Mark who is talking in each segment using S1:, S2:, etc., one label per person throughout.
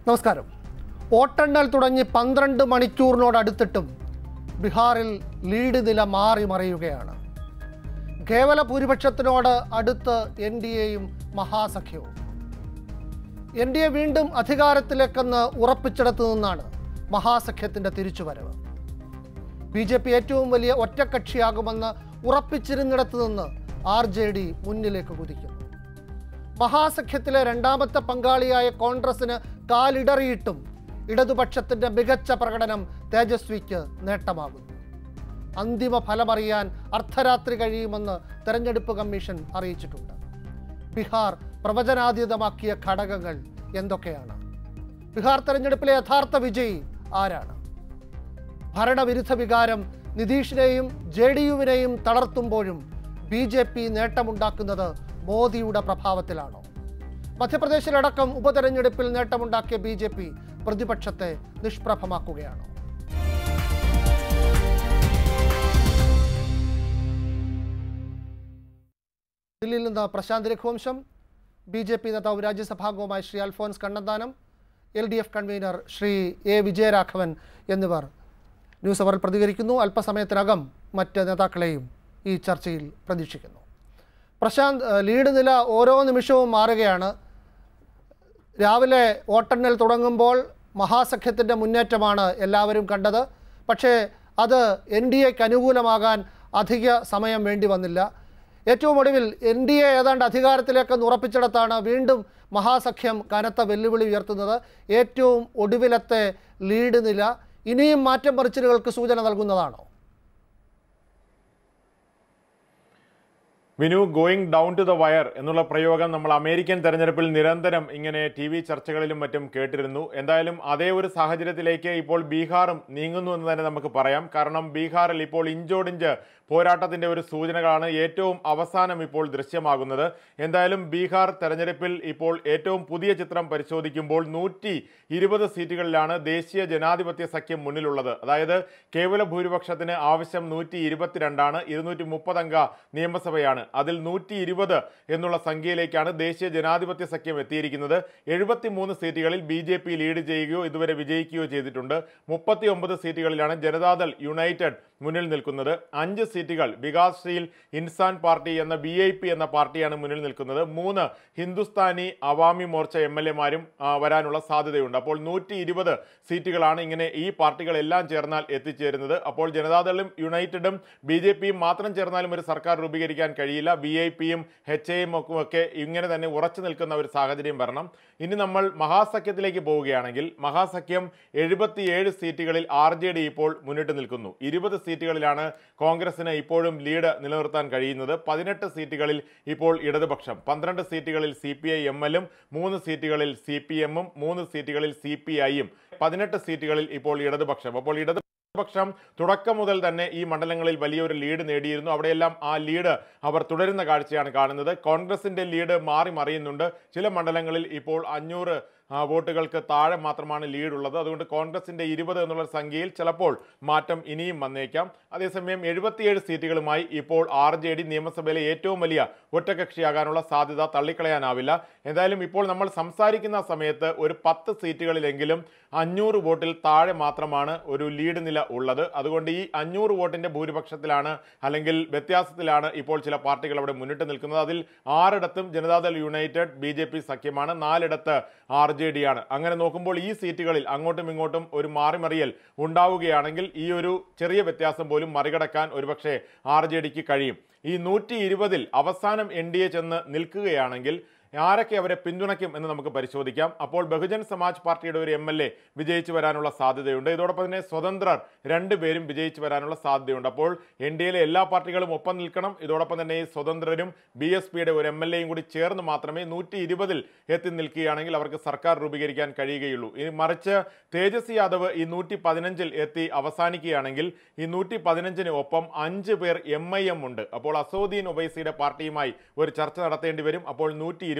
S1: നമസ്കാരം വോട്ടെണ്ണൽ തുടങ്ങി പന്ത്രണ്ട് മണിക്കൂറിനോടടുത്തിട്ടും ബീഹാറിൽ ലീഡ് നില മാറി മറിയുകയാണ് കേവല ഭൂരിപക്ഷത്തിനോട് അടുത്ത് എൻ ഡി എയും മഹാസഖ്യവും എൻ ഡി എ വീണ്ടും അധികാരത്തിലേക്കെന്ന് ഉറപ്പിച്ചിടത്തു നിന്നാണ് മഹാസഖ്യത്തിന്റെ തിരിച്ചുവരവ് ബി ജെ പി ഏറ്റവും വലിയ ഒറ്റക്കക്ഷിയാകുമെന്ന് ഉറപ്പിച്ചിരുന്നിടത്തു നിന്ന് ആർ ജെ ഡി മുന്നിലേക്ക് കുതിക്കുന്നു മഹാസഖ്യത്തിലെ രണ്ടാമത്തെ പങ്കാളിയായ കോൺഗ്രസിന് കാലിടറിയിട്ടും ഇടതുപക്ഷത്തിന്റെ മികച്ച പ്രകടനം തേജസ്വിക്ക് നേട്ടമാകുന്നു അന്തിമ ഫലമറിയാൻ അർദ്ധരാത്രി കഴിയുമെന്ന് തെരഞ്ഞെടുപ്പ് കമ്മീഷൻ അറിയിച്ചിട്ടുണ്ട് ബീഹാർ പ്രവചനാതീതമാക്കിയ ഘടകങ്ങൾ എന്തൊക്കെയാണ് ബീഹാർ തെരഞ്ഞെടുപ്പിലെ യഥാർത്ഥ വിജയി ആരാണ് ഭരണവിരുദ്ധ വികാരം നിതീഷിനെയും ജെ ഡി യുവിനെയും തളർത്തുമ്പോഴും ബി ജെ പി നേട്ടമുണ്ടാക്കുന്നത് മോദിയുടെ പ്രഭാവത്തിലാണോ മധ്യപ്രദേശിലടക്കം ഉപതെരഞ്ഞെടുപ്പിൽ നേട്ടമുണ്ടാക്കിയ ബി ജെ പി പ്രതിപക്ഷത്തെ നിഷ്പ്രഭമാക്കുകയാണോ ദില്ലിയിൽ നിന്ന് Prashanth Raghuvamsam B J P നേതാവ് രാജ്യസഭാംഗവുമായ Shri Alphons Kannanthanam L D F convener Shri A Vijayaraghavan എന്നിവർ ന്യൂസ് അവറിൽ പ്രതികരിക്കുന്നു അല്പസമയത്തിനകം മറ്റ് നേതാക്കളെയും ഈ ചർച്ചയിൽ പ്രതീക്ഷിക്കുന്നു പ്രശാന്ത് ഏഹ്, ലീഡ് നില ഓരോ നിമിഷവും മാറുകയാണ് രാവിലെ വോട്ടെണ്ണൽ തുടങ്ങുമ്പോൾ മഹാസഖ്യത്തിൻ്റെ മുന്നേറ്റമാണ് എല്ലാവരും കണ്ടത് പക്ഷേ അത് എൻ ഡി എക്ക് അനുകൂലമാകാൻ അധിക സമയം വേണ്ടി വന്നില്ല ഏറ്റവും ഒടുവിൽ എൻ ഡി എ ഏതാണ്ട് അധികാരത്തിലേക്ക് ഉറപ്പിച്ചിടത്താണ് വീണ്ടും മഹാസഖ്യം കനത്ത വെല്ലുവിളി ഉയർത്തുന്നത് ഏറ്റവും ഒടുവിലത്തെ ലീഡ് നില ഇനിയും മാറ്റം മറിച്ചിലുകൾക്ക് സൂചന നൽകുന്നതാണോ
S2: Vinu going down to the wire എന്നുള്ള പ്രയോഗം നമ്മൾ അമേരിക്കൻ തെരഞ്ഞെടുപ്പിൽ നിരന്തരം ഇങ്ങനെ ടി വി ചർച്ചകളിലും മറ്റും കേട്ടിരുന്നു എന്തായാലും അതേ ഒരു സാഹചര്യത്തിലേക്ക് ഇപ്പോൾ ബീഹാറും നീങ്ങുന്നു എന്ന് തന്നെ നമുക്ക് പറയാം കാരണം ബീഹാറിൽ ഇപ്പോൾ ഇഞ്ചോടിഞ്ച് പോരാട്ടത്തിന്റെ ഒരു സൂചനകളാണ് ഏറ്റവും അവസാനം ഇപ്പോൾ ദൃശ്യമാകുന്നത് എന്തായാലും ബീഹാർ തെരഞ്ഞെടുപ്പിൽ ഇപ്പോൾ ഏറ്റവും പുതിയ ചിത്രം പരിശോധിക്കുമ്പോൾ നൂറ്റി ഇരുപത് സീറ്റുകളിലാണ് ദേശീയ ജനാധിപത്യ സഖ്യം മുന്നിലുള്ളത് അതായത് കേവല ഭൂരിപക്ഷത്തിന് ആവശ്യം നൂറ്റി ഇരുപത്തിരണ്ടാണ് ഇരുന്നൂറ്റി മുപ്പത് അംഗ നിയമസഭയാണ് അതിൽ നൂറ്റി ഇരുപത് എന്നുള്ള സംഖ്യയിലേക്കാണ് ദേശീയ ജനാധിപത്യ സഖ്യം എത്തിയിരിക്കുന്നത് എഴുപത്തി മൂന്ന് സീറ്റുകളിൽ ബി ജെ പി ലീഡ് ചെയ്യുകയോ ഇതുവരെ വിജയിക്കുകയോ ചെയ്തിട്ടുണ്ട് മുപ്പത്തി ഒമ്പത് സീറ്റുകളിലാണ് ജനതാദൾ യുണൈറ്റഡ് മുന്നിൽ നിൽക്കുന്നത് അഞ്ച് സീറ്റുകൾ വികാസ്ശീൽ ഇൻസാൻ പാർട്ടി എന്ന ബി ഐ പി എന്ന പാർട്ടിയാണ് മുന്നിൽ നിൽക്കുന്നത് മൂന്ന് ഹിന്ദുസ്ഥാനി അവാമി മോർച്ച എം എൽ എമാരും വരാനുള്ള സാധ്യതയുണ്ട് അപ്പോൾ നൂറ്റി ഇരുപത് സീറ്റുകളാണ് ഇങ്ങനെ ഈ പാർട്ടികളെല്ലാം ചേർന്നാൽ എത്തിച്ചേരുന്നത് അപ്പോൾ ജനതാദളും യുണൈറ്റഡും ബി ജെ പിയും മാത്രം ചേർന്നാലും ഒരു സർക്കാർ രൂപീകരിക്കാൻ കഴിയില്ല ബി ഐ പിയും എച്ച് ഐയും ഒക്കെ ഇങ്ങനെ തന്നെ ഉറച്ചു നിൽക്കുന്ന ഒരു സാഹചര്യം വരണം ഇനി നമ്മൾ മഹാസഖ്യത്തിലേക്ക് പോവുകയാണെങ്കിൽ മഹാസഖ്യം എഴുപത്തിയേഴ് സീറ്റുകളിൽ ആർ ജെ ഡി ഇപ്പോൾ മുന്നിട്ട് നിൽക്കുന്നു ഇരുപത് സീറ്റുകളിലാണ് കോൺഗ്രസിന് ഇപ്പോഴും ലീഡ് നിലനിർത്താൻ കഴിയുന്നത് പതിനെട്ട് സീറ്റുകളിൽ ഇപ്പോൾ ഇടതുപക്ഷം പന്ത്രണ്ട് സീറ്റുകളിൽ സി പി ഐ എം എല്ലും മൂന്ന് സീറ്റുകളിൽ സി പി എമ്മും മൂന്ന് സീറ്റുകളിൽ സി പി ഐയും പതിനെട്ട് സീറ്റുകളിൽ ഇപ്പോൾ ഇടതുപക്ഷം അപ്പോൾ ഇടത് പക്ഷം തുടക്കം മുതൽ തന്നെ ഈ മണ്ഡലങ്ങളിൽ വലിയൊരു ലീഡ് നേടിയിരുന്നു അവിടെയെല്ലാം ആ ലീഡ് അവർ തുടരുന്ന കാഴ്ചയാണ് കാണുന്നത് കോൺഗ്രസിന്റെ ലീഡ് മാറി മറിയുന്നുണ്ട് ചില മണ്ഡലങ്ങളിൽ ഇപ്പോൾ അഞ്ഞൂറ് ആ, വോട്ടുകൾക്ക് താഴെ മാത്രമാണ് ലീഡ് ഉള്ളത് അതുകൊണ്ട് കോൺഗ്രസിന്റെ ഇരുപത് എന്നുള്ള സംഖ്യയിൽ ചിലപ്പോൾ മാറ്റം ഇനിയും വന്നേക്കാം അതേസമയം എഴുപത്തിയേഴ് സീറ്റുകളുമായി ഇപ്പോൾ ആർ ജെ ഡി നിയമസഭയിലെ ഏറ്റവും വലിയ ഒറ്റകക്ഷിയാകാനുള്ള സാധ്യത തള്ളിക്കളയാനാവില്ല എന്തായാലും ഇപ്പോൾ നമ്മൾ സംസാരിക്കുന്ന സമയത്ത് ഒരു പത്ത് സീറ്റുകളിലെങ്കിലും അഞ്ഞൂറ് വോട്ടിൽ താഴെ മാത്രമാണ് ഒരു ലീഡ് നില ഉള്ളത് അതുകൊണ്ട് ഈ അഞ്ഞൂറ് വോട്ടിന്റെ ഭൂരിപക്ഷത്തിലാണ് അല്ലെങ്കിൽ വ്യത്യാസത്തിലാണ് ഇപ്പോൾ ചില പാർട്ടികൾ അവിടെ മുന്നിട്ട് നിൽക്കുന്നത് അതിൽ ആറിടത്തും Janata Dal united B J P സഖ്യമാണ് നാലിടത്ത് ആർ ജെ ഡി ആണ് അങ്ങനെ നോക്കുമ്പോൾ ഈ സീറ്റുകളിൽ അങ്ങോട്ടും ഇങ്ങോട്ടും ഒരു മാറിമറിയൽ ഉണ്ടാവുകയാണെങ്കിൽ ഈ ഒരു ചെറിയ വ്യത്യാസം പോലും മറികടക്കാൻ ഒരുപക്ഷെ ആർ ജെ ഡിക്ക് കഴിയും ഈ നൂറ്റി ഇരുപതിൽ അവസാനം എൻ ഡി എ ചെന്ന് നിൽക്കുകയാണെങ്കിൽ ആരൊക്കെ അവരെ പിന്തുണയ്ക്കും എന്ന് നമുക്ക് പരിശോധിക്കാം അപ്പോൾ ബഹുജൻ സമാജ് പാർട്ടിയുടെ ഒരു എം എൽ എ വിജയിച്ചു വരാനുള്ള സാധ്യതയുണ്ട് ഇതോടൊപ്പം തന്നെ സ്വതന്ത്രർ രണ്ടുപേരും വിജയിച്ചു വരാനുള്ള സാധ്യതയുണ്ട് അപ്പോൾ എൻ ഡി എയിലെ എല്ലാ പാർട്ടികളും ഒപ്പം നിൽക്കണം ഇതോടൊപ്പം തന്നെ ഈ സ്വതന്ത്രരും ബി എസ് പിയുടെ ഒരു എം എൽ എയും കൂടി ചേർന്ന് മാത്രമേ നൂറ്റി ഇരുപതിൽ എത്തി നിൽക്കുകയാണെങ്കിൽ അവർക്ക് സർക്കാർ രൂപീകരിക്കാൻ കഴിയുകയുള്ളൂ ഇനി മറിച്ച് തേജസ്വി യാദവ് ഈ നൂറ്റി പതിനഞ്ചിൽ എത്തി അവസാനിക്കുകയാണെങ്കിൽ ഈ നൂറ്റി പതിനഞ്ചിന് ഒപ്പം അഞ്ച് പേർ എം ഐ എം ഉണ്ട് അപ്പോൾ അസോദീൻ ഒബൈസിയുടെ പാർട്ടിയുമായി ഒരു ചർച്ച നടത്തേണ്ടി വരും അപ്പോൾ നൂറ്റി ഇരുപത്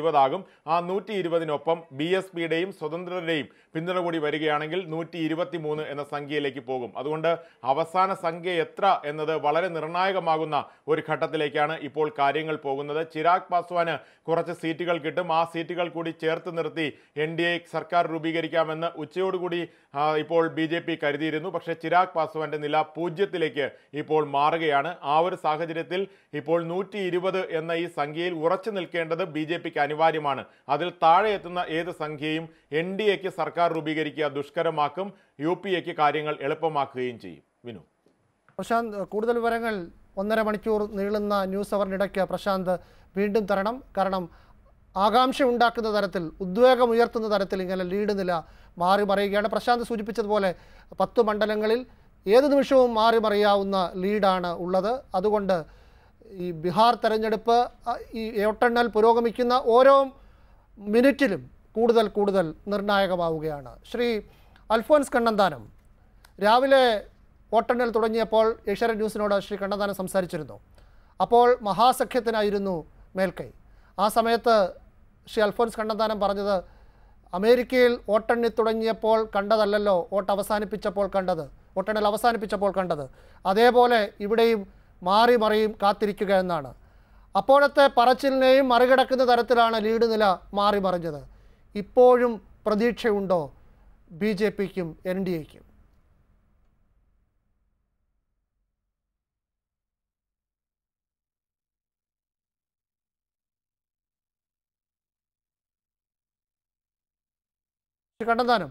S2: ഇരുപതാകും ആ നൂറ്റി ഇരുപതിനൊപ്പം ബി എസ് പിയുടെയും സ്വതന്ത്രരുടെയും പിന്തുണ കൂടി വരികയാണെങ്കിൽ നൂറ്റി ഇരുപത്തി മൂന്ന് എന്ന സംഖ്യയിലേക്ക് പോകും അതുകൊണ്ട് അവസാന സംഖ്യ എത്ര എന്നത് വളരെ നിർണായകമാകുന്ന ഒരു ഘട്ടത്തിലേക്കാണ് ഇപ്പോൾ കാര്യങ്ങൾ പോകുന്നത് ചിരാഗ് പാസ്വാന് കുറച്ച് സീറ്റുകൾ കിട്ടും ആ സീറ്റുകൾ കൂടി ചേർത്ത് നിർത്തി എൻ ഡി എ സർക്കാർ രൂപീകരിക്കാമെന്ന് ഉച്ചയോടുകൂടി ആ, ഇപ്പോൾ ബി ജെ പി കരുതിയിരുന്നു പക്ഷേ ചിരാഗ് പാസ്വാന്റെ നില പൂജ്യത്തിലേക്ക് ഇപ്പോൾ മാറുകയാണ് ആ ഒരു സാഹചര്യത്തിൽ ഇപ്പോൾ നൂറ്റി ഇരുപത് എന്ന ഈ സംഖ്യയിൽ ഉറച്ചു നിൽക്കേണ്ടത് ബി ജെ പിക്ക് അനിവാര്യമാണ് അതിൽ താഴെ എത്തുന്ന ഏത് സംഖ്യയും എൻ ഡി എക്ക് സർക്കാർ രൂപീകരിക്കുക ദുഷ്കരമാക്കും യു പി എക്ക് കാര്യങ്ങൾ എളുപ്പമാക്കുകയും ചെയ്യും വിനു
S1: പ്രശാന്ത് കൂടുതൽ വിവരങ്ങൾ ഒന്നര മണിക്കൂർ നീളുന്ന ന്യൂസ് അവറിനിടയ്ക്ക് പ്രശാന്ത് വീണ്ടും തരണം കാരണം ആകാംക്ഷ ഉണ്ടാക്കുന്ന തരത്തിൽ ഉദ്വേഗം ഉയർത്തുന്ന തരത്തിൽ ഇങ്ങനെ ലീഡ് നില മാറി മറിയുകയാണ് പ്രശാന്ത് സൂചിപ്പിച്ചതുപോലെ പത്ത് മണ്ഡലങ്ങളിൽ ഏത് നിമിഷവും മാറി മറിയാവുന്ന ലീഡാണ് ഉള്ളത് അതുകൊണ്ട് ഈ ബീഹാർ തെരഞ്ഞെടുപ്പ് അ, ഈ വോട്ടെണ്ണൽ പുരോഗമിക്കുന്ന ഓരോ മിനിറ്റിലും കൂടുതൽ കൂടുതൽ നിർണായകമാവുകയാണ് ശ്രീ അൽഫോൻസ് കണ്ണന്താനം രാവിലെ വോട്ടെണ്ണൽ തുടങ്ങിയപ്പോൾ ഏഷ്യാനെറ്റ് ന്യൂസിനോട് ശ്രീ കണ്ണന്താനം സംസാരിച്ചിരുന്നു അപ്പോൾ മഹാസഖ്യത്തിനായിരുന്നു മേൽക്കൈ ആ സമയത്ത് ശ്രീ അൽഫോൻസ് കണ്ണന്താനം പറഞ്ഞത് അമേരിക്കയിൽ വോട്ടെണ്ണി തുടങ്ങിയപ്പോൾ കണ്ടതല്ലല്ലോ വോട്ട് അവസാനിപ്പിച്ചപ്പോൾ കണ്ടത് വോട്ടെണ്ണൽ അവസാനിപ്പിച്ചപ്പോൾ കണ്ടത് അതേപോലെ ഇവിടെയും മാറി മറിയും കാത്തിരിക്കുക എന്നാണ് അപ്പോഴത്തെ പറച്ചിലിനെയും മറികടക്കുന്ന തരത്തിലാണ് ലീഡ് നില മാറി മറിഞ്ഞത് ഇപ്പോഴും പ്രതീക്ഷയുണ്ടോ ബി ജെ പിക്കും എൻ ഡി എക്കും ശ്രീ കണ്ണന്താനം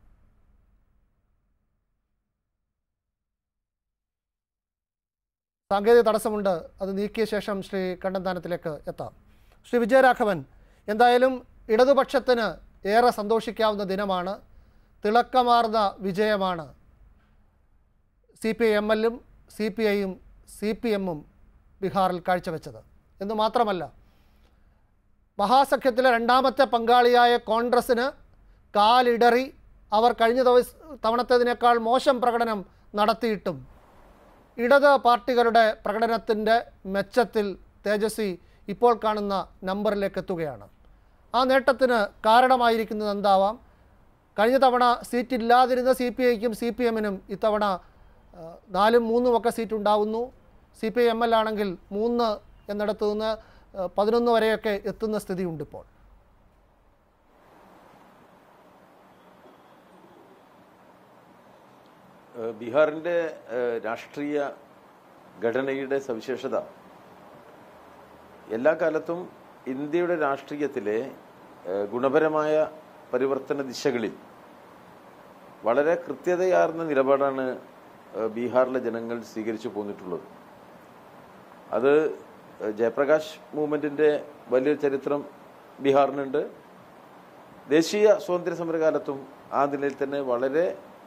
S1: സാങ്കേതിക തടസ്സമുണ്ട് അത് നീക്കിയ ശേഷം ശ്രീ കണ്ണന്താനത്തിലേക്ക് എത്താം ശ്രീ വിജയരാഘവൻ എന്തായാലും ഇടതുപക്ഷത്തിന് ഏറെ സന്തോഷിക്കാവുന്ന ദിനമാണ് തിളക്കമാർന്ന വിജയമാണ് സി പി ഐ എം എല്ലും സി പി ഐയും സി പി എമ്മും ബീഹാറിൽ കാഴ്ചവെച്ചത് എന്ന് മാത്രമല്ല മഹാസഖ്യത്തിലെ രണ്ടാമത്തെ പങ്കാളിയായ കോൺഗ്രസ്സിന് കാലിടറി അവർ കഴിഞ്ഞ ദിവസ തവണത്തേതിനേക്കാൾ മോശം പ്രകടനം നടത്തിയിട്ടും ഇടത് പാർട്ടികളുടെ പ്രകടനത്തിൻ്റെ മെച്ചത്തിൽ തേജസ്വി ഇപ്പോൾ കാണുന്ന നമ്പറിലേക്ക് എത്തുകയാണ് ആ നേട്ടത്തിന് കാരണമായിരിക്കുന്നത് എന്താവാം കഴിഞ്ഞ തവണ സീറ്റ് ഇല്ലാതിരുന്ന സി പി ഐക്കും സി പി എമ്മിനും ഇത്തവണ ആ, നാലും മൂന്നും ഒക്കെ സീറ്റ് ഉണ്ടാവുന്നു C P I M L ആണെങ്കിൽ മൂന്ന് എന്നിടത്ത് നിന്ന് ആ, പതിനൊന്ന് വരെയൊക്കെ എത്തുന്ന സ്ഥിതിയുണ്ട് ഇപ്പോൾ
S3: ഏഹ് ബീഹാറിൻ്റെ ഏഹ് രാഷ്ട്രീയ ഘടനയുടെ സവിശേഷത എല്ലാ കാലത്തും ഇന്ത്യയുടെ രാഷ്ട്രീയത്തിലെ ഏഹ് ഗുണപരമായ പരിവർത്തന ദിശകളിൽ വളരെ കൃത്യതയാർന്ന നിലപാടാണ് ഏഹ് ബീഹാറിലെ ജനങ്ങൾ സ്വീകരിച്ചു പോന്നിട്ടുള്ളത് അത് ഏഹ് ജയപ്രകാശ് മൂവ്മെന്റിന്റെ വലിയൊരു ചരിത്രം ബീഹാറിനുണ്ട് ദേശീയ സ്വാതന്ത്ര്യ സമരകാലത്തും ആ നിലയിൽ തന്നെ വളരെ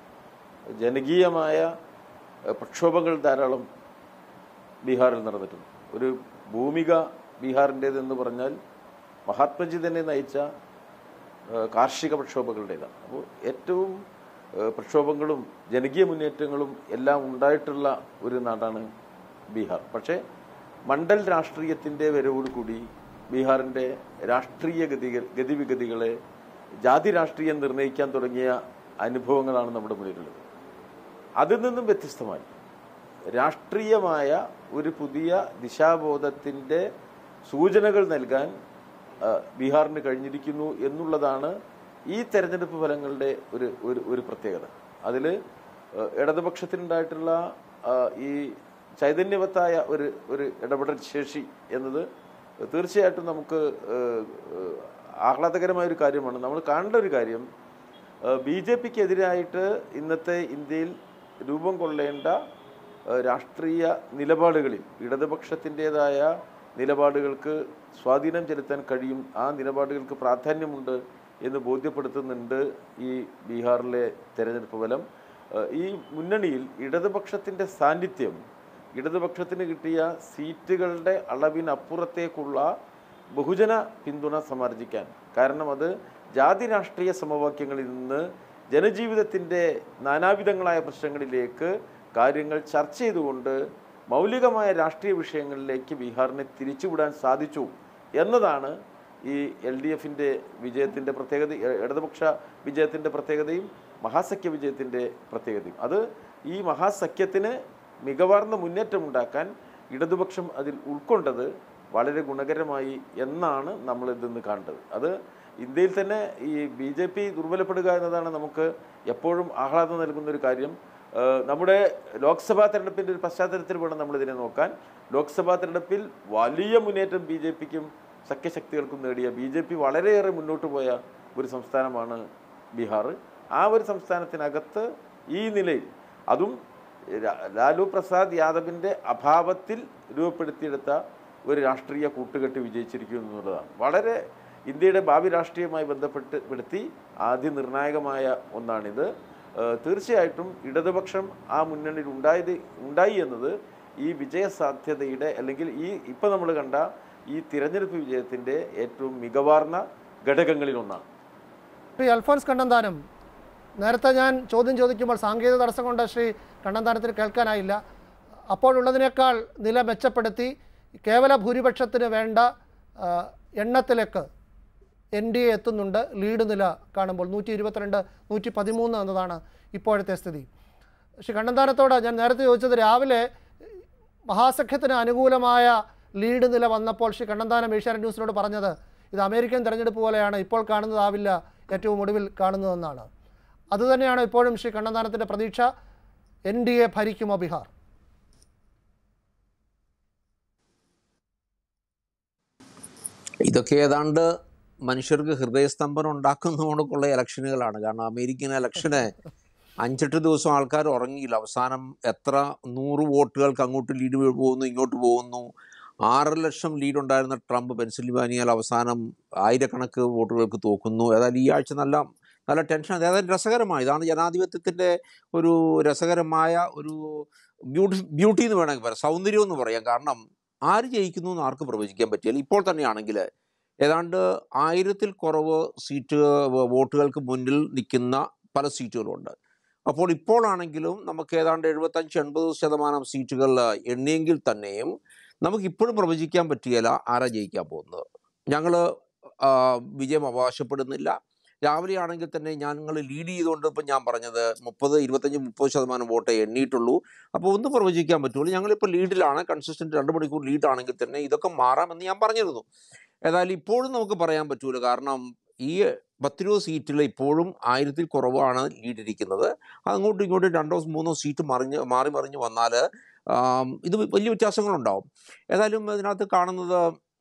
S3: ജനകീയമായ ഏഹ്, പ്രക്ഷോഭങ്ങൾ ധാരാളം ബീഹാറിൽ നടന്നിട്ടുണ്ട് ഒരു ഭൂമിക ബീഹാറിൻ്റേതെന്ന് പറഞ്ഞാൽ മഹാത്മജി തന്നെ നയിച്ച ഏഹ്, കാർഷിക പ്രക്ഷോഭങ്ങളുടേതാണ് അപ്പോൾ ഏറ്റവും ഏഹ്, പ്രക്ഷോഭങ്ങളും ജനകീയ മുന്നേറ്റങ്ങളും എല്ലാം ഉണ്ടായിട്ടുള്ള ഒരു നാടാണ് ബീഹാർ പക്ഷേ മണ്ഡൽ രാഷ്ട്രീയത്തിൻ്റെ വരവോടുകൂടി ബീഹാറിൻ്റെ രാഷ്ട്രീയ ഗതികൾ ഗതിവിഗതികളെ ജാതി രാഷ്ട്രീയം നിർണ്ണയിക്കാൻ തുടങ്ങിയ അനുഭവങ്ങളാണ് നമ്മുടെ മുന്നിലുള്ളത് അതിൽ നിന്നും വ്യത്യസ്തമായി രാഷ്ട്രീയമായ ഒരു പുതിയ ദിശാബോധത്തിന്റെ സൂചനകൾ നൽകാൻ ആ, ബീഹാറിന് കഴിഞ്ഞിരിക്കുന്നു എന്നുള്ളതാണ് ഈ തെരഞ്ഞെടുപ്പ് ഫലങ്ങളുടെ ഒരു ഒരു ഒരു പ്രത്യേകത അതിൽ ഇടതുപക്ഷത്തിനുണ്ടായിട്ടുള്ള ആ, ഈ ചൈതന്യവത്തായ ഒരു ഒരു ഇടപെടൽ ശേഷി എന്നത് തീർച്ചയായിട്ടും നമുക്ക് ഏഹ്, ഏഹ്, ആഹ്ലാദകരമായ ഒരു കാര്യമാണ് നമ്മൾ കാണേണ്ട ഒരു കാര്യം ബി ജെ പിക്ക് എതിരായിട്ട് ഇന്നത്തെ ഇന്ത്യയിൽ രൂപം കൊള്ളേണ്ട ഏഹ്, രാഷ്ട്രീയ നിലപാടുകളിൽ ഇടതുപക്ഷത്തിൻ്റെതായ നിലപാടുകൾക്ക് സ്വാധീനം ചെലുത്താൻ കഴിയും ആ നിലപാടുകൾക്ക് പ്രാധാന്യമുണ്ട് എന്ന് ബോധ്യപ്പെടുത്തുന്നുണ്ട് ഈ ബീഹാറിലെ തെരഞ്ഞെടുപ്പ് ഫലം ഏഹ്, ഈ മുന്നണിയിൽ ഇടതുപക്ഷത്തിൻ്റെ സാന്നിധ്യം ഇടതുപക്ഷത്തിന് കിട്ടിയ സീറ്റുകളുടെ അളവിനപ്പുറത്തേക്കുള്ള ബഹുജന പിന്തുണ സമാർജിക്കാൻ കാരണം അത് ജാതി രാഷ്ട്രീയ സമവാക്യങ്ങളിൽ നിന്ന് ജനജീവിതത്തിൻ്റെ നാനാവിധങ്ങളായ പ്രശ്നങ്ങളിലേക്ക് കാര്യങ്ങൾ ചർച്ച ചെയ്തുകൊണ്ട് മൗലികമായ രാഷ്ട്രീയ വിഷയങ്ങളിലേക്ക് ബീഹാറിനെ തിരിച്ചുവിടാൻ സാധിച്ചു എന്നതാണ് ഈ എൽ ഡി എഫിൻ്റെ വിജയത്തിൻ്റെ പ്രത്യേകത ഇ- ഇടതുപക്ഷ വിജയത്തിൻ്റെ പ്രത്യേകതയും മഹാസഖ്യ വിജയത്തിൻ്റെ പ്രത്യേകതയും അത് ഈ മഹാസഖ്യത്തിന് മികവാർന്ന മുന്നേറ്റമുണ്ടാക്കാൻ ഇടതുപക്ഷം അതിൽ ഉൾക്കൊണ്ടത് വളരെ ഗുണകരമായി എന്നാണ് നമ്മൾ ഇതിന്ന് കണ്ടത് അത് ഇന്ത്യയിൽ തന്നെ ഈ ബി ജെ പി ദുർബലപ്പെടുക എന്നതാണ് നമുക്ക് എപ്പോഴും ആഹ്ലാദം നൽകുന്ന ഒരു കാര്യം ഏഹ് നമ്മുടെ ലോക്സഭാ തെരഞ്ഞെടുപ്പിൻ്റെ ഒരു പശ്ചാത്തലത്തിൽ വേണം നമ്മളിതിനെ നോക്കാൻ ലോക്സഭാ തെരഞ്ഞെടുപ്പിൽ വലിയ മുന്നേറ്റം ബി ജെ പിക്കും സഖ്യശക്തികൾക്കും നേടിയ ബി ജെ പി വളരെയേറെ മുന്നോട്ട് പോയ ഒരു സംസ്ഥാനമാണ് ബീഹാർ ആ ഒരു സംസ്ഥാനത്തിനകത്ത് ഈ നിലയിൽ അതും ലാ- ലാലു പ്രസാദ് യാദവിൻ്റെ അഭാവത്തിൽ രൂപപ്പെടുത്തിയെടുത്ത ഒരു രാഷ്ട്രീയ കൂട്ടുകെട്ട് വിജയിച്ചിരിക്കുന്നു എന്നുള്ളതാണ് വളരെ ഇന്ത്യയുടെ ഭാവി രാഷ്ട്രീയവുമായി ബന്ധപ്പെട്ട് പെടുത്തി ആദ്യ നിർണായകമായ ഒന്നാണിത് ഏഹ് തീർച്ചയായിട്ടും ഇടതുപക്ഷം ആ മുന്നണിയിൽ ഉണ്ടായത് ഉണ്ടായി എന്നത് ഈ വിജയ സാധ്യതയുടെ അല്ലെങ്കിൽ ഈ ഇപ്പം നമ്മൾ കണ്ട ഈ തിരഞ്ഞെടുപ്പ് വിജയത്തിൻ്റെ ഏറ്റവും മികവാർന്ന ഘടകങ്ങളിൽ ഒന്നാണ്
S1: ശ്രീ അൽഫോൻസ് കണ്ണന്താനം നേരത്തെ ഞാൻ ചോദ്യം ചോദിക്കുമ്പോൾ സാങ്കേതിക തടസ്സം കൊണ്ട് ശ്രീ കണ്ണന്താനത്തിന് കേൾക്കാനായില്ല അപ്പോഴുള്ളതിനേക്കാൾ നില മെച്ചപ്പെടുത്തി കേവല ഭൂരിപക്ഷത്തിന് വേണ്ട ആ, എണ്ണത്തിലേക്ക് എൻ ഡി എ എത്തുന്നുണ്ട് ലീഡ് നില കാണുമ്പോൾ നൂറ്റി ഇരുപത്തിരണ്ട് നൂറ്റി പതിമൂന്ന് എന്നതാണ് ഇപ്പോഴത്തെ സ്ഥിതി ശ്രീ കണ്ണന്താനത്തോട് ഞാൻ നേരത്തെ ചോദിച്ചത് രാവിലെ മഹാസഖ്യത്തിന് അനുകൂലമായ ലീഡ് നില വന്നപ്പോൾ ശ്രീ കണ്ണന്താനം ഏഷ്യാനെറ്റ് ന്യൂസിനോട് പറഞ്ഞത് ഇത് അമേരിക്കൻ തെരഞ്ഞെടുപ്പ് പോലെയാണ് ഇപ്പോൾ കാണുന്നതാവില്ല ഏറ്റവും ഒടുവിൽ കാണുന്നതെന്നാണ് അതുതന്നെയാണ് ഇപ്പോഴും ശ്രീ കണ്ണന്താനത്തിൻ്റെ പ്രതീക്ഷ എൻ ഡി എ ഭരിക്കുമോ ബീഹാർ
S4: ഇതൊക്കെ ഏതാണ്ട് മനുഷ്യർക്ക് ഹൃദയസ്തംഭനം ഉണ്ടാക്കുന്നതുകൊണ്ടുള്ള ഇലക്ഷനുകളാണ് കാരണം അമേരിക്കൻ ഇലക്ഷന് അഞ്ചെട്ട് ദിവസം ആൾക്കാർ ഉറങ്ങിയില്ല അവസാനം എത്ര നൂറ് വോട്ടുകൾക്ക് അങ്ങോട്ട് ലീഡ് പോകുന്നു ഇങ്ങോട്ട് പോകുന്നു ആറര ലക്ഷം ലീഡ് ഉണ്ടായിരുന്ന ട്രംപ് പെൻസിൽവാനിയയിൽ അവസാനം ആയിരക്കണക്ക് വോട്ടുകൾക്ക് തോക്കുന്നു ഏതായാലും ഈ ആഴ്ച നല്ല നല്ല ടെൻഷൻ അതായത് രസകരമായി ഇതാണ് ജനാധിപത്യത്തിൻ്റെ ഒരു രസകരമായ ഒരു ബ്യൂട്ടി ബ്യൂട്ടി എന്ന് വേണമെങ്കിൽ പറയാം സൗന്ദര്യം എന്ന് പറയാം കാരണം ആര് ജയിക്കുന്നു എന്ന് ആർക്കും പ്രവചിക്കാൻ പറ്റില്ല ഇപ്പോൾ തന്നെയാണെങ്കിൽ ഏതാണ്ട് ആയിരത്തിൽ കുറവ് സീറ്റ് വോട്ടുകൾക്ക് മുന്നിൽ നിൽക്കുന്ന പല സീറ്റുകളുണ്ട് അപ്പോൾ ഇപ്പോഴാണെങ്കിലും നമുക്ക് ഏതാണ്ട് എഴുപത്തഞ്ച് എൺപത് ശതമാനം സീറ്റുകൾ എണ്ണിയെങ്കിൽ തന്നെയും നമുക്ക് ഇപ്പോഴും പ്രവചിക്കാൻ പറ്റിയല്ല ആരാ ജയിക്കാൻ പോകുന്നത് ഞങ്ങൾ വിജയം അവകാശപ്പെടുന്നില്ല രാവിലെ ആണെങ്കിൽ തന്നെ ഞങ്ങൾ ലീഡ് ചെയ്തുകൊണ്ട് ഇപ്പം ഞാൻ പറഞ്ഞത് മുപ്പത് ഇരുപത്തഞ്ച് മുപ്പത് ശതമാനം വോട്ടേ എണ്ണിയിട്ടുള്ളൂ അപ്പോൾ ഒന്ന് പ്രവചിക്കാൻ പറ്റുള്ളൂ ഞങ്ങളിപ്പോൾ ലീഡിലാണ് കൺസിസ്റ്റൻറ്റ് രണ്ട് മണിക്കൂർ ലീഡാണെങ്കിൽ തന്നെ ഇതൊക്കെ മാറാമെന്ന് ഞാൻ പറഞ്ഞിരുന്നു ഏതായാലും ഇപ്പോഴും നമുക്ക് പറയാൻ പറ്റൂല കാരണം ഈ പത്തിരുപത് സീറ്റിൽ ഇപ്പോഴും ആയിരത്തിൽ കുറവാണ് ലീഡിരിക്കുന്നത് അങ്ങോട്ടും ഇങ്ങോട്ടും രണ്ടോ മൂന്നോ സീറ്റ് മറിഞ്ഞ് മാറി മറിഞ്ഞ് വന്നാൽ ഇത് വലിയ വ്യത്യാസങ്ങളുണ്ടാവും ഏതായാലും ഇതിനകത്ത് കാണുന്നത്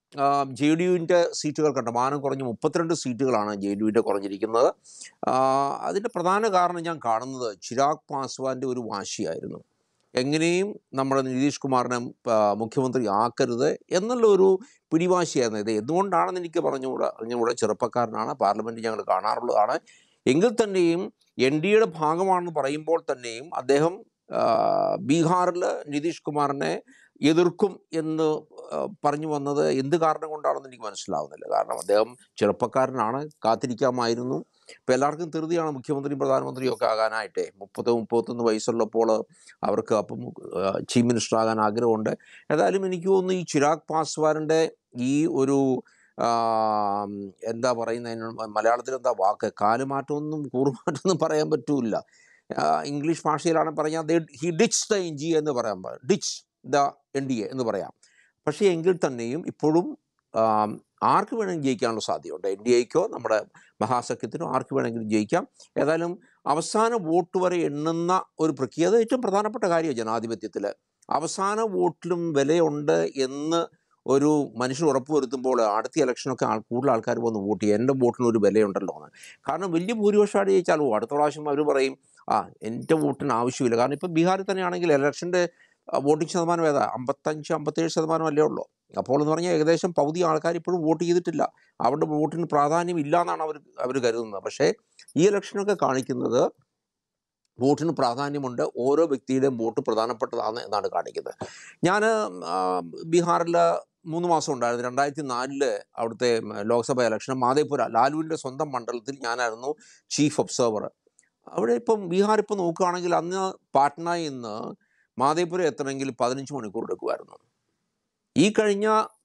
S4: ജെ ഡി യുവിൻ്റെ സീറ്റുകൾ കണ്ട മാനം കുറഞ്ഞ് മുപ്പത്തിരണ്ട് സീറ്റുകളാണ് ജെ ഡി യുവിൻ്റെ കുറഞ്ഞിരിക്കുന്നത് അതിൻ്റെ പ്രധാന കാരണം ഞാൻ കാണുന്നത് ചിരാഗ് പാസ്വാൻ്റെ ഒരു വാശിയായിരുന്നു എങ്ങനെയും നമ്മുടെ നിതീഷ് കുമാറിനെ ആ, മുഖ്യമന്ത്രി ആക്കരുത് എന്നുള്ള ഒരു പിടിവാശിയായിരുന്നു ഇത് എന്തുകൊണ്ടാണെന്ന് എനിക്ക് പറഞ്ഞുകൂടാ അറിഞ്ഞുകൂടാ ചെറുപ്പക്കാരനാണ് പാർലമെൻറ്റ് ഞങ്ങൾ കാണാറുള്ളതാണ് എങ്കിൽ തന്നെയും എൻ ഡി എയുടെ ഭാഗമാണെന്ന് പറയുമ്പോൾ തന്നെയും അദ്ദേഹം ആ, ബീഹാറിൽ നിതീഷ് കുമാറിനെ എതിർക്കും എന്ന് ആ, പറഞ്ഞു വന്നത് എന്ത് കാരണം കൊണ്ടാണെന്ന് എനിക്ക് മനസ്സിലാവുന്നില്ല കാരണം അദ്ദേഹം ചെറുപ്പക്കാരനാണ് കാത്തിരിക്കാമായിരുന്നു ഇപ്പോൾ എല്ലാവർക്കും ധൃതിയാണ് മുഖ്യമന്ത്രിയും പ്രധാനമന്ത്രിയും ഒക്കെ ആകാനായിട്ടേ മുപ്പത് മുപ്പത്തൊന്ന് വയസ്സുള്ളപ്പോൾ അവർക്ക് അപ്പം ചീഫ് മിനിസ്റ്റർ ആകാൻ ആഗ്രഹമുണ്ട് ഏതായാലും എനിക്ക് തോന്നുന്നു ഈ ചിരാഗ് പാസ്വാറിൻ്റെ ഈ ഒരു ആ, എന്താ പറയുന്നതിന് മലയാളത്തിൽ എന്താ വാക്ക് കാലുമാറ്റമൊന്നും കൂറുമാറ്റമൊന്നും പറയാൻ പറ്റൂല ആ, ഇംഗ്ലീഷ് ഭാഷയിലാണ് പറഞ്ഞാൽ he ditch the N G എന്ന് പറയാൻ ditch the N D A എന്ന് പറയാം പക്ഷേ എങ്കിൽ തന്നെയും ഇപ്പോഴും ആം, ആർക്ക് വേണമെങ്കിലും ജയിക്കാനുള്ള സാധ്യതയുണ്ട് എൻ ഡി എക്കോ നമ്മുടെ മഹാസഖ്യത്തിനോ ആർക്ക് വേണമെങ്കിലും ജയിക്കാം ഏതായാലും അവസാന വോട്ട് വരെ എണ്ണുന്ന ഒരു പ്രക്രിയ അത് ഏറ്റവും പ്രധാനപ്പെട്ട കാര്യമാണ് ജനാധിപത്യത്തിൽ അവസാന വോട്ടിലും വിലയുണ്ട് എന്ന് ഒരു മനുഷ്യർ ഉറപ്പുവരുത്തുമ്പോൾ അടുത്ത ഇലക്ഷനൊക്കെ ആൾ കൂടുതൽ ആൾക്കാർ വന്ന് വോട്ട് ചെയ്യും എൻ്റെ വോട്ടിന് ഒരു വിലയുണ്ടല്ലോ എന്ന് കാരണം വലിയ ഭൂരിപക്ഷമായിട്ട് ജയിച്ചാൽ പോകും അടുത്ത പ്രാവശ്യം അവർ പറയും ആ എൻ്റെ വോട്ടിന് ആവശ്യമില്ല കാരണം ഇപ്പോൾ ബീഹാറിൽ തന്നെയാണെങ്കിൽ ഇലക്ഷൻ്റെ വോട്ടിംഗ് ശതമാനം ഏതാ അമ്പത്തഞ്ച് അമ്പത്തേഴ് ശതമാനം അല്ലേ ഉള്ളൂ അപ്പോൾ എന്ന് പറഞ്ഞാൽ ഏകദേശം പകുതി ആൾക്കാർ ഇപ്പോഴും വോട്ട് ചെയ്തിട്ടില്ല അവരുടെ വോട്ടിന് പ്രാധാന്യം ഇല്ല എന്നാണ് അവർ അവർ കരുതുന്നത് പക്ഷേ ഈ ഇലക്ഷനൊക്കെ കാണിക്കുന്നത് വോട്ടിന് പ്രാധാന്യമുണ്ട് ഓരോ വ്യക്തിയുടെയും വോട്ട് പ്രധാനപ്പെട്ടതാണ് എന്നാണ് കാണിക്കുന്നത് ഞാൻ ബീഹാറിൽ മൂന്ന് മാസം ഉണ്ടായിരുന്നു രണ്ടായിരത്തി നാലില് അവിടുത്തെ ഉം, ലോക്സഭ ഇലക്ഷൻ മാതേപുര ലാലുവിൻ്റെ സ്വന്തം മണ്ഡലത്തിൽ ഞാനായിരുന്നു ചീഫ് ഒബ്സർവർ അവിടെ ഇപ്പം ബീഹാർ ഇപ്പം നോക്കുകയാണെങ്കിൽ അന്ന് പാട്നയിൽ നിന്ന് മാതേപുര എത്തണമെങ്കിൽ പതിനഞ്ച് മണിക്കൂർ എടുക്കുമായിരുന്നു ഈ കഴിഞ്ഞ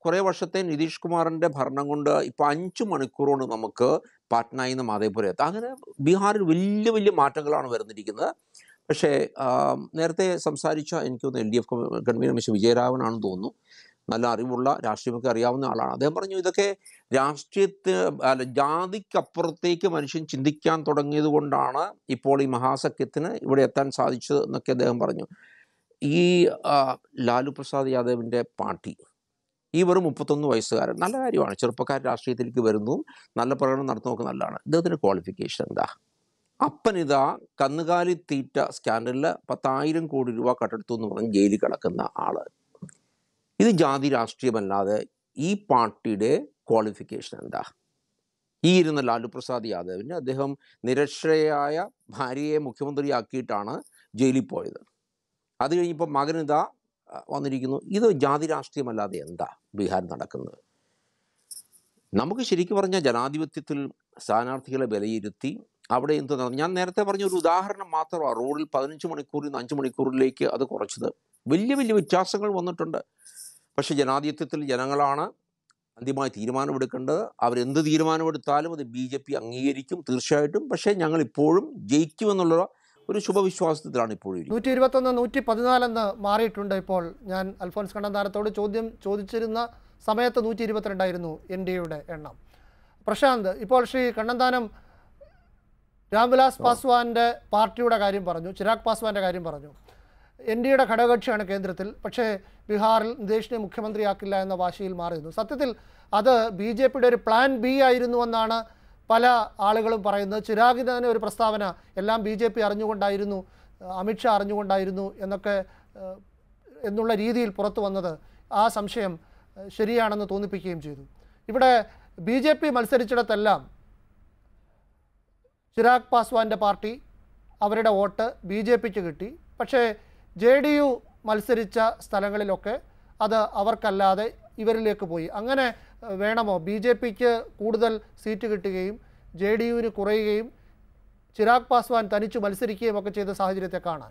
S4: കുറേ വർഷത്തെ നിതീഷ് കുമാറിൻ്റെ ഭരണം കൊണ്ട് ഇപ്പോൾ അഞ്ച് മണിക്കൂർ കൊണ്ട് നമുക്ക് പാറ്റ്നയിൽ നിന്ന് മാതേപുരം എത്താം അങ്ങനെ ബീഹാറിൽ വലിയ വലിയ മാറ്റങ്ങളാണ് വരുന്നിരിക്കുന്നത് പക്ഷേ ആ, നേരത്തെ സംസാരിച്ച എനിക്ക് തോന്നുന്നു L D F convener mister വിജയരാഘവനാണെന്ന് തോന്നുന്നു നല്ല അറിവുള്ള രാഷ്ട്രീയമൊക്കെ അറിയാവുന്ന ആളാണ് അദ്ദേഹം പറഞ്ഞു ഇതൊക്കെ രാഷ്ട്രീയത്തിന് അല്ല ജാതിക്കപ്പുറത്തേക്ക് മനുഷ്യൻ ചിന്തിക്കാൻ തുടങ്ങിയത് കൊണ്ടാണ് ഇപ്പോൾ ഈ മഹാസഖ്യത്തിന് ഇവിടെ എത്താൻ സാധിച്ചത് എന്നൊക്കെ അദ്ദേഹം പറഞ്ഞു ഈ ആ, ലാലു പ്രസാദ് യാദവിൻ്റെ പാർട്ടി ഈ വെറും മുപ്പത്തൊന്ന് വയസ്സുകാരൻ നല്ല കാര്യമാണ് ചെറുപ്പക്കാർ രാഷ്ട്രീയത്തിലേക്ക് വരുന്നു നല്ല പ്രകടനം നടത്തുന്നതൊക്കെ നല്ലതാണ് ഇദ്ദേഹത്തിൻ്റെ ക്വാളിഫിക്കേഷൻ എന്താ അപ്പനിതാ കന്നുകാലി തീറ്റ സ്കാൻഡലിൽ പത്തായിരം കോടി രൂപ കട്ടെടുത്തു എന്ന് പറഞ്ഞ് ജയിലിൽ കിടക്കുന്ന ആള് ഇത് ജാതി രാഷ്ട്രീയമല്ലാതെ ഈ പാർട്ടിയുടെ ക്വാളിഫിക്കേഷൻ എന്താ ഈ ഇരുന്ന ലാലു പ്രസാദ് യാദവിന് അദ്ദേഹം നിരക്ഷരയായ ഭാര്യയെ മുഖ്യമന്ത്രിയാക്കിയിട്ടാണ് ജയിലിൽ പോയത് അത് കഴിഞ്ഞപ്പോൾ മകനിതാ അഹ് വന്നിരിക്കുന്നു ഇത് ജാതി രാഷ്ട്രീയമല്ലാതെ എന്താ ബീഹാറിൽ നടക്കുന്നത് നമുക്ക് ശരിക്കും പറഞ്ഞാൽ ജനാധിപത്യത്തിൽ സ്ഥാനാർത്ഥികളെ വിലയിരുത്തി അവിടെ എന്ത് നടന്നു ഞാൻ നേരത്തെ പറഞ്ഞ ഒരു ഉദാഹരണം മാത്രമാണ് റോഡിൽ പതിനഞ്ച് മണിക്കൂറിൽ നിന്ന് അഞ്ച് മണിക്കൂറിലേക്ക് അത് കുറച്ചത് വലിയ വലിയ വ്യത്യാസങ്ങൾ വന്നിട്ടുണ്ട് പക്ഷേ ജനാധിപത്യത്തിൽ ജനങ്ങളാണ് അന്തിമമായി തീരുമാനമെടുക്കേണ്ടത് അവരെന്ത് തീരുമാനമെടുത്താലും അത് ബി ജെ പി അംഗീകരിക്കും തീർച്ചയായിട്ടും പക്ഷേ ഞങ്ങൾ ഇപ്പോഴും ജയിക്കുമെന്നുള്ള ഒരു ശുഭവിശ്വാസത്തിലാണ് ഇപ്പോഴും ഇരിക്കുന്നത്.
S1: നൂറ്റി ഇരുപത്തൊന്ന് നൂറ്റി പതിനാലെന്ന് മാറിയിട്ടുണ്ട് ഇപ്പോൾ ഞാൻ അൽഫോൻസ് കണ്ണന്താനത്തോട് ചോദ്യം ചോദിച്ചിരുന്ന സമയത്ത് നൂറ്റി ഇരുപത്തിരണ്ടായിരുന്നു എൻ ഡി എയുടെ എണ്ണം പ്രശാന്ത് ഇപ്പോൾ ശ്രീ കണ്ണന്താനം രാംവിലാസ് പാസ്വാന്റെ പാർട്ടിയുടെ കാര്യം പറഞ്ഞു ചിരാഗ് പാസ്വാന്റെ കാര്യം പറഞ്ഞു എൻ ഡി എയുടെ ഘടകകക്ഷിയാണ് കേന്ദ്രത്തിൽ പക്ഷേ ബീഹാറിൽ നിതീഷിനെ മുഖ്യമന്ത്രിയാക്കില്ല എന്ന വാശിയിൽ മാറിയിരുന്നു സത്യത്തിൽ അത് ബി ജെ പിയുടെ ഒരു പ്ലാൻ ബി ആയിരുന്നുവെന്നാണ് പല ആളുകളും പറയുന്നത് ചിരാഗിന് തന്നെ ഒരു പ്രസ്താവന എല്ലാം ബി ജെ പി അറിഞ്ഞുകൊണ്ടായിരുന്നു അഹ് അമിത്ഷാ അറിഞ്ഞുകൊണ്ടായിരുന്നു എന്നൊക്കെ അഹ് എന്നുള്ള രീതിയിൽ പുറത്തു വന്നത് ആ സംശയം അഹ് ശരിയാണെന്ന് തോന്നിപ്പിക്കുകയും ചെയ്തു ഇവിടെ ബി ജെ പി മത്സരിച്ചിടത്തെല്ലാം ചിരാഗ് പാസ്വാന്റെ പാർട്ടി അവരുടെ വോട്ട് ബി ജെ പിക്ക് കിട്ടി പക്ഷേ ജെ ഡി യു മത്സരിച്ച സ്ഥലങ്ങളിലൊക്കെ അത് അവർക്കല്ലാതെ ഇവരിലേക്ക് പോയി അങ്ങനെ ഏഹ്, വേണമോ ബി ജെ പിക്ക് കൂടുതൽ സീറ്റ് കിട്ടുകയും ജെ ഡി യുവിന് കുറയുകയും ചിരാഗ് പാസ്വാൻ തനിച്ചു മത്സരിക്കുകയും ഒക്കെ ചെയ്ത സാഹചര്യത്തെ കാണാൻ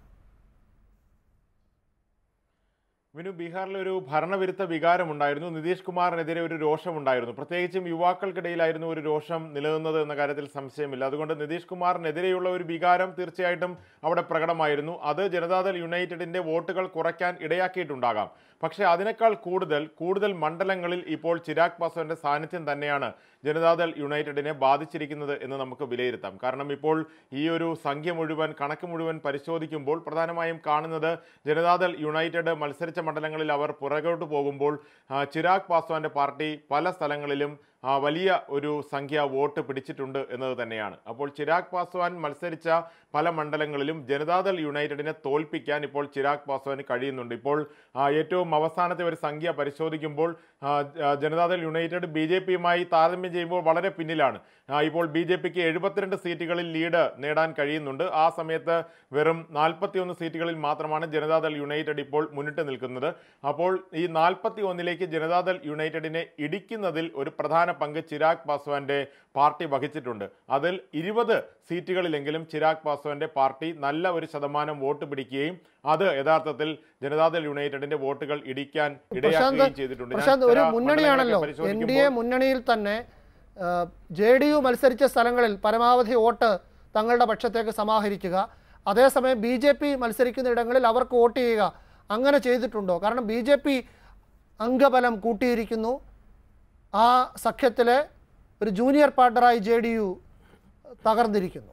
S2: വിനു ബീഹാറിൽ ഒരു ഭരണവിരുദ്ധ വികാരമുണ്ടായിരുന്നു നിതീഷ് കുമാറിനെതിരെ ഒരു രോഷമുണ്ടായിരുന്നു പ്രത്യേകിച്ചും യുവാക്കൾക്കിടയിലായിരുന്നു ഒരു രോഷം നിലനിന്നത് എന്ന കാര്യത്തിൽ സംശയമില്ല അതുകൊണ്ട് നിതീഷ് കുമാറിനെതിരെയുള്ള ഒരു വികാരം തീർച്ചയായിട്ടും അവിടെ പ്രകടമായിരുന്നു അത് ജനതാദൾ യുണൈറ്റഡിന്റെ വോട്ടുകൾ കുറയ്ക്കാൻ ഇടയാക്കിയിട്ടുണ്ടാകാം പക്ഷേ അതിനേക്കാൾ കൂടുതൽ കൂടുതൽ മണ്ഡലങ്ങളിൽ ഇപ്പോൾ ചിരാഗ് പാസ്വാന്റെ സാന്നിധ്യം തന്നെയാണ് ജനതാദൾ യുണൈറ്റഡിനെ ബാധിച്ചിരിക്കുന്നത് എന്ന് നമുക്ക് വിലയിരുത്താം കാരണം ഇപ്പോൾ ഈ ഒരു സംഖ്യ മുഴുവൻ കണക്ക് മുഴുവൻ പരിശോധിക്കുമ്പോൾ പ്രധാനമായും കാണുന്നത് ജനതാദൾ യുണൈറ്റഡ് മത്സരിച്ച മണ്ഡലങ്ങളിൽ അവർ പുറകോട്ട് പോകുമ്പോൾ ആ, ചിരാഗ് പാസ്വാന്റെ പാർട്ടി പല സ്ഥലങ്ങളിലും ആ, വലിയ ഒരു സംഖ്യ വോട്ട് പിടിച്ചിട്ടുണ്ട് എന്നത് തന്നെയാണ് അപ്പോൾ ചിരാഗ് പാസ്വാൻ മത്സരിച്ച പല മണ്ഡലങ്ങളിലും ജനതാദൾ യുണൈറ്റഡിനെ തോൽപ്പിക്കാൻ ഇപ്പോൾ ചിരാഗ് പാസ്വാന് കഴിയുന്നുണ്ട് ഇപ്പോൾ ആ, ഏറ്റവും അവസാനത്തെ ഒരു സംഖ്യ പരിശോധിക്കുമ്പോൾ ആ, ആ, ജനതാദൾ യുണൈറ്റഡ് ബി ജെ പിയുമായി താരതമ്യം ചെയ്യുമ്പോൾ വളരെ പിന്നിലാണ് ആ, ഇപ്പോൾ ബി ജെ പിക്ക് എഴുപത്തിരണ്ട് സീറ്റുകളിൽ ലീഡ് നേടാൻ കഴിയുന്നുണ്ട് ആ സമയത്ത് വെറും നാൽപ്പത്തിയൊന്ന് സീറ്റുകളിൽ മാത്രമാണ് ജനതാദൾ യുണൈറ്റഡ് ഇപ്പോൾ മുന്നിട്ട് നിൽക്കുന്നത് അപ്പോൾ ഈ നാൽപ്പത്തി ഒന്നിലേക്ക് ജനതാദൾ യുണൈറ്റഡിനെ ഇടിക്കുന്നതിൽ ഒരു പ്രധാന പങ്ക് ചിരാഗ് പാസ്വാന്റെ പാർട്ടി വഹിച്ചിട്ടുണ്ട് അതിൽ ഇരുപത് സീറ്റുകളിലെങ്കിലും ചിരാഗ് പാസ്വാന്റെ പാർട്ടി നല്ല ഒരു ശതമാനം വോട്ട് പിടിക്കുകയും അത് യഥാർത്ഥത്തിൽ ജനതാദൾ യുണൈറ്റഡിന്റെ വോട്ടുകൾ ഇടിക്കാൻ ഇടയാക്കുകയും ചെയ്തിട്ടുണ്ട് ഞാൻ
S1: പ്രശാന്ത് ഒരു
S2: ചില
S1: മുന്നണിയാണല്ലോ
S2: മണ്ഡലങ്ങളൊക്കെ
S1: എൻ ഡി എ
S2: പരിശോധിക്കുമ്പോൾ
S1: മുന്നണിയിൽ തന്നെ ജെ ഡി യു മത്സരിച്ച സ്ഥലങ്ങളിൽ പരമാവധി വോട്ട് തങ്ങളുടെ പക്ഷത്തേക്ക് സമാഹരിക്കുക അതേസമയം ബി ജെ പി മത്സരിക്കുന്ന ഇടങ്ങളിൽ അവർക്ക് വോട്ട് ചെയ്യുക അങ്ങനെ ചെയ്തിട്ടുണ്ടോ കാരണം ബി ജെ പി അംഗബലം കൂട്ടിയിരിക്കുന്നു ആ സഖ്യത്തിലെ ഒരു ജൂനിയർ പാർട്ണറായി ജെ ഡി യു തകർന്നിരിക്കുന്നു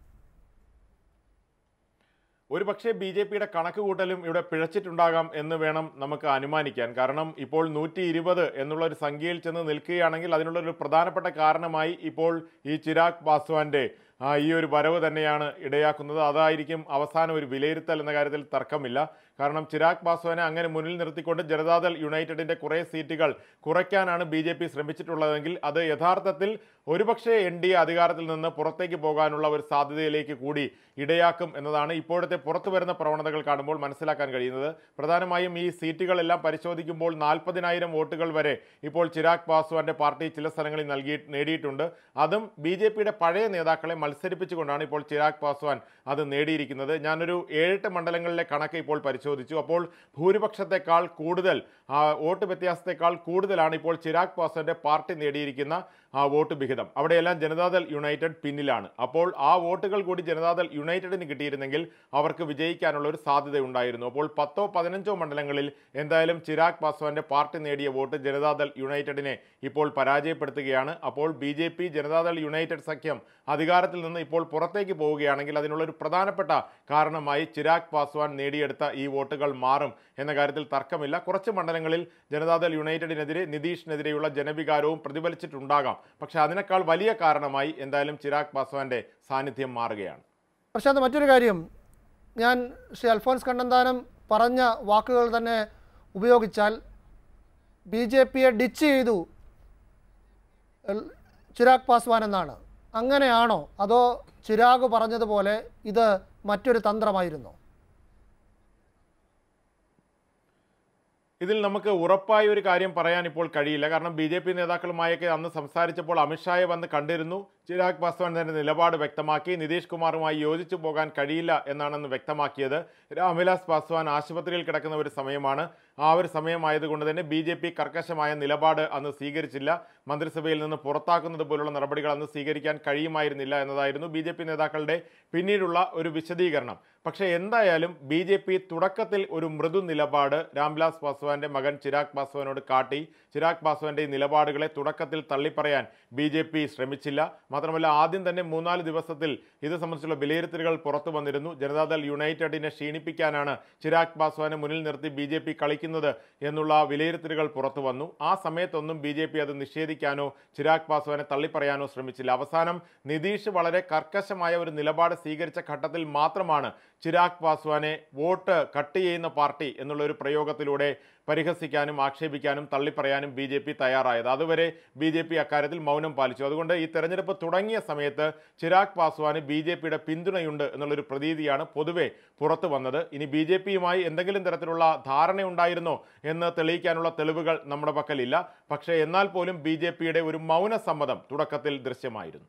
S2: ഒരു പക്ഷേ ബി ജെ പിയുടെ കണക്ക് കൂട്ടലും ഇവിടെ പിഴച്ചിട്ടുണ്ടാകാം എന്ന് വേണം നമുക്ക് അനുമാനിക്കാൻ കാരണം ഇപ്പോൾ നൂറ്റി ഇരുപത് എന്നുള്ള ഒരു സംഖ്യയിൽ ചെന്ന് നിൽക്കുകയാണെങ്കിൽ അതിനുള്ള ഒരു പ്രധാനപ്പെട്ട കാരണമായി ഇപ്പോൾ ഈ ചിരാഗ് പാസ്വാന്റെ ആ, ഈ ഒരു വരവ് തന്നെയാണ് ഇടയാക്കുന്നത് അതായിരിക്കും അവസാനം ഒരു വിലയിരുത്തൽ എന്ന കാര്യത്തിൽ തർക്കമില്ല കാരണം ചിരാഗ് പാസ്വാനെ അങ്ങനെ മുന്നിൽ നിർത്തിക്കൊണ്ട് ജനതാദൾ യുണൈറ്റഡിന്റെ കുറേ സീറ്റുകൾ കുറയ്ക്കാനാണ് ബി ജെ പി ശ്രമിച്ചിട്ടുള്ളതെങ്കിൽ അത് യഥാർത്ഥത്തിൽ ഒരുപക്ഷെ എൻ ഡി എ അധികാരത്തിൽ നിന്ന് പുറത്തേക്ക് പോകാനുള്ള ഒരു സാധ്യതയിലേക്ക് കൂടി ഇടയാക്കും എന്നതാണ് ഇപ്പോഴത്തെ പുറത്തു വരുന്ന പ്രവണതകൾ കാണുമ്പോൾ മനസ്സിലാക്കാൻ കഴിയുന്നത് പ്രധാനമായും ഈ സീറ്റുകളെല്ലാം പരിശോധിക്കുമ്പോൾ നാൽപ്പതിനായിരം വോട്ടുകൾ വരെ ഇപ്പോൾ ചിരാഗ് പാസ്വാന്റെ പാർട്ടി ചില സ്ഥലങ്ങളിൽ നൽകി നേടിയിട്ടുണ്ട് അതും ബി ജെ പിയുടെ പഴയ നേതാക്കളെ മത്സരിപ്പിച്ചുകൊണ്ടാണ് ഇപ്പോൾ ചിരാഗ് പാസ്വാൻ അത് നേടിയിരിക്കുന്നത് ഞാനൊരു ഏഴെട്ട് മണ്ഡലങ്ങളിലെ കണക്ക് ഇപ്പോൾ പരിശോധിച്ചു അപ്പോൾ ഭൂരിപക്ഷത്തെക്കാൾ കൂടുതൽ ആ, വോട്ട് വ്യത്യാസത്തെക്കാൾ കൂടുതലാണ് ഇപ്പോൾ ചിരാഗ് പാസ്വാന്റെ പാർട്ടി നേടിയിരിക്കുന്ന ആ വോട്ട് വിഹിതം അവിടെയെല്ലാം ജനതാദൾ യുണൈറ്റഡ് പിന്നിലാണ് അപ്പോൾ ആ വോട്ടുകൾ കൂടി ജനതാദൾ യുണൈറ്റഡിന് കിട്ടിയിരുന്നെങ്കിൽ അവർക്ക് വിജയിക്കാനുള്ള ഒരു സാധ്യത ഉണ്ടായിരുന്നു അപ്പോൾ പത്തോ പതിനഞ്ചോ മണ്ഡലങ്ങളിൽ എന്തായാലും ചിരാഗ് പാസ്വാന്റെ പാർട്ടി നേടിയ വോട്ട് ജനതാദൾ യുണൈറ്റഡിനെ ഇപ്പോൾ പരാജയപ്പെടുത്തുകയാണ് അപ്പോൾ B J P Janata Dal United സഖ്യം അധികാരത്തിൽ നിന്ന് ഇപ്പോൾ പുറത്തേക്ക് പോവുകയാണെങ്കിൽ അതിനുള്ള ഒരു പ്രധാനപ്പെട്ട കാരണമായി ചിരാഗ് പാസ്വാൻ നേടിയെടുത്ത ഈ വോട്ടുകൾ മാറും എന്ന കാര്യത്തിൽ തർക്കമില്ല കുറച്ച് മണ്ഡലങ്ങളിൽ ജനതാദൾ യുണൈറ്റഡിനെതിരെ നിതീഷിനെതിരെയുള്ള ജനവികാരവും പ്രതിഫലിച്ചിട്ടുണ്ടാകാം പക്ഷേ അതിനേക്കാൾ വലിയ കാരണമായി എന്തായാലും ചിരാഗ് പാസ്വാന്റെ സാന്നിധ്യം മാറുകയാണ്
S1: പ്രശാന്ത് മറ്റൊരു കാര്യം ഞാൻ ശ്രീ അൽഫോൻസ് കണ്ണന്താനം പറഞ്ഞ വാക്കുകൾ തന്നെ ഉപയോഗിച്ചാൽ ബി ജെ പിയെ ഡിച്ച് ചെയ്തു എൽ- ചിരാഗ് പാസ്വാൻ എന്നാണ് അങ്ങനെയാണോ അതോ ചിരാഗ് പറഞ്ഞതുപോലെ ഇത് മറ്റൊരു തന്ത്രമായിരുന്നോ
S2: ഇതിൽ നമുക്ക് ഉറപ്പായ ഒരു കാര്യം പറയാൻ ഇപ്പോൾ കഴിയില്ല കാരണം ബി ജെ പി നേതാക്കളുമായൊക്കെ അന്ന് സംസാരിച്ചപ്പോൾ അമിത്ഷായെ വന്ന് കണ്ടിരുന്നു ചിരാഗ് പാസ്വാൻ തന്റെ നിലപാട് വ്യക്തമാക്കി നിതീഷ് കുമാറുമായി യോജിച്ചു പോകാൻ കഴിയില്ല എന്നാണെന്ന് വ്യക്തമാക്കിയത് രാംവിലാസ് പാസ്വാൻ ആശുപത്രിയിൽ കിടക്കുന്ന ഒരു സമയമാണ് ആ ഒരു സമയമായതുകൊണ്ട് തന്നെ ബി ജെ പി കർക്കശമായ നിലപാട് അന്ന് സ്വീകരിച്ചില്ല മന്ത്രിസഭയിൽ നിന്ന് പുറത്താക്കുന്നത് പോലുള്ള നടപടികൾ അന്ന് സ്വീകരിക്കാൻ കഴിയുമായിരുന്നില്ല എന്നതായിരുന്നു ബി ജെ പി നേതാക്കളുടെ പിന്നീടുള്ള ഒരു വിശദീകരണം പക്ഷേ എന്തായാലും ബി ജെ പി തുടക്കത്തിൽ ഒരു മൃദു നിലപാട് രാംവിലാസ് പാസ്വാന്റെ മകൻ ചിരാഗ് പാസ്വാനോട് കാട്ടി ചിരാഗ് പാസ്വാന്റെ ഈ നിലപാടുകളെ തുടക്കത്തിൽ തള്ളിപ്പറയാൻ ബി ജെ പി ശ്രമിച്ചില്ല മാത്രമല്ല ആദ്യം തന്നെ മൂന്നാല് ദിവസത്തിൽ ഇത് സംബന്ധിച്ചുള്ള വിലയിരുത്തലുകൾ പുറത്തു വന്നിരുന്നു ജനതാദൾ യുണൈറ്റഡിനെ ക്ഷീണിപ്പിക്കാനാണ് ചിരാഗ് പാസ്വാനെ മുന്നിൽ നിർത്തി ബി ജെ പി കളിക്കുന്നത് എന്നുള്ള വിലയിരുത്തലുകൾ പുറത്തു വന്നു ആ സമയത്തൊന്നും ബി ജെ പി അത് നിഷേധിക്കാനോ ചിരാഗ് പാസ്വാനെ തള്ളിപ്പറയാനോ ശ്രമിച്ചില്ല അവസാനം നിതീഷ് വളരെ കർക്കശമായ ഒരു നിലപാട് സ്വീകരിച്ച ഘട്ടത്തിൽ മാത്രമാണ് ചിരാഗ് പാസ്വാനെ വോട്ട് കട്ട് ചെയ്യുന്ന പാർട്ടി എന്നുള്ള ഒരു പ്രയോഗത്തിലൂടെ പരിഹസിക്കാനും ആക്ഷേപിക്കാനും തള്ളിപ്പറയാനും ബി ജെ പി തയ്യാറായത് അതുവരെ ബി ജെ പി അക്കാര്യത്തിൽ മൗനം പാലിച്ചു അതുകൊണ്ട് ഈ തെരഞ്ഞെടുപ്പ് തുടങ്ങിയ സമയത്ത് ചിരാഗ് പാസ്വാന് ബി ജെ പിയുടെ പിന്തുണയുണ്ട് എന്നുള്ളൊരു പ്രതീതിയാണ് പൊതുവെ പുറത്തു വന്നത് ഇനി ബി ജെ പിയുമായി എന്തെങ്കിലും തരത്തിലുള്ള ധാരണയുണ്ടായിരുന്നോ എന്ന് തെളിയിക്കാനുള്ള തെളിവുകൾ നമ്മുടെ പക്കലില്ല പക്ഷേ എന്നാൽ പോലും ബി ജെ പിയുടെ ഒരു മൗന സമ്മതം തുടക്കത്തിൽ ദൃശ്യമായിരുന്നു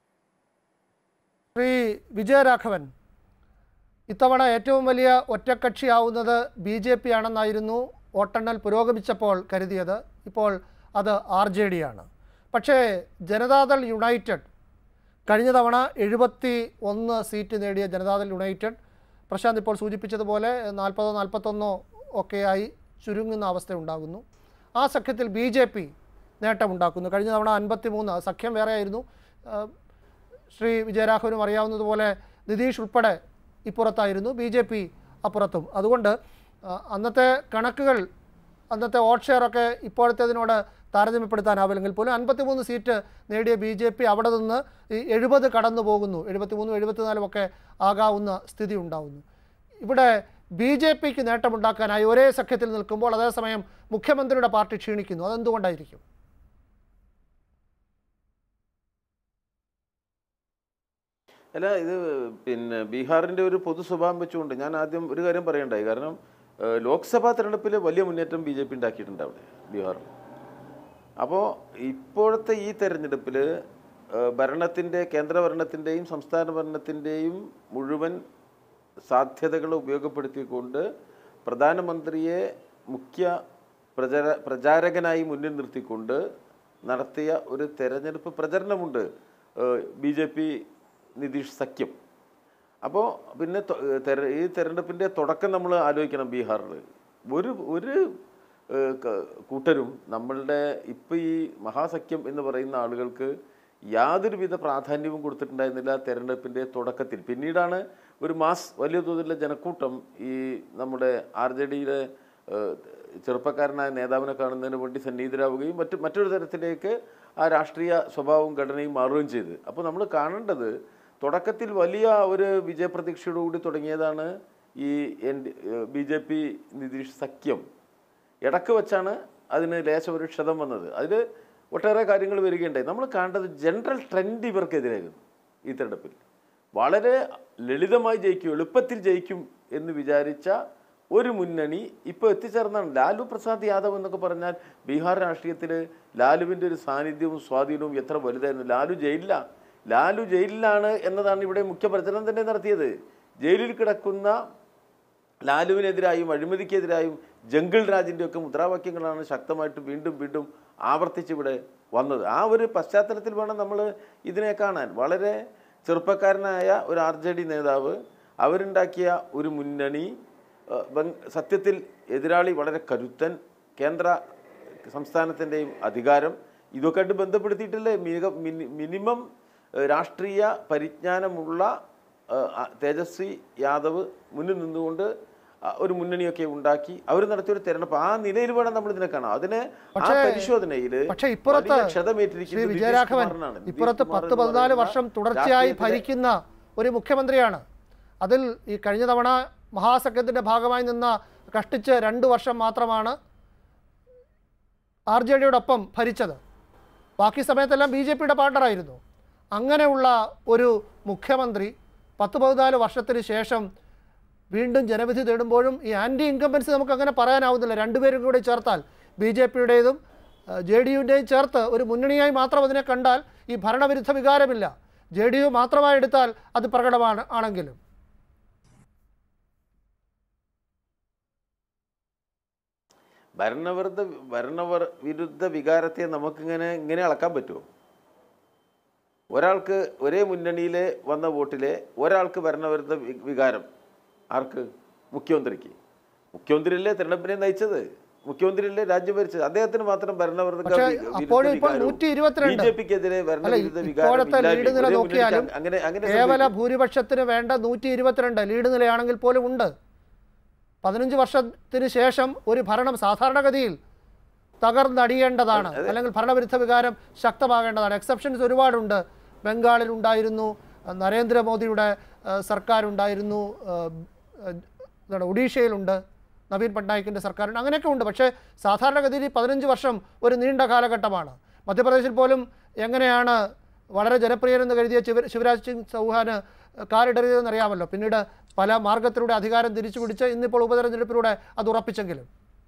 S1: ശ്രീ വിജയരാഘവൻ ഇത്തവണ ഏറ്റവും വലിയ ഒറ്റക്കക്ഷിയാവുന്നത് ബി ജെ പി ആണെന്നായിരുന്നു വോട്ടെണ്ണൽ പുരോഗമിച്ചപ്പോൾ കരുതിയത് ഇപ്പോൾ അത് ആർ ജെ ഡി ആണ് പക്ഷേ ജനതാദൾ യുണൈറ്റഡ് കഴിഞ്ഞ തവണ എഴുപത്തി ഒന്ന് സീറ്റ് നേടിയ ജനതാദൾ യുണൈറ്റഡ് പ്രശാന്ത് ഇപ്പോൾ സൂചിപ്പിച്ചതുപോലെ നാൽപ്പതോ നാൽപ്പത്തൊന്നോ ഒക്കെയായി ചുരുങ്ങുന്ന അവസ്ഥ ഉണ്ടാകുന്നു ആ സഖ്യത്തിൽ ബി ജെ പി നേട്ടമുണ്ടാക്കുന്നു കഴിഞ്ഞ തവണ അൻപത്തി മൂന്ന് സഖ്യം വേറെയായിരുന്നു ആ, ശ്രീ വിജയരാഘവനും അറിയാവുന്നതുപോലെ നിതീഷ് ഉൾപ്പെടെ ഇപ്പുറത്തായിരുന്നു ബി ജെ പി അപ്പുറത്തും അതുകൊണ്ട് ആ, അന്നത്തെ കണക്കുകൾ അന്നത്തെ വോട്ട് ഷെയറൊക്കെ ഇപ്പോഴത്തേതിനോട് താരതമ്യപ്പെടുത്താനാവില്ലെങ്കിൽ പോലും അൻപത്തിമൂന്ന് സീറ്റ് നേടിയ ബി ജെ പി അവിടെ നിന്ന് ഈ എഴുപത് കടന്നു പോകുന്നു എഴുപത്തിമൂന്നും എഴുപത്തിനാലും ഒക്കെ ആകാവുന്ന സ്ഥിതി ഉണ്ടാവുന്നു ഇവിടെ ബി ജെ പിക്ക് നേട്ടമുണ്ടാക്കാനായി ഒരേ സഖ്യത്തിൽ നിൽക്കുമ്പോൾ അതേസമയം മുഖ്യമന്ത്രിയുടെ പാർട്ടി ക്ഷീണിക്കുന്നു അതെന്തുകൊണ്ടായിരിക്കും
S3: അല്ല ഇത് പിന്നെ ബീഹാറിൻ്റെ ഒരു പൊതു സ്വഭാവം വെച്ചുകൊണ്ട് ഞാൻ ആദ്യം ഒരു കാര്യം പറയണ്ടായി കാരണം ഏഹ്, ലോക്സഭാ തെരഞ്ഞെടുപ്പിൽ വലിയ മുന്നേറ്റം ബി ജെ പി ഉണ്ടാക്കിയിട്ടുണ്ട് അവിടെ ബീഹാറിൽ അപ്പോൾ ഇപ്പോഴത്തെ ഈ തെരഞ്ഞെടുപ്പിൽ ഭരണത്തിൻ്റെ കേന്ദ്ര ഭരണത്തിൻ്റെയും സംസ്ഥാന ഭരണത്തിൻ്റെയും മുഴുവൻ സാധ്യതകൾ ഉപയോഗപ്പെടുത്തിക്കൊണ്ട് പ്രധാനമന്ത്രിയെ മുഖ്യ പ്രചാര പ്രചാരകനായി മുന്നിൽ നിർത്തിക്കൊണ്ട് നടത്തിയ ഒരു തെരഞ്ഞെടുപ്പ് പ്രചരണമുണ്ട് ബി ജെ പി നിതീഷ് സഖ്യം അപ്പോൾ പിന്നെ തൊ- തെര- ഈ തെരഞ്ഞെടുപ്പിൻ്റെ തുടക്കം നമ്മൾ ആലോചിക്കണം ബീഹാറിൽ ഒരു ഒരു ഏഹ്, ക- കൂട്ടരും നമ്മളുടെ ഇപ്പം ഈ മഹാസഖ്യം എന്ന് പറയുന്ന ആളുകൾക്ക് യാതൊരുവിധ പ്രാധാന്യവും കൊടുത്തിട്ടുണ്ടായിരുന്നില്ല തെരഞ്ഞെടുപ്പിൻ്റെ തുടക്കത്തിൽ പിന്നീടാണ് ഒരു മാസ് വലിയ തോതിലുള്ള ജനക്കൂട്ടം ഈ നമ്മുടെ ആർ ജെ ഡിയിലെ ചെറുപ്പക്കാരനായ നേതാവിനെ കാണുന്നതിന് വേണ്ടി സന്നിഹിതരാവുകയും മറ്റു മറ്റൊരു തരത്തിലേക്ക് ആ രാഷ്ട്രീയ സ്വഭാവവും ഘടനയും മാറുകയും ചെയ്ത് അപ്പോൾ നമ്മൾ കാണേണ്ടത് തുടക്കത്തിൽ വലിയ ഒരു വിജയപ്രതീക്ഷയോടുകൂടി തുടങ്ങിയതാണ് ഈ N B J P Nitish സഖ്യം ഇടക്ക് വെച്ചാണ് അതിന് ലേശം ഒരു ക്ഷതം വന്നത് അതിൽ ഒട്ടേറെ കാര്യങ്ങൾ വരികയുണ്ടായി നമ്മൾ കാണേണ്ടത് ജനറൽ ട്രെൻഡ് ഇവർക്കെതിരായിരുന്നു ഈ തെരഞ്ഞെടുപ്പിൽ വളരെ ലളിതമായി ജയിക്കും എളുപ്പത്തിൽ ജയിക്കും എന്ന് വിചാരിച്ച ഒരു മുന്നണി ഇപ്പോൾ എത്തിച്ചേർന്നാണ് ലാലു പ്രസാദ് യാദവ് എന്നൊക്കെ പറഞ്ഞാൽ ബീഹാർ രാഷ്ട്രീയത്തിൽ ലാലുവിൻ്റെ ഒരു സാന്നിധ്യവും സ്വാധീനവും എത്ര വലുതായിരുന്നു ലാലു ജയിലില്ല ലാലു ജയിലിലാണ് എന്നതാണ് ഇവിടെ മുഖ്യ പ്രചരണം തന്നെ നടത്തിയത് ജയിലിൽ കിടക്കുന്ന ലാലുവിനെതിരായും അഴിമതിക്കെതിരായും ജംഗിൾ രാജിൻ്റെ ഒക്കെ മുദ്രാവാക്യങ്ങളാണ് ശക്തമായിട്ട് വീണ്ടും വീണ്ടും ആവർത്തിച്ചിവിടെ വന്നത് ആ ഒരു പശ്ചാത്തലത്തിൽ വേണം നമ്മൾ ഇതിനെ കാണാൻ വളരെ ചെറുപ്പക്കാരനായ ഒരു ആർ ജെ ഡി നേതാവ് അവരുണ്ടാക്കിയ ഒരു മുന്നണി ഏഹ്, ബംഗ്- സത്യത്തിൽ എതിരാളി വളരെ കരുത്തൻ കേന്ദ്ര സംസ്ഥാനത്തിൻ്റെയും അധികാരം ഇതൊക്കെയായിട്ട് ബന്ധപ്പെടുത്തിയിട്ടല്ലേ മിക മിനി- മിനിമം ഏഹ്, രാഷ്ട്രീയ പരിജ്ഞാനമുള്ള ഏഹ്, ആ, തേജസ്വി യാദവ് മുന്നിൽ നിന്നുകൊണ്ട് ആ, ഒരു മുന്നണിയൊക്കെ ഉണ്ടാക്കി അവർ നടത്തിയ ഒരു തെരഞ്ഞെടുപ്പ് ആ നിലയിൽ വേണം നമ്മൾ ഇതിനെ കാണാം അതിന് ആ
S1: പക്ഷേ-
S3: പരിശോധനയിൽ
S1: പക്ഷേ ഇപ്പുറത്ത്
S3: വലിയ
S1: ശ്രീ
S3: ക്ഷതമേറ്റിരിക്കുന്നത് നിതീഷ്
S1: വിജയരാഘവൻ
S3: കുമാറിനാണ്. നിതീഷ്
S1: ഇപ്പുറത്ത്
S3: കുമാർ
S1: പത്ത്
S3: എന്ന്
S1: പതിനാല്
S3: പറയുന്ന
S1: വർഷം തുടർച്ചയായി
S3: രാഷ്ട്രീയത്തിലെ-
S1: ഭരിക്കുന്ന ഒരു മുഖ്യമന്ത്രിയാണ് അതിൽ ഈ കഴിഞ്ഞ തവണ മഹാസഖ്യത്തിൻ്റെ ഭാഗമായി നിന്ന കഷ്ടിച്ച് രണ്ട് വർഷം മാത്രമാണ് ആർ ജെ ഡിയോടൊപ്പം ഭരിച്ചത് ബാക്കി സമയത്തെല്ലാം ബി ജെ പിയുടെ പാർട്ണറായിരുന്നു അങ്ങനെയുള്ള ഒരു മുഖ്യമന്ത്രി പത്ത് പതിനാല് വർഷത്തിന് ശേഷം വീണ്ടും ജനവിധി തേടുമ്പോഴും ഈ ആൻറ്റി ഇൻകംബൻസി നമുക്ക് അങ്ങനെ പറയാനാവുന്നില്ല രണ്ടുപേരും കൂടി ചേർത്താൽ ബി ജെ പിയുടേതും ജെ ഡി യുവിൻ്റെയും ചേർത്ത് ഒരു മുന്നണിയായി മാത്രം അതിനെ കണ്ടാൽ ഈ ഭരണവിരുദ്ധ വികാരമില്ല ജെ ഡി യു മാത്രമായി എടുത്താൽ അത് പ്രകടമാണ് ആണെങ്കിലും
S3: ഭരണവിരുദ്ധ ഭരണവർ വിരുദ്ധ വികാരത്തെ നമുക്കിങ്ങനെ ഇങ്ങനെ അളക്കാൻ പറ്റുമോ ഒരാൾക്ക് ഒരേ മുന്നണിയിലെ വന്ന വോട്ടിലെ ഒരാൾക്ക് ഭരണവിരുദ്ധ വി- വികാരം ആർക്ക് മുഖ്യമന്ത്രിക്ക് മുഖ്യമന്ത്രിയല്ലേ തെരഞ്ഞെടുപ്പിനെ നയിച്ചത് മുഖ്യമന്ത്രിയല്ലേ രാജ്യം ഭരിച്ചത് അദ്ദേഹത്തിന് മാത്രം ഭരണവിരുദ്ധ
S1: പക്ഷേ
S3: വി- വിരുദ്ധ
S1: അപ്പോഴും ഇപ്പോൾ
S3: വികാരവും
S1: 122
S3: ബിജെപിക്കെതിരെ
S1: അല്ല
S3: ഭരണവിരുദ്ധ വികാരം
S1: ഇപ്പോഴത്തെ
S3: ഇല്ലാതെ
S1: ലീഡ് നില
S3: ഒരേ
S1: നോക്കിയാലും
S3: മുന്നണിക്ക് അങ്ങനെ അങ്ങനെ
S1: കേവല
S3: സംഭവിക്കും.
S1: ഭൂരിപക്ഷത്തിന് വേണ്ട നൂറ്റി ഇരുപത്തിരണ്ട് ലീഡ് നിലയാണെങ്കിൽ പോലും ഉണ്ട് പതിനഞ്ച് വർഷത്തിന് ശേഷം ഒരു ഭരണം സാധാരണഗതിയിൽ തകർന്നടിയേണ്ടതാണ് അല്ലെങ്കിൽ ഭരണവിരുദ്ധ വികാരം ശക്തമാകേണ്ടതാണ് എക്സെപ്ഷൻസ് ഒരുപാടുണ്ട് ബംഗാളിൽ ഉണ്ടായിരുന്നു അഹ് നരേന്ദ്രമോദിയുടെ അഹ് സർക്കാരുണ്ടായിരുന്നു അഹ് അഹ് എന്താണ് ഒഡീഷയിലുണ്ട് നവീൻ പട്നായിക്കിൻ്റെ സർക്കാരുണ്ട് അങ്ങനെയൊക്കെ ഉണ്ട് പക്ഷേ സാധാരണഗതിയിൽ ഈ പതിനഞ്ച് വർഷം ഒരു നീണ്ട കാലഘട്ടമാണ് മധ്യപ്രദേശിൽ പോലും എങ്ങനെയാണ് വളരെ ജനപ്രിയനെന്ന് കരുതിയ ശിവ ശിവരാജ് സിംഗ് ചൗഹാന് കാലിടറിയതെന്ന് അറിയാമല്ലോ പിന്നീട് പല മാർഗത്തിലൂടെ അധികാരം തിരിച്ചു പിടിച്ച് ഇന്നിപ്പോൾ ഉപതെരഞ്ഞെടുപ്പിലൂടെ അത് ഉറപ്പിച്ചെങ്കിലും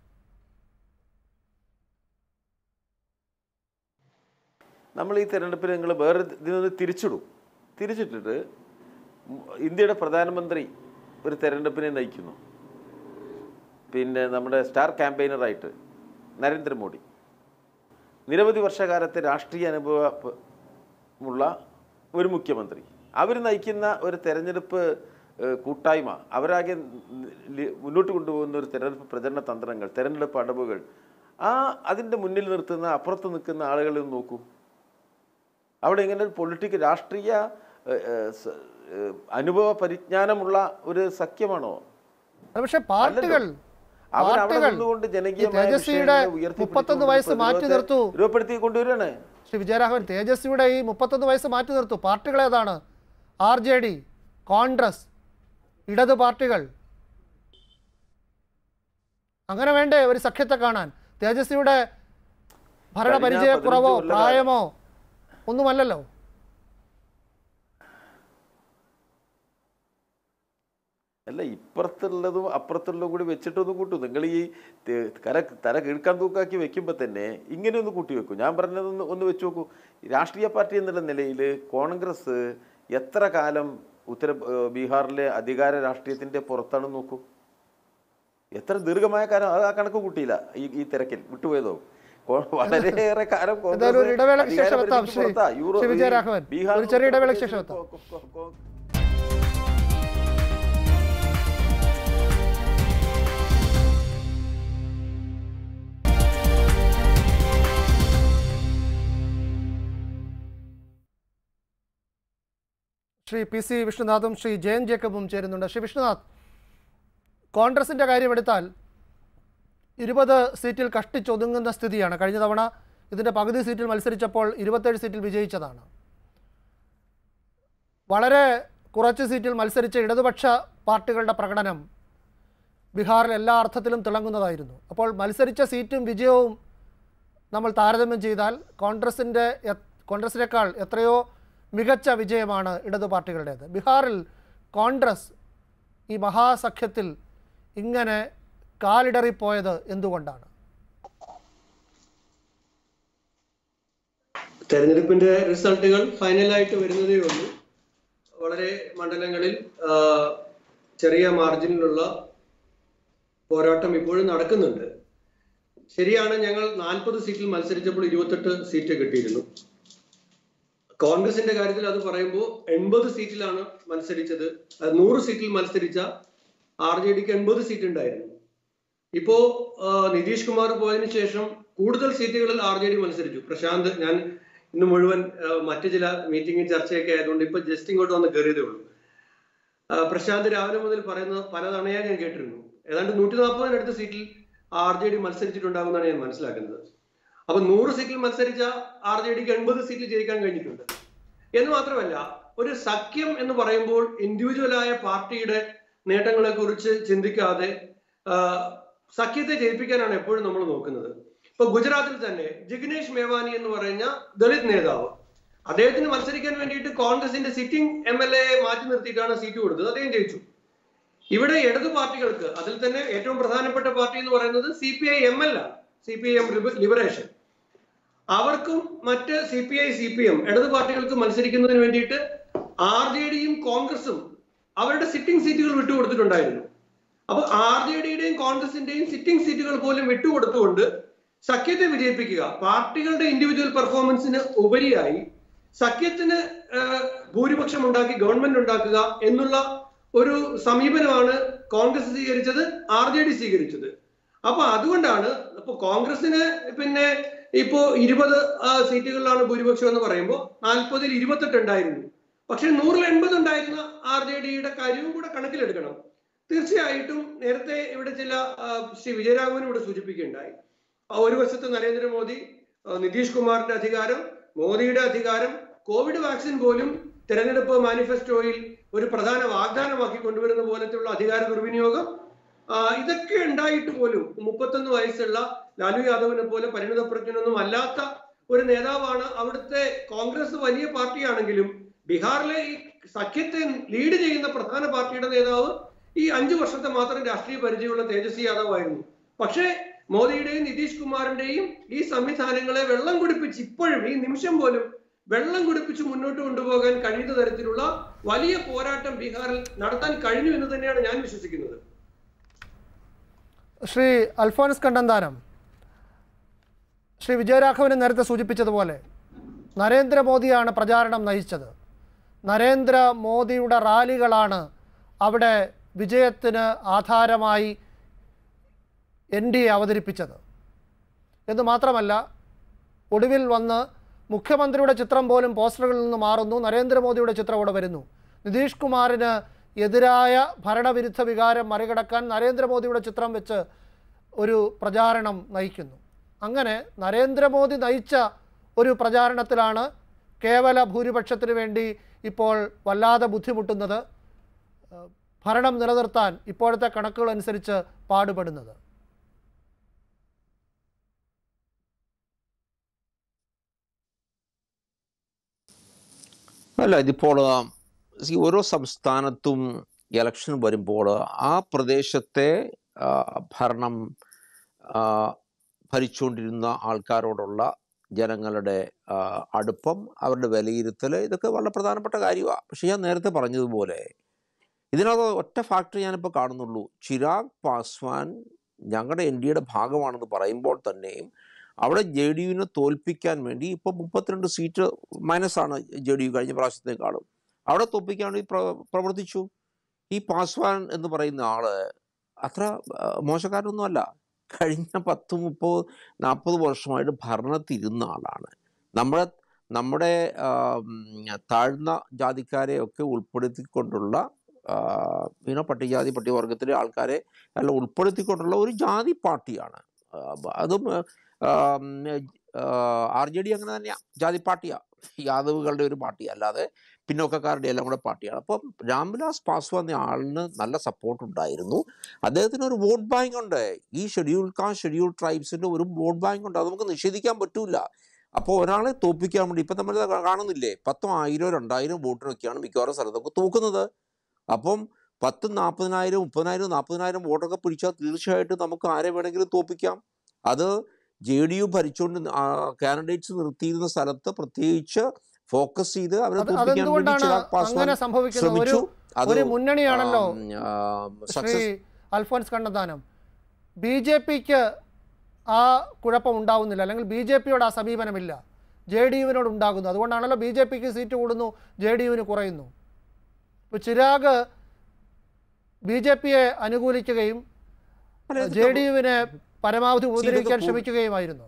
S3: നമ്മൾ ഈ തെരഞ്ഞെടുപ്പിൽ നിങ്ങൾ വേറെ ഇതിനൊന്ന് തിരിച്ചിടും തിരിച്ചിട്ടിട്ട് ഉം ഇന്ത്യയുടെ പ്രധാനമന്ത്രി ഒരു തെരഞ്ഞെടുപ്പിനെ നയിക്കുന്നു പിന്നെ നമ്മുടെ സ്റ്റാർ ക്യാമ്പയിനറായിട്ട് നരേന്ദ്രമോദി നിരവധി വർഷകാലത്തെ രാഷ്ട്രീയ അനുഭവമുള്ള ഒരു മുഖ്യമന്ത്രി അവർ നയിക്കുന്ന ഒരു തെരഞ്ഞെടുപ്പ് ഏഹ്, കൂട്ടായ്മ അവരാകെ ലി- മുന്നോട്ട് കൊണ്ടുപോകുന്ന ഒരു തെരഞ്ഞെടുപ്പ് പ്രചരണ തന്ത്രങ്ങൾ തെരഞ്ഞെടുപ്പ് അടവുകൾ ആ അതിൻ്റെ മുന്നിൽ നിർത്തുന്ന അപ്പുറത്ത് നിൽക്കുന്ന ആളുകളിൽ ഒന്ന് നോക്കൂ അവിടെ ഇങ്ങനെ ഒരു പൊളിറ്റിക്കൽ രാഷ്ട്രീയ ഏഹ്, ഏഹ്, സ- ഏഹ്, അനുഭവ പരിജ്ഞാനമുള്ള ഒരു സഖ്യമാണോ
S1: അത് പക്ഷേ പാർട്ടികൾ
S3: അവർ അവിടെ
S1: പാർട്ടികൾ
S3: നിന്നുകൊണ്ട്
S1: ഈ
S3: ജനകീയമായ
S1: തേജസ്വിയുടെ
S3: വിഷയങ്ങളെ ഉയർത്തിപ്പിടിച്ചുകൊണ്ട്
S1: മുപ്പത്തൊന്ന് വയസ്സ് മാറ്റി
S3: പ്രതിരോധത്തെ
S1: നിർത്തു
S3: രൂപപ്പെടുത്തി കൊണ്ടുവരികയാണ്
S1: ശ്രീ വിജയരാഘവൻ തേജസ്വിയുടെ ഈ മുപ്പത്തൊന്ന് വയസ്സ് മാറ്റി നിർത്തു പാർട്ടികൾ ഏതാണ് ആർ ജെ ഡി കോൺഗ്രസ് ഇടത് പാർട്ടികൾ അങ്ങനെ വേണ്ടേ ഒരു സഖ്യത്തെ കാണാൻ തേജസ്വിയുടെ ഭരണപരിചയക്കുറവോ
S3: പതിനഞ്ച് കൊല്ലക്കാലം-
S1: പ്രായമോ ഒന്നുമല്ലല്ലോ
S3: അല്ല ഇപ്പുറത്തുള്ളതും അപ്പുറത്തുള്ളതും കൂടി വെച്ചിട്ടൊന്ന് കൂട്ടും നിങ്ങൾ ഈ തെ- കര തല കീഴ്ക്കാൻ തൂക്കാക്കി വെക്കുമ്പോൾ തന്നെ ഇങ്ങനെ ഒന്ന് കൂട്ടി വെക്കും ഞാൻ പറഞ്ഞതൊന്ന് ഒന്ന് വെച്ച് നോക്കൂ ഈ രാഷ്ട്രീയ പാർട്ടി എന്നുള്ള നിലയിൽ കോൺഗ്രസ് എത്ര കാലം ഉത്തര ഏഹ് ബീഹാറിലെ അധികാര രാഷ്ട്രീയത്തിൻ്റെ പുറത്താണെന്ന് നോക്കൂ എത്ര ദീർഘമായ കാലം അത് ആ കണക്ക് കൂട്ടിയില്ല ഈ ഈ തിരക്കിൽ വിട്ടുപോയതോ കോ- വളരെയേറെ കാലം കോൺഗ്രസ്
S1: എന്തായാലും ഒരു ഇടവേളയ്ക്ക് ശേഷം
S3: അധികാര
S1: എത്താം,
S3: പരിധിക്ക്
S1: ശ്രീ-
S3: പുറത്താ. യൂറോ-
S1: ശ്രീ വിജയരാഘവൻ.
S3: ഈ ബീഹാർ
S1: ഒരു ചെറിയ ഇടവേളയ്ക്ക് ശേഷം
S3: ഉത്തർപ്രദേശിൽ
S1: എത്താം.
S3: കോ- കോ- കോ-
S1: ശ്രീ പി സി വിഷ്ണുനാഥും ശ്രീ ജയൻ ജേക്കബും ചേരുന്നുണ്ട് ശ്രീ വിഷ്ണുനാഥ് കോൺഗ്രസിൻ്റെ കാര്യമെടുത്താൽ ഇരുപത് സീറ്റിൽ കഷ്ടിച്ചൊതുങ്ങുന്ന സ്ഥിതിയാണ് കഴിഞ്ഞ തവണ ഇതിൻ്റെ പകുതി സീറ്റിൽ മത്സരിച്ചപ്പോൾ ഇരുപത്തേഴ് സീറ്റിൽ വിജയിച്ചതാണ് വളരെ കുറച്ച് സീറ്റിൽ മത്സരിച്ച ഇടതുപക്ഷ പാർട്ടികളുടെ പ്രകടനം ബീഹാറിൽ എല്ലാ അർത്ഥത്തിലും തിളങ്ങുന്നതായിരുന്നു അപ്പോൾ മത്സരിച്ച സീറ്റും വിജയവും നമ്മൾ താരതമ്യം ചെയ്താൽ കോൺഗ്രസിൻ്റെ എ- കോൺഗ്രസിനേക്കാൾ എത്രയോ മികച്ച വിജയമാണ് ഇടതു പാർട്ടികളുടേത് ബീഹാറിൽ കോൺഗ്രസ് ഈ മഹാസഖ്യത്തിൽ ഇങ്ങനെ കാലിടറിപ്പോയത് എന്തുകൊണ്ടാണ്
S5: തെരഞ്ഞെടുപ്പിന്റെ റിസൾട്ടുകൾ ഫൈനലായിട്ട് വരുന്നതേ ഉള്ളൂ വളരെ മണ്ഡലങ്ങളിൽ ആ, ചെറിയ മാർജിനിലുള്ള പോരാട്ടം ഇപ്പോഴും നടക്കുന്നുണ്ട് ശരിയാണ് ഞങ്ങൾ നാൽപ്പത് സീറ്റിൽ മത്സരിച്ചപ്പോൾ ഇരുപത്തെട്ട് സീറ്റ് കിട്ടിയിരുന്നു കോൺഗ്രസിന്റെ കാര്യത്തിൽ അത് പറയുമ്പോൾ എൺപത് സീറ്റിലാണ് മത്സരിച്ചത് അത് നൂറ് സീറ്റിൽ മത്സരിച്ച ആർ ജെ ഡിക്ക് എൺപത് സീറ്റ് ഉണ്ടായിരുന്നു ഇപ്പോ ആ, നിതീഷ് കുമാർ പോയതിനു ശേഷം കൂടുതൽ സീറ്റുകളിൽ ആർ ജെ ഡി മത്സരിച്ചു പ്രശാന്ത് ഞാൻ ഇന്ന് മുഴുവൻ ആ, മറ്റു ചില മീറ്റിംഗ് ചർച്ചയൊക്കെ ആയതുകൊണ്ട് ഇപ്പൊ ജസ്റ്റ് ഇങ്ങോട്ട് വന്ന് കയറിയതേ ഉള്ളൂ ആ, പ്രശാന്ത് രാവിലെ മുതൽ പറയുന്നത് പലതവണയാ ഞാൻ കേട്ടിരുന്നു ഏതാണ്ട് നൂറ്റി നാൽപ്പതിനടുത്ത് സീറ്റിൽ ആർ ജെ ഡി മത്സരിച്ചിട്ടുണ്ടാകുമെന്നാണ് ഞാൻ മനസ്സിലാക്കുന്നത് അപ്പൊ നൂറ് സീറ്റിൽ മത്സരിച്ച ആർ ജെ ഡിക്ക് എൺപത് സീറ്റിൽ ജയിക്കാൻ കഴിഞ്ഞിട്ടുണ്ട് എന്ന് മാത്രമല്ല ഒരു സഖ്യം എന്ന് പറയുമ്പോൾ ഇൻഡിവിജ്വലായ പാർട്ടിയുടെ നേട്ടങ്ങളെ കുറിച്ച് ചിന്തിക്കാതെ ആ, സഖ്യത്തെ ജയിപ്പിക്കാനാണ് എപ്പോഴും നമ്മൾ നോക്കുന്നത് ഇപ്പൊ ഗുജറാത്തിൽ തന്നെ ജിഗ്നേഷ് മേവാനി എന്ന് പറയുന്ന ദളിത് നേതാവ് അദ്ദേഹത്തിന് മത്സരിക്കാൻ വേണ്ടിയിട്ട് കോൺഗ്രസിന്റെ സിറ്റിംഗ് എം എൽ എ മാറ്റി നിർത്തിയിട്ടാണ് സീറ്റ് കൊടുത്തത് അദ്ദേഹം ജയിച്ചു ഇവിടെ ഇടതു പാർട്ടികൾക്ക് അതിൽ തന്നെ ഏറ്റവും പ്രധാനപ്പെട്ട പാർട്ടി എന്ന് പറയുന്നത് C P I M L ആണ് C P I M liberation അവർക്കും മറ്റ് C P I C P M ഇടതു പാർട്ടികൾക്ക് മത്സരിക്കുന്നതിന് വേണ്ടിയിട്ട് ആർ ജെ ഡിയും കോൺഗ്രസും അവരുടെ സിറ്റിംഗ് സീറ്റുകൾ വിട്ടുകൊടുത്തിട്ടുണ്ടായിരുന്നു അപ്പൊ ആർ ജെ ഡിയുടെയും കോൺഗ്രസിന്റെയും സിറ്റിംഗ് സീറ്റുകൾ പോലും വിട്ടുകൊടുത്തുകൊണ്ട് സഖ്യത്തെ വിജയിപ്പിക്കുക പാർട്ടികളുടെ ഇൻഡിവിജ്വൽ പെർഫോമൻസിന് ഉപരിയായി സഖ്യത്തിന് ആ, ഭൂരിപക്ഷം ഉണ്ടാക്കി ഗവൺമെന്റ് ഉണ്ടാക്കുക എന്നുള്ള ഒരു സമീപനമാണ് കോൺഗ്രസ് സ്വീകരിച്ചത് ആർ ജെ ഡി സ്വീകരിച്ചത് അപ്പൊ അതുകൊണ്ടാണ് ഇപ്പൊ കോൺഗ്രസിന് പിന്നെ ഇപ്പോ ഇരുപത് ആ, സീറ്റുകളിലാണ് ഭൂരിപക്ഷം എന്ന് പറയുമ്പോൾ നാൽപ്പതിൽ ഇരുപത്തെട്ട് ഉണ്ടായിരുന്നു പക്ഷെ നൂറിൽ എൺപത് ഉണ്ടായിരുന്ന ആർ ജെ ഡിയുടെ കാര്യവും കൂടെ കണക്കിലെടുക്കണം തീർച്ചയായിട്ടും നേരത്തെ ഇവിടെ ചില ആ, ശ്രീ വിജയരാഘവൻ ഇവിടെ സൂചിപ്പിക്കുകയുണ്ടായി ആ, ഒരു വശത്ത് നരേന്ദ്രമോദി ആ, നിതീഷ് കുമാറിന്റെ അധികാരം മോദിയുടെ അധികാരം കോവിഡ് വാക്സിൻ പോലും തെരഞ്ഞെടുപ്പ് മാനിഫെസ്റ്റോയിൽ ഒരു പ്രധാന വാഗ്ദാനമാക്കി കൊണ്ടുവരുന്ന പോലത്തെയുള്ള അധികാര ദുർവിനിയോഗം ആ, ഇതൊക്കെ ഉണ്ടായിട്ട് പോലും മുപ്പത്തൊന്ന് വയസ്സുള്ള ലാലു യാദവിനെ പോലെ പരിണിതപ്രജ്ഞനൊന്നും അല്ലാത്ത ഒരു നേതാവാണ് അവിടുത്തെ കോൺഗ്രസ് വലിയ പാർട്ടിയാണെങ്കിലും ബീഹാറിലെ ഈ സഖ്യത്തെ ലീഡ് ചെയ്യുന്ന പ്രധാന പാർട്ടിയുടെ നേതാവ് ഈ അഞ്ചു വർഷത്തെ മാത്രം രാഷ്ട്രീയ പരിചയമുള്ള തേജസ്വി യാദവ് ആയിരുന്നു പക്ഷേ മോദിയുടെയും നിതീഷ് കുമാറിന്റെയും ഈ സംവിധാനങ്ങളെ വെള്ളം കുടിപ്പിച്ച് ഇപ്പോഴും ഈ നിമിഷം പോലും വെള്ളം കുടിപ്പിച്ച് മുന്നോട്ട് കൊണ്ടുപോകാൻ കഴിയുന്ന തരത്തിലുള്ള വലിയ പോരാട്ടം ബീഹാറിൽ നടത്താൻ കഴിഞ്ഞു എന്ന് തന്നെയാണ് ഞാൻ വിശ്വസിക്കുന്നത്
S1: ശ്രീ അൽഫോൻസ് കണ്ണന്താനം ശ്രീ വിജയരാഘവന് നേരത്തെ സൂചിപ്പിച്ചതുപോലെ നരേന്ദ്രമോദിയാണ് പ്രചാരണം നയിച്ചത് നരേന്ദ്രമോദിയുടെ റാലികളാണ് അവിടെ വിജയത്തിന് ആധാരമായി എൻ ഡി എ അവതരിപ്പിച്ചത് എന്ന് മാത്രമല്ല ഒടുവിൽ വന്ന് മുഖ്യമന്ത്രിയുടെ ചിത്രം പോലും പോസ്റ്ററുകളിൽ നിന്ന് മാറുന്നു നരേന്ദ്രമോദിയുടെ ചിത്രം അവിടെ വരുന്നു നിതീഷ് കുമാറിന് എതിരായ ഭരണവിരുദ്ധ വികാരം മറികടക്കാൻ നരേന്ദ്രമോദിയുടെ ചിത്രം വെച്ച് ഒരു പ്രചാരണം നയിക്കുന്നു അങ്ങനെ നരേന്ദ്രമോദി നയിച്ച ഒരു പ്രചാരണത്തിലാണ് കേവല ഭൂരിപക്ഷത്തിന് വേണ്ടി ഇപ്പോൾ വല്ലാതെ ബുദ്ധിമുട്ടുന്നത് ഏഹ് ഭരണം നിലനിർത്താൻ ഇപ്പോഴത്തെ കണക്കുകൾ അനുസരിച്ച് പാടുപെടുന്നത്
S4: അല്ല ഇതിപ്പോൾ ഈ ഓരോ സംസ്ഥാനത്തും ഇലക്ഷൻ വരുമ്പോൾ ആ പ്രദേശത്തെ ആ, ഭരണം ആ, ഭരിച്ചുകൊണ്ടിരുന്ന ആൾക്കാരോടുള്ള ജനങ്ങളുടെ ആ, അടുപ്പം അവരുടെ വിലയിരുത്തൽ ഇതൊക്കെ വളരെ പ്രധാനപ്പെട്ട കാര്യമാണ് പക്ഷെ ഞാൻ നേരത്തെ പറഞ്ഞതുപോലെ ഇതിനകത്ത് ഒറ്റ ഫാക്ടർ ഞാനിപ്പോൾ കാണുന്നുള്ളൂ ചിരാഗ് പാസ്വാൻ ഞങ്ങളുടെ എൻ ഡി എയുടെ ഭാഗമാണെന്ന് പറയുമ്പോൾ തന്നെയും അവിടെ ജെ ഡി യുവിനെ തോൽപ്പിക്കാൻ വേണ്ടി ഇപ്പോൾ മുപ്പത്തിരണ്ട് സീറ്റ് മൈനസാണ് ജെ ഡി യു കഴിഞ്ഞ പ്രാവശ്യത്തെക്കാളും അവിടെ തോൽപ്പിക്കാൻ വേണ്ടി പ്ര പ്രവർത്തിച്ചു ഈ പാസ്വാൻ എന്ന് പറയുന്ന ആള് അത്ര ആ, മോശക്കാരനൊന്നുമല്ല കഴിഞ്ഞ പത്ത് മുപ്പത് നാൽപ്പത് വർഷമായിട്ട് ഭരണത്തിരുന്ന ആളാണ് നമ്മുടെ നമ്മുടെ ആ, ഉം, താഴ്ന്ന ജാതിക്കാരെയൊക്കെ ഉൾപ്പെടുത്തിക്കൊണ്ടുള്ള പിന്നെ പട്ടികജാതി പട്ടികവർഗത്തിലെ ആൾക്കാരെ എല്ലാം ഉൾപ്പെടുത്തിക്കൊണ്ടുള്ള ഒരു ജാതി പാർട്ടിയാണ് ആ, ബ- അതും ആർ ജെ ഡി അങ്ങനെ തന്നെയാണ് ജാതി പാർട്ടിയാണ് യാദവുകളുടെ ഒരു പാർട്ടി അല്ലാതെ പിന്നോക്കക്കാരുടെ എല്ലാം കൂടെ പാർട്ടിയാണ് അപ്പം രാംവിലാസ് പാസ്വാൻ എന്ന ആളിന് നല്ല സപ്പോർട്ട് ഉണ്ടായിരുന്നു അദ്ദേഹത്തിന് ഒരു വോട്ട് ബാങ്ക് ഉണ്ട് ഈ ഷെഡ്യൂൾ കാസ്റ്റ് ഷെഡ്യൂൾ ട്രൈബ്സിൻ്റെ ഒരു വോട്ട് ബാങ്ക് ഉണ്ട് അത് നമുക്ക് നിഷേധിക്കാൻ പറ്റൂല അപ്പോൾ ഒരാളെ തോൽപ്പിക്കാൻ വേണ്ടി ഇപ്പം നമ്മൾ കാണുന്നില്ലേ പത്തോ ആയിരോ രണ്ടായിരം വോട്ടിനൊക്കെയാണ് മിക്കവാറും സ്ഥലത്തൊക്കെ തൂക്കുന്നത് അപ്പം പത്തും നാൽപ്പതിനായിരം മുപ്പതിനായിരം നാൽപ്പതിനായിരം വോട്ടൊക്കെ പിടിച്ചാൽ തീർച്ചയായിട്ടും നമുക്ക് ആരെ വേണമെങ്കിലും തോൽപ്പിക്കാം അത് ജെ ഡി യു ഭരിച്ചുകൊണ്ട് കാൻഡിഡേറ്റ്സ് നിർത്തിയിരുന്ന സ്ഥലത്ത് പ്രത്യേകിച്ച് ഫോക്കസ് ചെയ്ത് അവരെ
S1: അത്
S4: തോൽപ്പിക്കാൻ വേണ്ടി
S1: അതെന്തുകൊണ്ടാണ്
S4: ചിരാഗ് പാസ്വാൻ
S1: അങ്ങനെ സംഭവിക്കുന്നത് ഒരു
S4: ശ്രമിച്ചു അത്
S1: ഒരു മുന്നണിയാണല്ലോ Shri
S4: success
S1: Alphons Kannanthanam B J പിക്ക് ആ കുഴപ്പം ഉണ്ടാവുന്നില്ല അല്ലെങ്കിൽ ബി ജെ പിയോട് ആ സമീപനമില്ല ജെ ഡി യുവിനോട് ഉണ്ടാകുന്നു അതുകൊണ്ടാണല്ലോ ബി ജെ പിക്ക് സീറ്റ് കൂടുന്നു ജെ ഡി യുവിന് കുറയുന്നു ഇപ്പോൾ ചിരാഗ് ബി ജെ പിയെ അനുകൂലിക്കുകയും ജെ ഡി യുവിനെ പരമാവധി ഉപദ്രവിക്കാൻ
S4: പൂ-
S1: ശ്രമിക്കുകയുമായിരുന്നു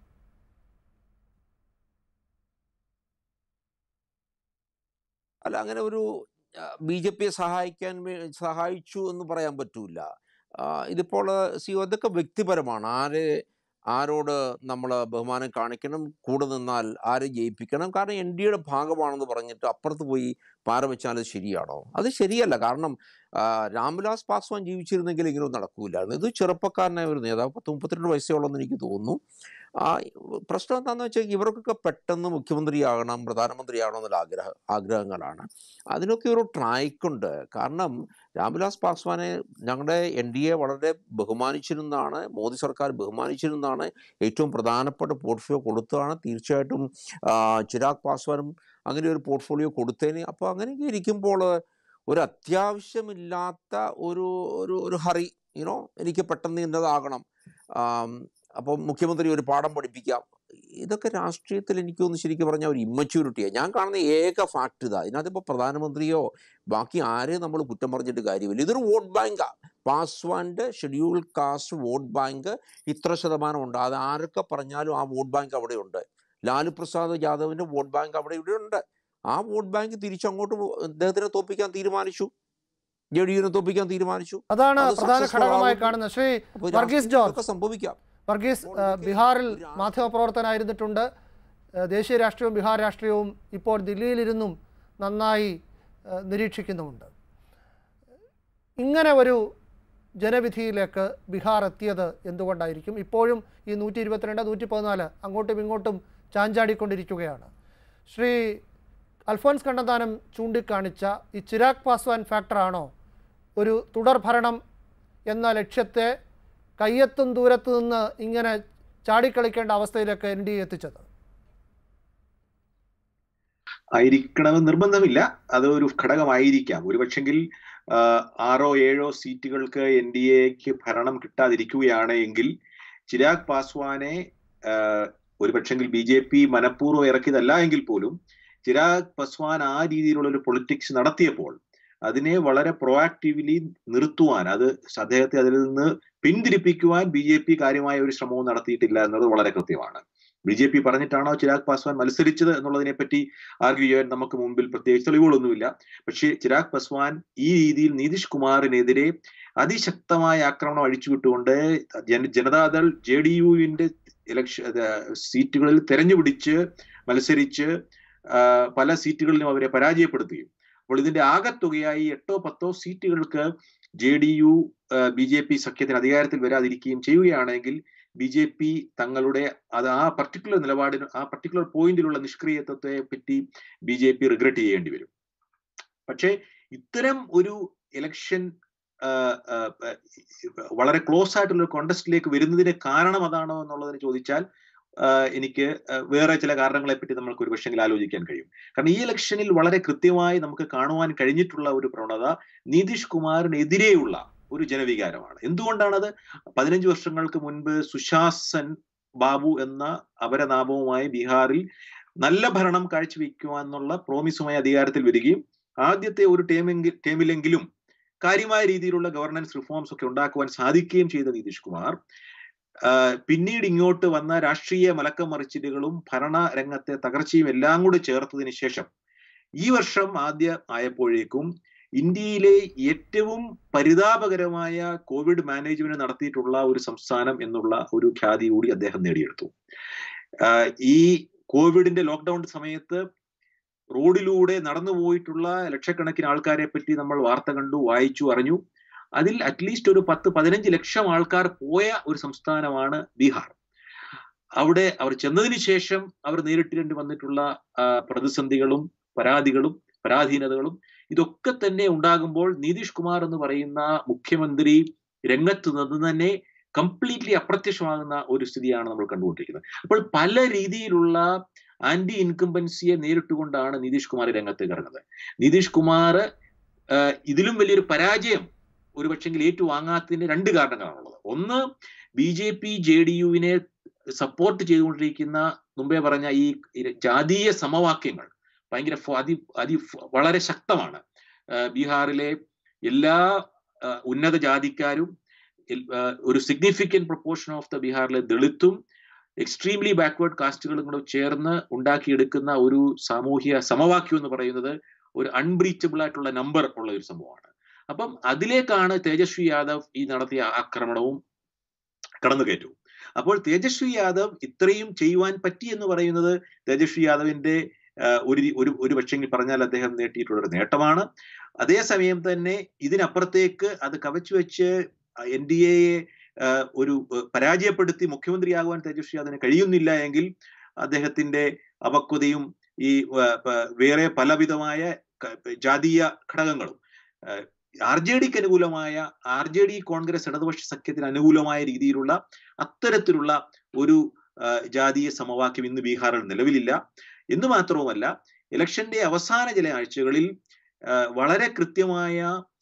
S4: അല്ല അങ്ങനെ ഒരു ബി ജെ പിയെ സഹായിക്കാൻ വേ- സഹായിച്ചു എന്ന് പറയാൻ പറ്റൂല ആ, ഇതിപ്പോൾ സി അതൊക്കെ വ്യക്തിപരമാണ് ആര് ആരോട് നമ്മൾ ബഹുമാനം കാണിക്കണം കൂടെ നിന്നാൽ ആരെ ജയിപ്പിക്കണം കാരണം എൻ ഡി എയുടെ ഭാഗമാണെന്ന് പറഞ്ഞിട്ട് അപ്പുറത്ത് പോയി പാര വെച്ചാൽ അത് ശരിയാണോ അത് ശരിയല്ല കാരണം ആ, രാംവിലാസ് പാസ്വാൻ ജീവിച്ചിരുന്നെങ്കിൽ ഇങ്ങനെയൊന്നും നടക്കൂലായിരുന്നു ഇത് ചെറുപ്പക്കാരനായ ഒരു നേതാവ് പത്ത് മുപ്പത്തിരണ്ട് വയസ്സേ ഉള്ളെന്ന് എനിക്ക് തോന്നുന്നു ആ പ്രശ്നം എന്താണെന്ന് വെച്ചാൽ ഇവർക്കൊക്കെ പെട്ടെന്ന് മുഖ്യമന്ത്രിയാകണം പ്രധാനമന്ത്രിയാകണം എന്നുള്ള ആഗ്രഹ ആഗ്രഹങ്ങളാണ് അതിനൊക്കെ ഒരു ട്രായ്ക്കുണ്ട് കാരണം രാംവിലാസ് പാസ്വാനെ ഞങ്ങളുടെ എൻ ഡി എ വളരെ ബഹുമാനിച്ചിരുന്നതാണ് മോദി സർക്കാർ ബഹുമാനിച്ചിരുന്നതാണ് ഏറ്റവും പ്രധാനപ്പെട്ട പോർട്ട്ഫോളിയോ കൊടുത്തതാണ് തീർച്ചയായിട്ടും ആ, ചിരാഗ് പാസ്വാനും അങ്ങനെ ഒരു പോർട്ട്ഫോളിയോ കൊടുത്തേനെ അപ്പോൾ അങ്ങനെയൊക്കെ ഇരിക്കുമ്പോൾ ഒരു അത്യാവശ്യമില്ലാത്ത ഒരു ഒരു ഒരു ഹറി യുനോ എനിക്ക് പെട്ടെന്ന് ഇന്നതാകണം ആം, അപ്പം മുഖ്യമന്ത്രി ഒരു പാഠം പഠിപ്പിക്കാം ഇതൊക്കെ രാഷ്ട്രീയത്തിൽ എനിക്ക് തോന്നുന്നു ശരിക്കും പറഞ്ഞാൽ ഒരു ഇമ്മച്യൂരിറ്റിയാണ് ഞാൻ കാണുന്ന ഏക ഫാക്ട് ഇതാ ഇതിനകത്തിപ്പോൾ പ്രധാനമന്ത്രിയോ ബാക്കി ആരെയും നമ്മൾ കുറ്റം പറഞ്ഞിട്ട് കാര്യമില്ല ഇതൊരു വോട്ട് ബാങ്കാണ് പാസ്വാൻ്റെ ഷെഡ്യൂൾ കാസ്റ്റ് വോട്ട് ബാങ്ക് ഇത്ര ശതമാനം ഉണ്ട് അത് ആരൊക്കെ പറഞ്ഞാലും ആ വോട്ട് ബാങ്ക് അവിടെയുണ്ട് ലാലു പ്രസാദ് യാദവിൻ്റെ വോട്ട് ബാങ്ക് അവിടെ ഇവിടെ ഉണ്ട് ആ വോട്ട് ബാങ്ക് തിരിച്ചങ്ങോട്ട് പോ- അദ്ദേഹത്തിനെ തോപ്പിക്കാൻ തീരുമാനിച്ചു ജെ ഡി യുവിനെ തോപ്പിക്കാൻ തീരുമാനിച്ചു
S1: അതാണ്
S4: അത്
S1: പ്രധാന
S4: successful
S1: ഘടകമായി
S4: ആവുന്നു.
S1: കാണുന്നത് ശ്രീ
S4: അപ്പോൾ
S1: വർഗീസ് ജോർജ്
S4: ഇതൊക്കെ സംഭവിക്കാം
S1: വർഗീസ്
S4: അപ്പോൾ
S1: ആ,
S4: ഇതൊക്കെ
S1: ബീഹാറിൽ
S4: ഒരു രാഷ്ട്രീയ-
S1: മാധ്യമപ്രവർത്തനായിരുന്നിട്ടുണ്ട് ആ, ദേശീയ രാഷ്ട്രീയവും ബീഹാർ രാഷ്ട്രീയവും ഇപ്പോൾ ദില്ലിയിലിരുന്നും നന്നായി ആ, നിരീക്ഷിക്കുന്നുമുണ്ട് ഇങ്ങനെ ഒരു ജനവിധിയിലേക്ക് ബീഹാർ എത്തിയത് എന്തുകൊണ്ടായിരിക്കും ഇപ്പോഴും ഈ നൂറ്റി ഇരുപത്തിരണ്ട് നൂറ്റി പതിനാല് അങ്ങോട്ടും ഇങ്ങോട്ടും ചാഞ്ചാടിക്കൊണ്ടിരിക്കുകയാണ് ശ്രീ അൽഫോൻസ് കണ്ണന്താനം ചൂണ്ടിക്കാണിച്ച ഈ ചിരാഗ് പാസ്വാൻ ഫാക്ടറാണോ ഒരു തുടർ ഭരണം എന്ന ലക്ഷ്യത്തെ കയ്യെത്തും ദൂരത്ത് നിന്ന് ഇങ്ങനെ ചാടിക്കളിക്കേണ്ട അവസ്ഥയിലേക്ക് എൻ ഡി എ എത്തിച്ചത്
S6: ആയിരിക്കണമെന്ന് നിർബന്ധമില്ല അത് ഒരു ഘടകമായിരിക്കാം ഒരുപക്ഷെങ്കിൽ ആ, ആറോ ഏഴോ സീറ്റുകൾക്ക് എൻ ഡി എക്ക് ഭരണം കിട്ടാതിരിക്കുകയാണ് എങ്കിൽ ചിരാഗ് പാസ്വാനെ ആ, ഒരുപക്ഷെങ്കിൽ ബി ജെ പി മനഃപൂർവ്വം ഇറക്കിയതല്ല എങ്കിൽ പോലും ചിരാഗ് പാസ്വാൻ ആ രീതിയിലുള്ള ഒരു പൊളിറ്റിക്സ് നടത്തിയപ്പോൾ അതിനെ വളരെ പ്രൊആക്റ്റീവ്ലി നിർത്തുവാൻ അത് അദ്ദേഹത്തെ അതിൽ നിന്ന് പിന്തിരിപ്പിക്കുവാൻ ബി ജെ പി കാര്യമായ ഒരു ശ്രമവും നടത്തിയിട്ടില്ല എന്നത് വളരെ കൃത്യമാണ് ബി ജെ പി പറഞ്ഞിട്ടാണോ ചിരാഗ് പാസ്വാൻ മത്സരിച്ചത് എന്നുള്ളതിനെ പറ്റി ആർഗ്യൂ ചെയ്യാൻ നമുക്ക് മുമ്പിൽ പ്രത്യേകിച്ച് തെളിവുകളൊന്നുമില്ല പക്ഷേ ചിരാഗ് പസ്വാൻ ഈ രീതിയിൽ നിതീഷ് കുമാറിനെതിരെ അതിശക്തമായ ആക്രമണം അഴിച്ചുവിട്ടുകൊണ്ട് ജന ജനതാദൾ ജെ ഡി യുവിന്റെ ഇലക്ഷൻ സീറ്റുകളിൽ തെരഞ്ഞുപിടിച്ച് മത്സരിച്ച് ആ, പല സീറ്റുകളിലും അവരെ പരാജയപ്പെടുത്തുകയും അപ്പോൾ ഇതിന്റെ ആകത്തുകയായി എട്ടോ പത്തോ സീറ്റുകൾക്ക് J D U B J P സഖ്യത്തിന് അധികാരത്തിൽ വരാതിരിക്കുകയും ചെയ്യുകയാണെങ്കിൽ ബി ജെ പി തങ്ങളുടെ അത് ആ പർട്ടിക്കുലർ നിലപാടിന് ആ പർട്ടിക്കുലർ പോയിന്റിലുള്ള നിഷ്ക്രിയത്വത്തെ പറ്റി ബി ജെ പി റിഗ്രറ്റ് ചെയ്യേണ്ടി വരും പക്ഷേ ഇത്തരം ഒരു ഇലക്ഷൻ വളരെ ക്ലോസ് ആയിട്ടുള്ള ഒരു കോണ്ടസ്റ്റിലേക്ക് വരുന്നതിന് കാരണം അതാണോ എന്നുള്ളതിന് ചോദിച്ചാൽ ആ, എനിക്ക് ആ, വേറെ ചില കാരണങ്ങളെ പറ്റി നമുക്ക് ഒരു പക്ഷെങ്കിൽ ആലോചിക്കാൻ കഴിയും കാരണം ഈ ഇലക്ഷനിൽ വളരെ കൃത്യമായി നമുക്ക് കാണുവാൻ കഴിഞ്ഞിട്ടുള്ള ഒരു പ്രവണത നിതീഷ് കുമാറിനെതിരെയുള്ള ഒരു ജനവികാരമാണ് എന്തുകൊണ്ടാണത് പതിനഞ്ച് വർഷങ്ങൾക്ക് മുൻപ് സുശാസൻ ബാബു എന്ന അപരനാമവുമായി ബീഹാറിൽ നല്ല ഭരണം കാഴ്ചവെക്കുവാന്നുള്ള പ്രോമിസുമായി അധികാരത്തിൽ വരികയും ആദ്യത്തെ ഒരു ടേമെങ്കിൽ ടേമിലെങ്കിലും കാര്യമായ രീതിയിലുള്ള ഗവർണൻസ് റിഫോംസ് ഒക്കെ ഉണ്ടാക്കുവാൻ സാധിക്കുകയും ചെയ്ത നിതീഷ് കുമാർ ആ, പിന്നീട് ഇങ്ങോട്ട് വന്ന രാഷ്ട്രീയ മലക്കം മറിച്ചിലുകളും ഭരണ രംഗത്തെ തകർച്ചയും എല്ലാം കൂടി ചേർത്തതിന് ശേഷം ഈ വർഷം ആദ്യ ആയപ്പോഴേക്കും ഇന്ത്യയിലെ ഏറ്റവും പരിതാപകരമായ കോവിഡ് മാനേജ്മെന്റ് നടത്തിയിട്ടുള്ള ഒരു സംസ്ഥാനം എന്നുള്ള ഒരു ഖ്യാതി കൂടി അദ്ദേഹം നേടിയെടുത്തു ആഹ് ഈ കോവിഡിന്റെ ലോക്ക്ഡൌൺ സമയത്ത് റോഡിലൂടെ നടന്നു പോയിട്ടുള്ള ലക്ഷക്കണക്കിന് ആൾക്കാരെ പറ്റി നമ്മൾ വാർത്ത കണ്ടു വായിച്ചു അറിഞ്ഞു അതിൽ അറ്റ്ലീസ്റ്റ് ഒരു പത്ത് പതിനഞ്ച് ലക്ഷം ആൾക്കാർ പോയ ഒരു സംസ്ഥാനമാണ് ബീഹാർ അവിടെ അവർ ചെന്നതിന് ശേഷം അവർ നേരിട്ടേണ്ടി വന്നിട്ടുള്ള ആ, പ്രതിസന്ധികളും പരാതികളും പരാധീനതകളും ഇതൊക്കെ തന്നെ ഉണ്ടാകുമ്പോൾ നിതീഷ് കുമാർ എന്ന് പറയുന്ന മുഖ്യമന്ത്രി രംഗത്ത് നിന്ന് തന്നെ കംപ്ലീറ്റ്ലി അപ്രത്യക്ഷമാകുന്ന ഒരു സ്ഥിതിയാണ് നമ്മൾ കണ്ടുകൊണ്ടിരിക്കുന്നത് അപ്പോൾ പല രീതിയിലുള്ള ആന്റി ഇൻകംബൻസിയെ നേരിട്ടുകൊണ്ടാണ് നിതീഷ് കുമാർ രംഗത്തേക്ക് ഇറങ്ങുന്നത് നിതീഷ് കുമാർ ആഹ് ഇതിലും വലിയൊരു പരാജയം ഒരു പക്ഷെങ്കിൽ ഏറ്റുവാങ്ങാത്തതിന് രണ്ട് കാരണങ്ങളാണുള്ളത് ഒന്ന് B J P J D യുവിനെ സപ്പോർട്ട് ചെയ്തുകൊണ്ടിരിക്കുന്ന മുമ്പേ പറഞ്ഞ ഈ ഈ ജാതീയ സമവാക്യങ്ങൾ ഭയങ്കര ഫ- അതി അതി ഫ- വളരെ ശക്തമാണ് ആഹ് ബീഹാറിലെ എല്ലാ ആഹ് ഉന്നത ജാതിക്കാരും എൽ- ആഹ് ഒരു സിഗ്നിഫിക്കന്റ് പ്രൊപ്പോർഷൻ ഓഫ് ദ ബീഹാറിലെ ദളിത്തും എക്സ്ട്രീംലി ബാക്ക്വേർഡ് കാസ്റ്റുകളും കൂടെ ചേർന്ന് ഉണ്ടാക്കിയെടുക്കുന്ന ഒരു സാമൂഹ്യ സമവാക്യം എന്ന് പറയുന്നത് ഒരു അൺബ്രീച്ചബിൾ ആയിട്ടുള്ള നമ്പർ ഉള്ള ഒരു സംഭവമാണ് അപ്പം അതിലേക്കാണ് തേജസ്വി യാദവ് ഈ നടത്തിയ ആക്രമണവും കടന്നുകയറ്റവും അപ്പോൾ തേജസ്വി യാദവ് ഇത്രയും ചെയ്യുവാൻ പറ്റി എന്ന് പറയുന്നത് തേജസ്വി യാദവിന്റെ ആഹ്, ഒരു രി- ഒരു ഒരു പക്ഷെങ്കിൽ പറഞ്ഞാൽ അദ്ദേഹം നേടിയിട്ടുള്ള ഒരു നേട്ടമാണ് അതേസമയം തന്നെ ഇതിനപ്പുറത്തേക്ക് അത് കവച്ചു വെച്ച് എൻ ഡി എയെ ഒരു ആഹ്, പരാജയപ്പെടുത്തി മുഖ്യമന്ത്രിയാകുവാൻ തേജസ്വി യാദവിന് കഴിയുന്നില്ല എങ്കിൽ അദ്ദേഹത്തിന്റെ അപക്വതയും ഈ ആഹ്, പ- വേറെ പലവിധമായ ക- ജാതീയ ഘടകങ്ങളും ആർ ജെ ഡിക്ക് അനുകൂലമായ ആർ ജെ ഡി കോൺഗ്രസ് ഇടതുപക്ഷ സഖ്യത്തിന് അനുകൂലമായ രീതിയിലുള്ള അത്തരത്തിലുള്ള ഒരു ആഹ്, ജാതീയ സമവാക്യം ഇന്ന് ബീഹാറിൽ നിലവിലില്ല എന്ന് മാത്രവുമല്ല ഇലക്ഷന്റെ അവസാന ചില ആഴ്ചകളിൽ ആഹ്, വളരെ കൃത്യമായ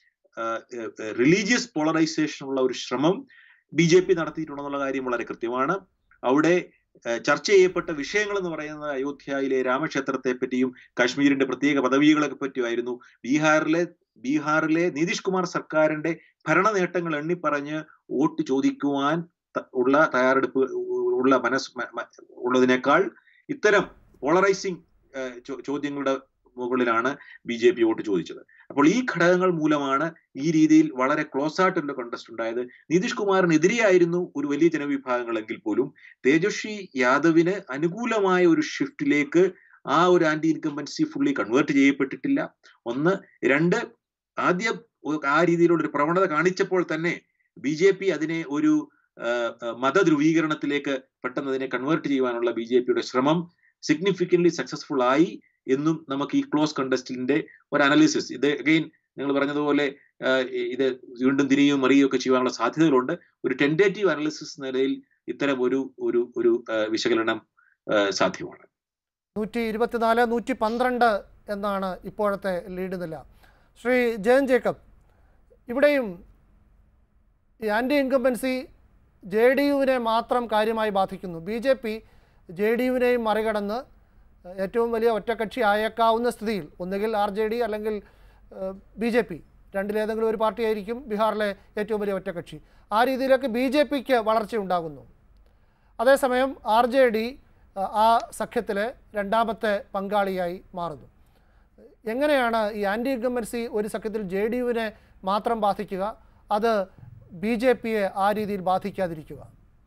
S6: റിലീജിയസ് പോളറൈസേഷൻ ഉള്ള ഒരു ശ്രമം ബി ജെ പി നടത്തിയിട്ടുണ്ടെന്നുള്ള കാര്യം വളരെ കൃത്യമാണ് അവിടെ ആഹ്, ചർച്ച ചെയ്യപ്പെട്ട വിഷയങ്ങൾ എന്ന് പറയുന്നത് അയോധ്യയിലെ രാമക്ഷേത്രത്തെ പറ്റിയും കാശ്മീരിന്റെ പ്രത്യേക പദവികളെ പറ്റിയുമായിരുന്നു ബീഹാറിലെ ബീഹാറിലെ നിതീഷ് കുമാർ സർക്കാരിന്റെ ഭരണ നേട്ടങ്ങൾ എണ്ണിപ്പറഞ്ഞ് വോട്ട് ചോദിക്കുവാൻ ത- ഉള്ള തയ്യാറെടുപ്പ് ഉള്ള മനസ് മ- മ- ഉള്ളതിനേക്കാൾ ഇത്തരം പോളറൈസിങ് ചോദ്യങ്ങളുടെ മുകളിലാണ് ബി ജെ പി വോട്ട് ചോദിച്ചത് അപ്പോൾ ഈ ഘടകങ്ങൾ മൂലമാണ് ഈ രീതിയിൽ വളരെ ക്ലോസ് ആയിട്ടുള്ള കോണ്ടസ്റ്റ് ഉണ്ടായത് നിതീഷ് കുമാറിനെതിരെയായിരുന്നു ഒരു വലിയ ജനവിഭാഗങ്ങളെങ്കിൽ പോലും തേജസ്വി യാദവിന് അനുകൂലമായ ഒരു ഷിഫ്റ്റിലേക്ക് ആ ഒരു ആന്റി ഇൻകംബൻസി ഫുള്ളി കൺവേർട്ട് ചെയ്യപ്പെട്ടിട്ടില്ല ഒന്ന് രണ്ട് ആദ്യം ഒ- ആ രീതിയിലുള്ള ഒരു പ്രവണത കാണിച്ചപ്പോൾ തന്നെ ബി ജെ പി അതിനെ ഒരു ആ, ആ, മതധ്രുവീകരണത്തിലേക്ക് പെട്ടെന്ന് അതിനെ കൺവേർട്ട് ചെയ്യുവാനുള്ള ബി ജെ പിയുടെ ശ്രമം സിഗ്നിഫിക്കൻ്റ്ലി സക്സസ്ഫുൾ ആയി എന്നും നമുക്ക് ഈ ക്ലോസ് കണ്ടസ്റ്റിന്റെ ഒരു അനാലിസിസ് ഇത് അഗെയിൻ നിങ്ങൾ പറഞ്ഞതുപോലെ ആ, ഇത് വീണ്ടും തിരിയും മറിയുകയും ഒക്കെ ചെയ്യാനുള്ള സാധ്യതകളുണ്ട് ഒരു ടെൻഡേറ്റീവ് അനാലിസിസ് നിലയിൽ ഇത്തരം ഒരു ഒരു ഒരു ആ, വിശകലനം ആ, സാധ്യമാണ്
S1: നൂറ്റി ഇരുപത്തിനാല് നൂറ്റി പന്ത്രണ്ട് എന്നാണ് ഇപ്പോഴത്തെ ലീഡ് നില ശ്രീ ജയൻ ജേക്കബ് ഇവിടെയും ഈ ആൻറ്റി ഇൻകംബൻസി ജെ ഡി യുവിനെ മാത്രം കാര്യമായി ബാധിക്കുന്നു B J P J D യുവിനെയും മറികടന്ന് ഏറ്റവും വലിയ ഒറ്റക്കക്ഷി ആയേക്കാവുന്ന സ്ഥിതിയിൽ ഒന്നുകിൽ ആർ ജെ ഡി അല്ലെങ്കിൽ ബി ജെ പി രണ്ടിലേതെങ്കിലും ഒരു പാർട്ടിയായിരിക്കും ബീഹാറിലെ ഏറ്റവും വലിയ ഒറ്റക്കക്ഷി ആ രീതിയിലേക്ക് ബി ജെ പിക്ക് വളർച്ചയുണ്ടാകുന്നു അതേസമയം ആർ ജെ ഡി ആ സഖ്യത്തിലെ രണ്ടാമത്തെ പങ്കാളിയായി മാറുന്നു എങ്ങനെയാണ് ഈ ആൻറ്റി ഇൻകംബൻസി ഒരു സഖ്യത്തിൽ ജെ ഡി യുവിനെ മാത്രം ബാധിക്കുക അത് ബി ജെ പിയെ ആ രീതിയിൽ ബാധിക്കാതിരിക്കുക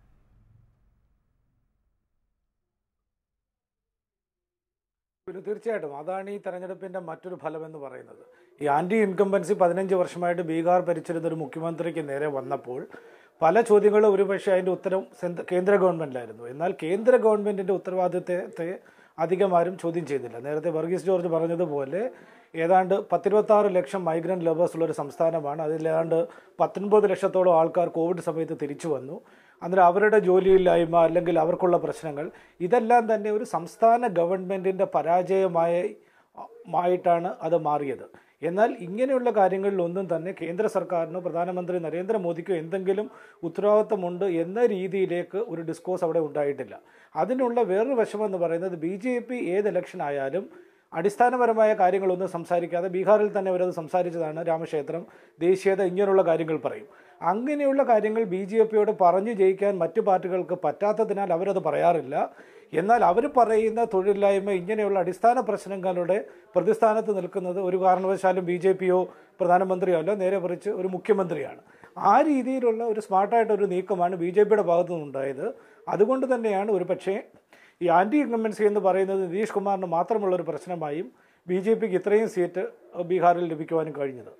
S7: പിന്നെ തീർച്ചയായിട്ടും അതാണ് ഈ തെരഞ്ഞെടുപ്പിന്റെ മറ്റൊരു ഫലം എന്ന് പറയുന്നത് ഈ ആന്റി ഇൻകംബൻസി പതിനഞ്ച് വർഷമായിട്ട് ബീഹാർ ഭരിച്ചിരുന്ന ഒരു മുഖ്യമന്ത്രിക്ക് നേരെ വന്നപ്പോൾ പല ചോദ്യങ്ങളും ഒരുപക്ഷെ അതിന്റെ ഉത്തരം സെന്ത- കേന്ദ്ര ഗവൺമെന്റിലായിരുന്നു എന്നാൽ കേന്ദ്ര ഗവൺമെന്റിന്റെ ഉത്തരവാദിത്തത്തെ അധികം ആരും ചോദ്യം ചെയ്തില്ല നേരത്തെ വർഗീസ് ജോർജ് പറഞ്ഞതുപോലെ ഏതാണ്ട് പത്തിരുപത്തി ആറ് ലക്ഷം മൈഗ്രന്റ് ലേബേഴ്സ് ഉള്ള ഒരു സംസ്ഥാനമാണ് അതിൽ ഏതാണ്ട് പത്തൊൻപത് ലക്ഷത്തോളം ആൾക്കാർ കോവിഡ് സമയത്ത് തിരിച്ചു വന്നു അന്നേരം അവരുടെ ജോലിയില്ലായ്മ അല്ലെങ്കിൽ അവർക്കുള്ള പ്രശ്നങ്ങൾ ഇതെല്ലാം തന്നെ ഒരു സംസ്ഥാന ഗവൺമെന്റിന്റെ പരാജയമായി മായിട്ടാണ് അത് മാറിയത് എന്നാൽ ഇങ്ങനെയുള്ള കാര്യങ്ങളിലൊന്നും തന്നെ കേന്ദ്ര സർക്കാരിനോ പ്രധാനമന്ത്രി നരേന്ദ്രമോദിക്കോ എന്തെങ്കിലും ഉത്തരവാദിത്തമുണ്ട് എന്ന രീതിയിലേക്ക് ഒരു ഡിസ്കോസ് അവിടെ ഉണ്ടായിട്ടില്ല അതിനുള്ള വേറൊരു വശമെന്ന് പറയുന്നത് ബി ജെ പി ഏത് ഇലക്ഷൻ ആയാലും അടിസ്ഥാനപരമായ കാര്യങ്ങളൊന്നും സംസാരിക്കാതെ ബീഹാറിൽ തന്നെ അവരത് സംസാരിച്ചതാണ് രാമക്ഷേത്രം ദേശീയത ഇങ്ങനെയുള്ള കാര്യങ്ങൾ പറയും അങ്ങനെയുള്ള കാര്യങ്ങൾ ബി ജെ പിയോട് പറഞ്ഞു ജയിക്കാൻ മറ്റു പാർട്ടികൾക്ക് പറ്റാത്തതിനാൽ അവരത് പറയാറില്ല എന്നാൽ അവർ പറയുന്ന തൊഴിലില്ലായ്മ ഇങ്ങനെയുള്ള അടിസ്ഥാന പ്രശ്നങ്ങളുടെ പ്രതിസ്ഥാനത്ത് നിൽക്കുന്നത് ഒരു കാരണവശാലും ബി ജെ പിയോ പ്രധാനമന്ത്രിയോ അല്ല നേരെ മറിച്ച് ഒരു മുഖ്യമന്ത്രിയാണ് ആ രീതിയിലുള്ള ഒരു സ്മാർട്ടായിട്ടൊരു നീക്കമാണ് ബി ജെ പിയുടെ ഭാഗത്തു നിന്നുണ്ടായത് അതുകൊണ്ട് തന്നെയാണ് ഒരു പക്ഷേ ഈ ആൻറ്റി ഇൻകംബൻസി എന്ന് പറയുന്നത് നിതീഷ് കുമാറിന് മാത്രമുള്ള ഒരു പ്രശ്നമായും ബി ജെ പിക്ക് ഇത്രയും സീറ്റ് ബീഹാറിൽ ലഭിക്കുവാനും കഴിഞ്ഞത്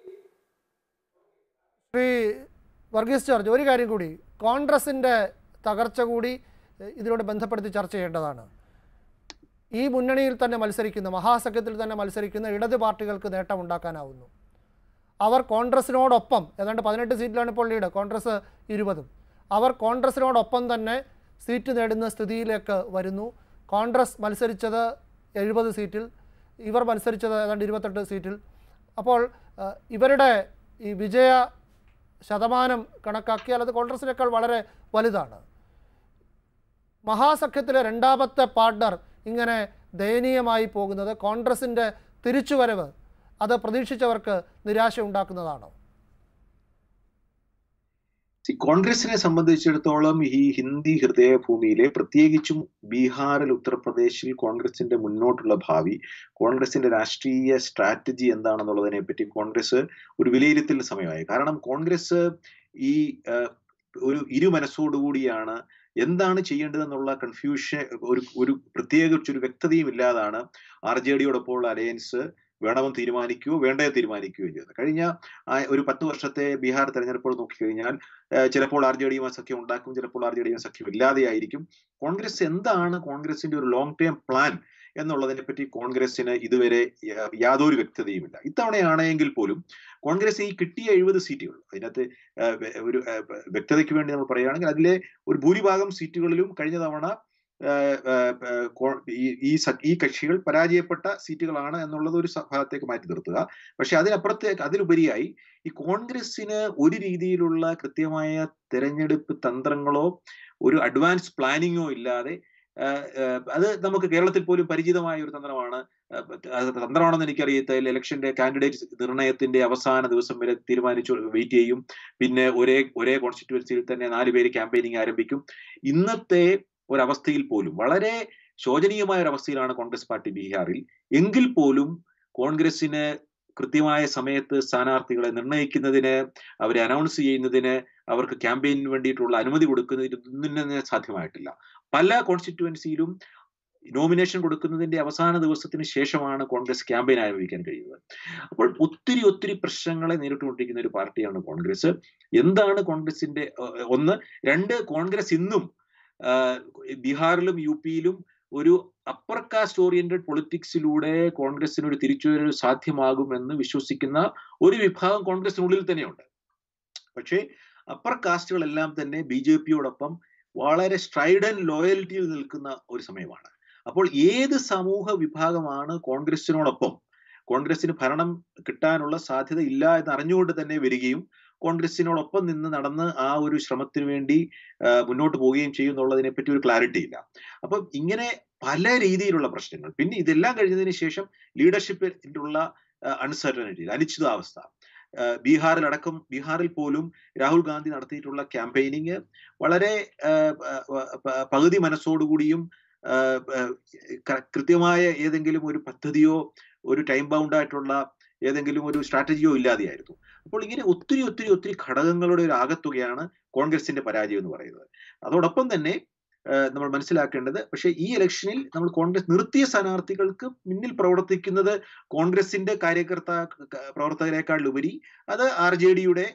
S1: ശ്രീ വർഗീസ് ജോർജ് ഒരു കാര്യം കൂടി കോൺഗ്രസിൻ്റെ തകർച്ച കൂടി എഹ്, ഇതിനോട് ബന്ധപ്പെടുത്തി ചർച്ച ചെയ്യേണ്ടതാണ് ഈ മുന്നണിയിൽ തന്നെ മത്സരിക്കുന്ന മഹാസഖ്യത്തിൽ തന്നെ മത്സരിക്കുന്ന ഇടത് പാർട്ടികൾക്ക് നേട്ടമുണ്ടാക്കാനാവുന്നു അവർ കോൺഗ്രസിനോടൊപ്പം ഏതാണ്ട് പതിനെട്ട് സീറ്റിലാണ് ഇപ്പോൾ ലീഡ് കോൺഗ്രസ് ഇരുപതും അവർ കോൺഗ്രസിനോടൊപ്പം തന്നെ സീറ്റ് നേടുന്ന സ്ഥിതിയിലേക്ക് വരുന്നു കോൺഗ്രസ് മത്സരിച്ചത് എഴുപത് സീറ്റിൽ ഇവർ മത്സരിച്ചത് ഏതാണ്ട് ഇരുപത്തെട്ട് സീറ്റിൽ അപ്പോൾ ആ, ഇവരുടെ ഈ വിജയ ശതമാനം കണക്കാക്കിയാൽ അത് കോൺഗ്രസിനേക്കാൾ വളരെ വലുതാണ് മഹാസഖ്യത്തിലെ രണ്ടാമത്തെ പാർട്ണർ ഇങ്ങനെ ദയനീയമായി പോകുന്നത് കോൺഗ്രസിൻ്റെ തിരിച്ചുവരവ് അത് പ്രതീക്ഷിച്ചവർക്ക് നിരാശ ഉണ്ടാക്കുന്നതാണോ
S6: See, കോൺഗ്രസിനെ സംബന്ധിച്ചിടത്തോളം ഈ ഹിന്ദി ഹൃദയഭൂമിയിലെ പ്രത്യേകിച്ചും ബീഹാറിൽ ഉത്തർപ്രദേശിൽ കോൺഗ്രസിന്റെ മുന്നോട്ടുള്ള ഭാവി കോൺഗ്രസിന്റെ രാഷ്ട്രീയ സ്ട്രാറ്റജി എന്താണെന്നുള്ളതിനെ പറ്റി കോൺഗ്രസ് ഒരു വിലയിരുത്തൽ സമയമായി കാരണം കോൺഗ്രസ് ഈ ആ, ഒരു ഇരുമനസ്സോടുകൂടിയാണ് എന്താണ് ചെയ്യേണ്ടതെന്നുള്ള കൺഫ്യൂഷൻ ഒരു ഒരു പ്രത്യേകിച്ച് ഒരു വ്യക്തതയും ഇല്ലാതാണ് ആർ ജെ ഡിയോടൊപ്പമുള്ള അലയൻസ് വേണമെന്ന് തീരുമാനിക്കുകയോ വേണ്ടേ തീരുമാനിക്കുകയോ ചെയ്തത് കഴിഞ്ഞ ആ, ഒരു പത്ത് വർഷത്തെ ബീഹാർ തെരഞ്ഞെടുപ്പുകൾ നോക്കിക്കഴിഞ്ഞാൽ ഏഹ് ചിലപ്പോൾ ആർ ജെ ഡിയുമായി സഖ്യം ഉണ്ടാക്കും ചിലപ്പോൾ ആർ ജെ ഡിയുമായി സഖ്യം ഇല്ലാതെയായിരിക്കും കോൺഗ്രസ് എന്താണ് കോൺഗ്രസിന്റെ ഒരു ലോങ് ടേം പ്ലാൻ എന്നുള്ളതിനെ പറ്റി കോൺഗ്രസിന് ഇതുവരെ യാ- യാതൊരു വ്യക്തതയുമില്ല ഇത്തവണയാണെങ്കിൽ പോലും കോൺഗ്രസ് ഈ കിട്ടിയ എഴുപത് സീറ്റുകൾ അതിനകത്ത് ഏഹ് വെ- ഒരു ഏഹ് വ്യക്തതയ്ക്ക് വേണ്ടി നമ്മൾ പറയുകയാണെങ്കിൽ അതിലെ ഒരു ഭൂരിഭാഗം സീറ്റുകളിലും കഴിഞ്ഞ തവണ ഏഹ് ഏഹ് ഏഹ് കോ- ഈ- ഈ സ- ഈ കക്ഷികൾ പരാജയപ്പെട്ട സീറ്റുകളാണ് എന്നുള്ളത് ഒരു സ- ഭാഗത്തേക്ക് മാറ്റി നിർത്തുക പക്ഷെ അതിനപ്പുറത്തേക്ക് അതിലുപരിയായി ഈ കോൺഗ്രസിന് ഒരു രീതിയിലുള്ള കൃത്യമായ തെരഞ്ഞെടുപ്പ് തന്ത്രങ്ങളോ ഒരു അഡ്വാൻസ് പ്ലാനിങ്ങോ ഇല്ലാതെ ആഹ് ആഹ് അത് നമുക്ക് കേരളത്തിൽ പോലും പരിചിതമായ ഒരു തന്ത്രമാണ് ആഹ് അത് തന്ത്രമാണെന്ന് എനിക്കറിയത്തില്ല ഇലക്ഷന്റെ കാൻഡിഡേറ്റ് നിർണയത്തിന്റെ അവസാന ദിവസം വരെ തീരുമാനിച്ചു വെയിറ്റ് ചെയ്യും പിന്നെ ഒരേ ഒരേ കോൺസ്റ്റിറ്റ്യുവൻസിയിൽ തന്നെ നാല് പേര് ക്യാമ്പയിനിങ് ആരംഭിക്കും ഇന്നത്തെ ഒരവസ്ഥയിൽ പോലും വളരെ ശോചനീയമായ ഒരു അവസ്ഥയിലാണ് കോൺഗ്രസ് പാർട്ടി ബീഹാറിൽ എങ്കിൽ പോലും കോൺഗ്രസിന് കൃത്യമായ സമയത്ത് സ്ഥാനാർത്ഥികളെ നിർണ്ണയിക്കുന്നതിന് അവരെ അനൗൺസ് ചെയ്യുന്നതിന് അവർക്ക് ക്യാമ്പയിനിന് വേണ്ടിയിട്ടുള്ള അനുമതി കൊടുക്കുന്നതിന് ഒന്നും തന്നെ സാധ്യമായിട്ടില്ല പല കോൺസ്റ്റിറ്റ്യുവൻസിയിലും നോമിനേഷൻ കൊടുക്കുന്നതിന്റെ അവസാന ദിവസത്തിന് ശേഷമാണ് കോൺഗ്രസ് ക്യാമ്പയിൻ ആരംഭിക്കാൻ കഴിയുന്നത് അപ്പോൾ ഒത്തിരി ഒത്തിരി പ്രശ്നങ്ങളെ നേരിട്ടുകൊണ്ടിരിക്കുന്ന ഒരു പാർട്ടിയാണ് കോൺഗ്രസ് എന്താണ് കോൺഗ്രസിന്റെ ഏഹ്, ഒന്ന് രണ്ട് കോൺഗ്രസ് ഇന്നും ആഹ്, ബീഹാറിലും യു പിയിലും ഒരു അപ്പർ കാസ്റ്റ് ഓറിയന്റഡ് പൊളിറ്റിക്സിലൂടെ കോൺഗ്രസിന് ഒരു തിരിച്ചുവരവ് സാധ്യമാകുമെന്ന് വിശ്വസിക്കുന്ന ഒരു വിഭാഗം കോൺഗ്രസിനുള്ളിൽ തന്നെയുണ്ട് പക്ഷേ അപ്പർ കാസ്റ്റുകളെല്ലാം തന്നെ ബി ജെ പിയോടൊപ്പം വളരെ സ്ട്രൈഡൻ ലോയൽറ്റിയിൽ നിൽക്കുന്ന ഒരു സമയമാണ് അപ്പോൾ ഏത് സമൂഹ വിഭാഗമാണ് കോൺഗ്രസിനോടൊപ്പം കോൺഗ്രസിന് ഭരണം കിട്ടാനുള്ള സാധ്യത ഇല്ല എന്ന് അറിഞ്ഞുകൊണ്ട് തന്നെ വരികയും കോൺഗ്രസിനോടൊപ്പം നിന്ന് നടന്ന് ആ ഒരു ശ്രമത്തിന് വേണ്ടി ആ, മുന്നോട്ട് പോവുകയും ചെയ്യും എന്നുള്ളതിനെ പറ്റി ഒരു ക്ലാരിറ്റി ഇല്ല അപ്പം ഇങ്ങനെ പല രീതിയിലുള്ള പ്രശ്നങ്ങൾ പിന്നെ ഇതെല്ലാം കഴിഞ്ഞതിന് ശേഷം ലീഡർഷിപ്പിലുള്ള അൺസർട്ടനിറ്റി അനിശ്ചിതാവസ്ഥ ആ, ബീഹാറിലടക്കം ബീഹാറിൽ പോലും രാഹുൽ ഗാന്ധി നടത്തിയിട്ടുള്ള ക്യാമ്പയിനിങ് വളരെ ആ, പ- പ- പകുതി മനസ്സോടുകൂടിയും ആ, ആ, ക- കൃത്യമായ ഏതെങ്കിലും ഒരു പദ്ധതിയോ ഒരു ടൈം ബൗണ്ട് ആയിട്ടുള്ള ഏതെങ്കിലും ഒരു സ്ട്രാറ്റജിയോ ഇല്ലാതെയായിരുന്നു അപ്പോൾ ഇങ്ങനെ ഒത്തിരി ഒത്തിരി ഒത്തിരി ഘടകങ്ങളുടെ ഒരു ആകത്തുകയാണ് കോൺഗ്രസിന്റെ പരാജയം എന്ന് പറയുന്നത് അതോടൊപ്പം തന്നെ ആ, നമ്മൾ മനസ്സിലാക്കേണ്ടത് പക്ഷേ ഈ ഇലക്ഷനിൽ നമ്മൾ കോൺഗ്രസ് നിർത്തിയ സ്ഥാനാർത്ഥികൾക്ക് മുന്നിൽ പ്രവർത്തിക്കുന്നത് കോൺഗ്രസിന്റെ കാര്യകർത്ത ക- പ്രവർത്തകരെക്കാൾ ഉപരി അത് ആർ ജെ ഡിയുടെ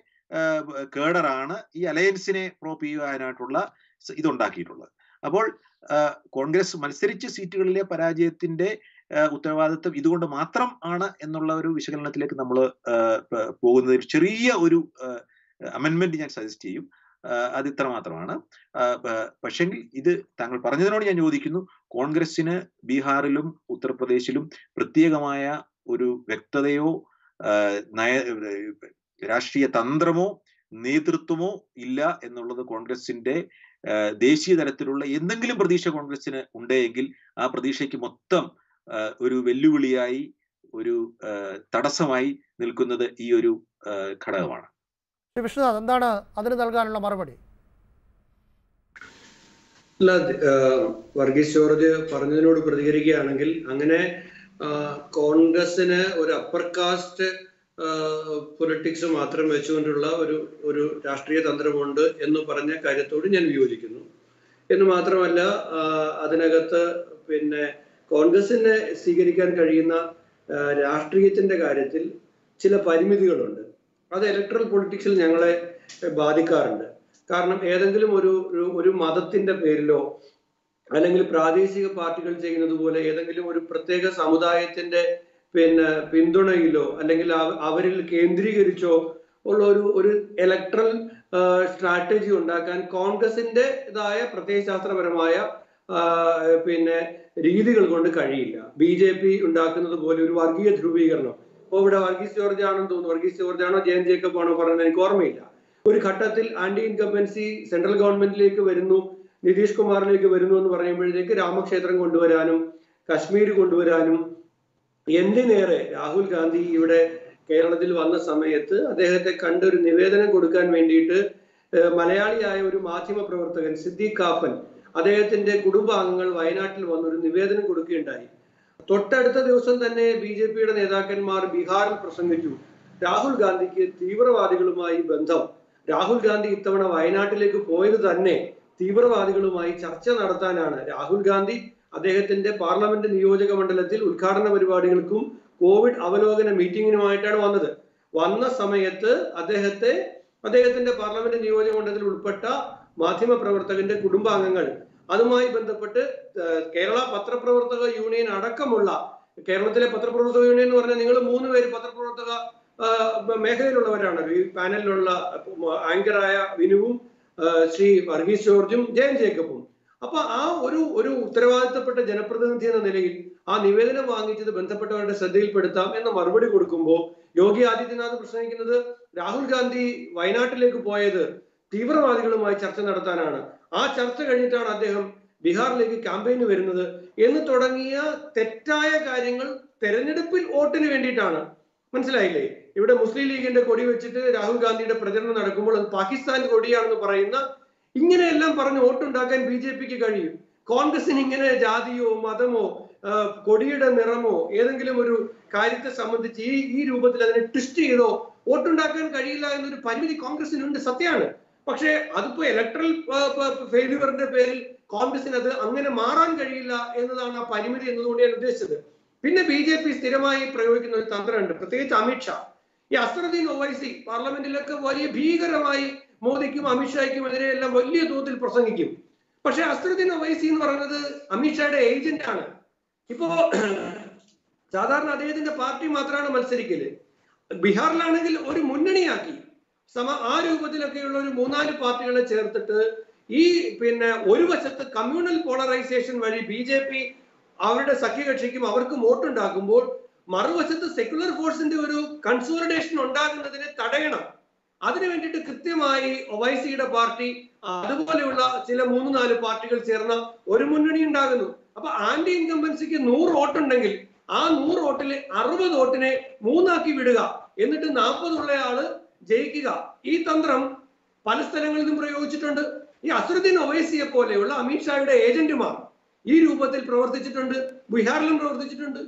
S6: കേഡറാണ് ഈ അലയൻസിനെ പ്രോപ്പ് ചെയ്യാനായിട്ടുള്ള സ- ഇതുണ്ടാക്കിയിട്ടുള്ളത് അപ്പോൾ ആ, കോൺഗ്രസ് മത്സരിച്ച സീറ്റുകളിലെ പരാജയത്തിന്റെ ആ, ഉത്തരവാദിത്വം ഇതുകൊണ്ട് മാത്രം ആണ് എന്നുള്ള ഒരു വിശകലനത്തിലേക്ക് നമ്മൾ പോകുന്നത് ഒരു ചെറിയ ഒരു അമെന്റ്മെന്റ് ഞാൻ സജസ്റ്റ് ചെയ്യും ആ, അത് ഇത്ര മാത്രമാണ് ആ, പ- പക്ഷെങ്കിൽ ഇത് താങ്കൾ പറഞ്ഞതിനോട് ഞാൻ യോജിക്കുന്നു കോൺഗ്രസിന് ബീഹാറിലും ഉത്തർപ്രദേശിലും പ്രത്യേകമായ ഒരു വ്യക്തതയോ ആ, നയ രാഷ്ട്രീയ തന്ത്രമോ നേതൃത്വമോ ഇല്ല എന്നുള്ളത് കോൺഗ്രസിന്റെ ആ, ദേശീയ തലത്തിലുള്ള എന്തെങ്കിലും പ്രതീക്ഷ കോൺഗ്രസിന് ഉണ്ടെങ്കിൽ ആ പ്രതീക്ഷയ്ക്ക് മൊത്തം ആ, ഒരു വെല്ലുവിളിയായി ഒരു ആ, തടസ്സമായി നിൽക്കുന്നത് ഈ ഒരു ആ, ഘടകമാണ്
S1: ശ്രീ വിഷ്ണുനാഥ് എന്താണ് അതിന് നൽകാനുള്ള മറുപടി
S5: അല്ല ഏഹ്, വർഗീസ് ജോർജ് പറഞ്ഞതിനോട് പ്രതികരിക്കുകയാണെങ്കിൽ അങ്ങനെ ആഹ്, കോൺഗ്രസിന് ഒരു അപ്പർ കാസ്റ്റ് പൊളിറ്റിക്സ് മാത്രം വെച്ചുകൊണ്ടുള്ള ഒരു ഒരു രാഷ്ട്രീയ തന്ത്രമുണ്ട് എന്ന് പറഞ്ഞ കാര്യത്തോട് ഞാൻ വിയോജിക്കുന്നു എന്ന് മാത്രമല്ല ആഹ്, അതിനകത്ത് പിന്നെ കോൺഗ്രസിനെ സ്വീകരിക്കാൻ കഴിയുന്ന ആഹ്, രാഷ്ട്രീയത്തിന്റെ കാര്യത്തിൽ ചില പരിമിതികളുണ്ട് അത് ഇലക്ട്രൽ പൊളിറ്റിക്സിൽ ഞങ്ങളെ ബാധിക്കാറുണ്ട് കാരണം ഏതെങ്കിലും ഒരു ഒരു- ഒരു മതത്തിന്റെ പേരിലോ അല്ലെങ്കിൽ പ്രാദേശിക പാർട്ടികൾ ചെയ്യുന്നത് പോലെ ഏതെങ്കിലും ഒരു പ്രത്യേക സമുദായത്തിന്റെ പിന്നെ പിന്തുണയിലോ അല്ലെങ്കിൽ അവ- അവരിൽ കേന്ദ്രീകരിച്ചോ ഉള്ള ഒരു ഒരു ഇലക്ട്രൽ സ്ട്രാറ്റജി ഉണ്ടാക്കാൻ കോൺഗ്രസിന്റേതായ പ്രത്യയശാസ്ത്രപരമായ ആ, പിന്നെ രീതികൾ കൊണ്ട് കഴിയില്ല ബി ജെ പി ഉണ്ടാക്കുന്നത് പോലെ ഒരു വർഗീയ ധ്രുവീകരണം ഇപ്പോൾ ഇവിടെ വർഗീസ് ജോർജ് ആണെന്ന് തോന്നുന്നു വർഗീസ് ജോർജ് ആണോ ജയൻ ജേക്കബ് ആണോ പറഞ്ഞത് എനിക്ക് ഓർമ്മയില്ല ഒരു ഘട്ടത്തിൽ ആന്റി ഇൻകംബൻസി സെൻട്രൽ ഗവൺമെന്റിലേക്ക് വരുന്നു നിതീഷ് കുമാറിലേക്ക് വരുന്നു എന്ന് പറയുമ്പോഴത്തേക്ക് രാമക്ഷേത്രം കൊണ്ടുവരാനും കശ്മീർ കൊണ്ടുവരാനും എന്തിനേറെ രാഹുൽ ഗാന്ധി ഇവിടെ കേരളത്തിൽ വന്ന സമയത്ത് അദ്ദേഹത്തെ കണ്ട് ഒരു നിവേദനം കൊടുക്കാൻ വേണ്ടിയിട്ട് ഏഹ് മലയാളിയായ ഒരു മാധ്യമ പ്രവർത്തകൻ സിദ്ദീഖ് കാപ്പൻ അദ്ദേഹത്തിന്റെ കുടുംബാംഗങ്ങൾ വയനാട്ടിൽ വന്ന് ഒരു നിവേദനം കൊടുക്കുകയുണ്ടായി തൊട്ടടുത്ത ദിവസം തന്നെ ബി ജെ പിയുടെ നേതാക്കന്മാർ ബീഹാറിൽ പ്രസംഗിച്ചു രാഹുൽ ഗാന്ധിക്ക് തീവ്രവാദികളുമായി ബന്ധം രാഹുൽ ഗാന്ധി ഇത്തവണ വയനാട്ടിലേക്ക് പോയത് തന്നെ തീവ്രവാദികളുമായി ചർച്ച നടത്താനാണ് രാഹുൽ ഗാന്ധി അദ്ദേഹത്തിന്റെ പാർലമെന്റ് നിയോജക മണ്ഡലത്തിൽ ഉദ്ഘാടന പരിപാടികൾക്കും കോവിഡ് അവലോകന മീറ്റിംഗിനുമായിട്ടാണ് വന്നത് വന്ന സമയത്ത് അദ്ദേഹത്തെ അദ്ദേഹത്തിന്റെ പാർലമെന്റ് നിയോജക മണ്ഡലത്തിൽ ഉൾപ്പെട്ട മാധ്യമ പ്രവർത്തകന്റെ കുടുംബാംഗങ്ങൾ അതുമായി ബന്ധപ്പെട്ട് ഏഹ്, കേരള പത്രപ്രവർത്തക യൂണിയൻ അടക്കമുള്ള കേരളത്തിലെ പത്രപ്രവർത്തക യൂണിയൻ എന്ന് പറഞ്ഞാൽ നിങ്ങൾ മൂന്ന് പേര് പത്രപ്രവർത്തക ആഹ്, മേഖലയിലുള്ളവരാണ് ഈ പാനലിലുള്ള ആങ്കറായ വിനുവും ആഹ്, ശ്രീ വർഗീസ് ജോർജും ജയൻ ജേക്കബും അപ്പൊ ആ ഒരു ഒരു ഉത്തരവാദിത്തപ്പെട്ട ജനപ്രതിനിധി എന്ന നിലയിൽ ആ നിവേദനം വാങ്ങിച്ചത് ബന്ധപ്പെട്ടവരുടെ ശ്രദ്ധയിൽപ്പെടുത്താം എന്ന മറുപടി കൊടുക്കുമ്പോൾ യോഗി ആദിത്യനാഥ് പ്രസംഗിക്കുന്നത് രാഹുൽ ഗാന്ധി വയനാട്ടിലേക്ക് പോയത് തീവ്രവാദികളുമായി ചർച്ച നടത്താനാണ് ആ ചർച്ച കഴിഞ്ഞിട്ടാണ് അദ്ദേഹം ബീഹാറിലേക്ക് ക്യാമ്പയിന് വരുന്നത് എന്ന് തുടങ്ങിയ തെറ്റായ കാര്യങ്ങൾ തെരഞ്ഞെടുപ്പിൽ വോട്ടിന് വേണ്ടിയിട്ടാണ് മനസ്സിലായില്ലേ ഇവിടെ മുസ്ലിം ലീഗിന്റെ കൊടി വെച്ചിട്ട് രാഹുൽ ഗാന്ധിയുടെ പ്രചരണം നടക്കുമ്പോൾ അത് പാകിസ്ഥാൻ കൊടിയാണെന്ന് പറയുന്ന ഇങ്ങനെയെല്ലാം പറഞ്ഞ് വോട്ടുണ്ടാക്കാൻ ബി ജെ പിക്ക് കഴിയും കോൺഗ്രസിന് ഇങ്ങനെ ജാതിയോ മതമോ ആ, കൊടിയുടെ നിറമോ ഏതെങ്കിലും ഒരു കാര്യത്തെ സംബന്ധിച്ച് ഈ ഈ രൂപത്തിൽ അതിനെ ട്വിസ്റ്റ് ചെയ്തോ വോട്ടുണ്ടാക്കാൻ കഴിയില്ല എന്നൊരു പരിമിതി കോൺഗ്രസിനുണ്ട് സത്യമാണ് പക്ഷേ അതിപ്പോ ഇലക്ട്രൽ ഫെയിലുവറിന്റെ പേരിൽ കോൺഗ്രസിന് അത് അങ്ങനെ മാറാൻ കഴിയില്ല എന്നതാണ് ആ പരിമിതി എന്നതുകൊണ്ട് ഞാൻ ഉദ്ദേശിച്ചത് പിന്നെ ബി ജെ പി സ്ഥിരമായി പ്രയോഗിക്കുന്ന ഒരു തന്ത്രമുണ്ട് പ്രത്യേകിച്ച് അമിത്ഷാ ഈ അസറുദ്ദീൻ ഒവൈസി പാർലമെന്റിലൊക്കെ വലിയ ഭീകരമായി മോദിക്കും അമിത്ഷായ്ക്കും എതിരെ എല്ലാം വലിയ തോതിൽ പ്രസംഗിക്കും പക്ഷെ അസറുദ്ദീൻ ഒവൈസി എന്ന് പറയുന്നത് അമിത്ഷായുടെ ഏജന്റ് ആണ് ഇപ്പോ സാധാരണ അദ്ദേഹത്തിന്റെ പാർട്ടി മാത്രമാണ് മത്സരിക്കല് ബീഹാറിലാണെങ്കിൽ ഒരു മുന്നണിയാക്കി സമ ആ രൂപത്തിലൊക്കെയുള്ള ഒരു മൂന്നാല് പാർട്ടികളെ ചേർത്തിട്ട് ഈ പിന്നെ ഒരു വശത്ത് കമ്മ്യൂണൽ പോളറൈസേഷൻ വഴി ബി ജെ പി അവരുടെ സഖ്യകക്ഷിക്കും അവർക്കും വോട്ടുണ്ടാക്കുമ്പോൾ മറുവശത്ത് സെക്യുലർ ഫോഴ്സിന്റെ ഒരു കൺസോളിഡേഷൻ ഉണ്ടാകുന്നതിനെ തടയണം അതിനു വേണ്ടിയിട്ട് കൃത്യമായി ഒവൈസിയുടെ പാർട്ടി അതുപോലെയുള്ള ചില മൂന്ന് നാല് പാർട്ടികൾ ചേർന്ന ഒരു മുന്നണി ഉണ്ടാകുന്നു അപ്പൊ ആന്റി ഇൻകംബൻസിക്ക് നൂറ് വോട്ടുണ്ടെങ്കിൽ ആ നൂറ് വോട്ടിൽ അറുപത് വോട്ടിനെ മൂന്നാക്കി വിടുക എന്നിട്ട് നാൽപ്പതുള്ള ആള് ജയിക്കുക ഈ തന്ത്രം പല സ്ഥലങ്ങളിൽ നിന്നും പ്രയോഗിച്ചിട്ടുണ്ട് ഈ അസറുദ്ദീൻ ഒവൈസിയെ പോലെയുള്ള അമിത്ഷായുടെ ഏജന്റുമാർ ഈ രൂപത്തിൽ പ്രവർത്തിച്ചിട്ടുണ്ട് ബീഹാറിലും പ്രവർത്തിച്ചിട്ടുണ്ട്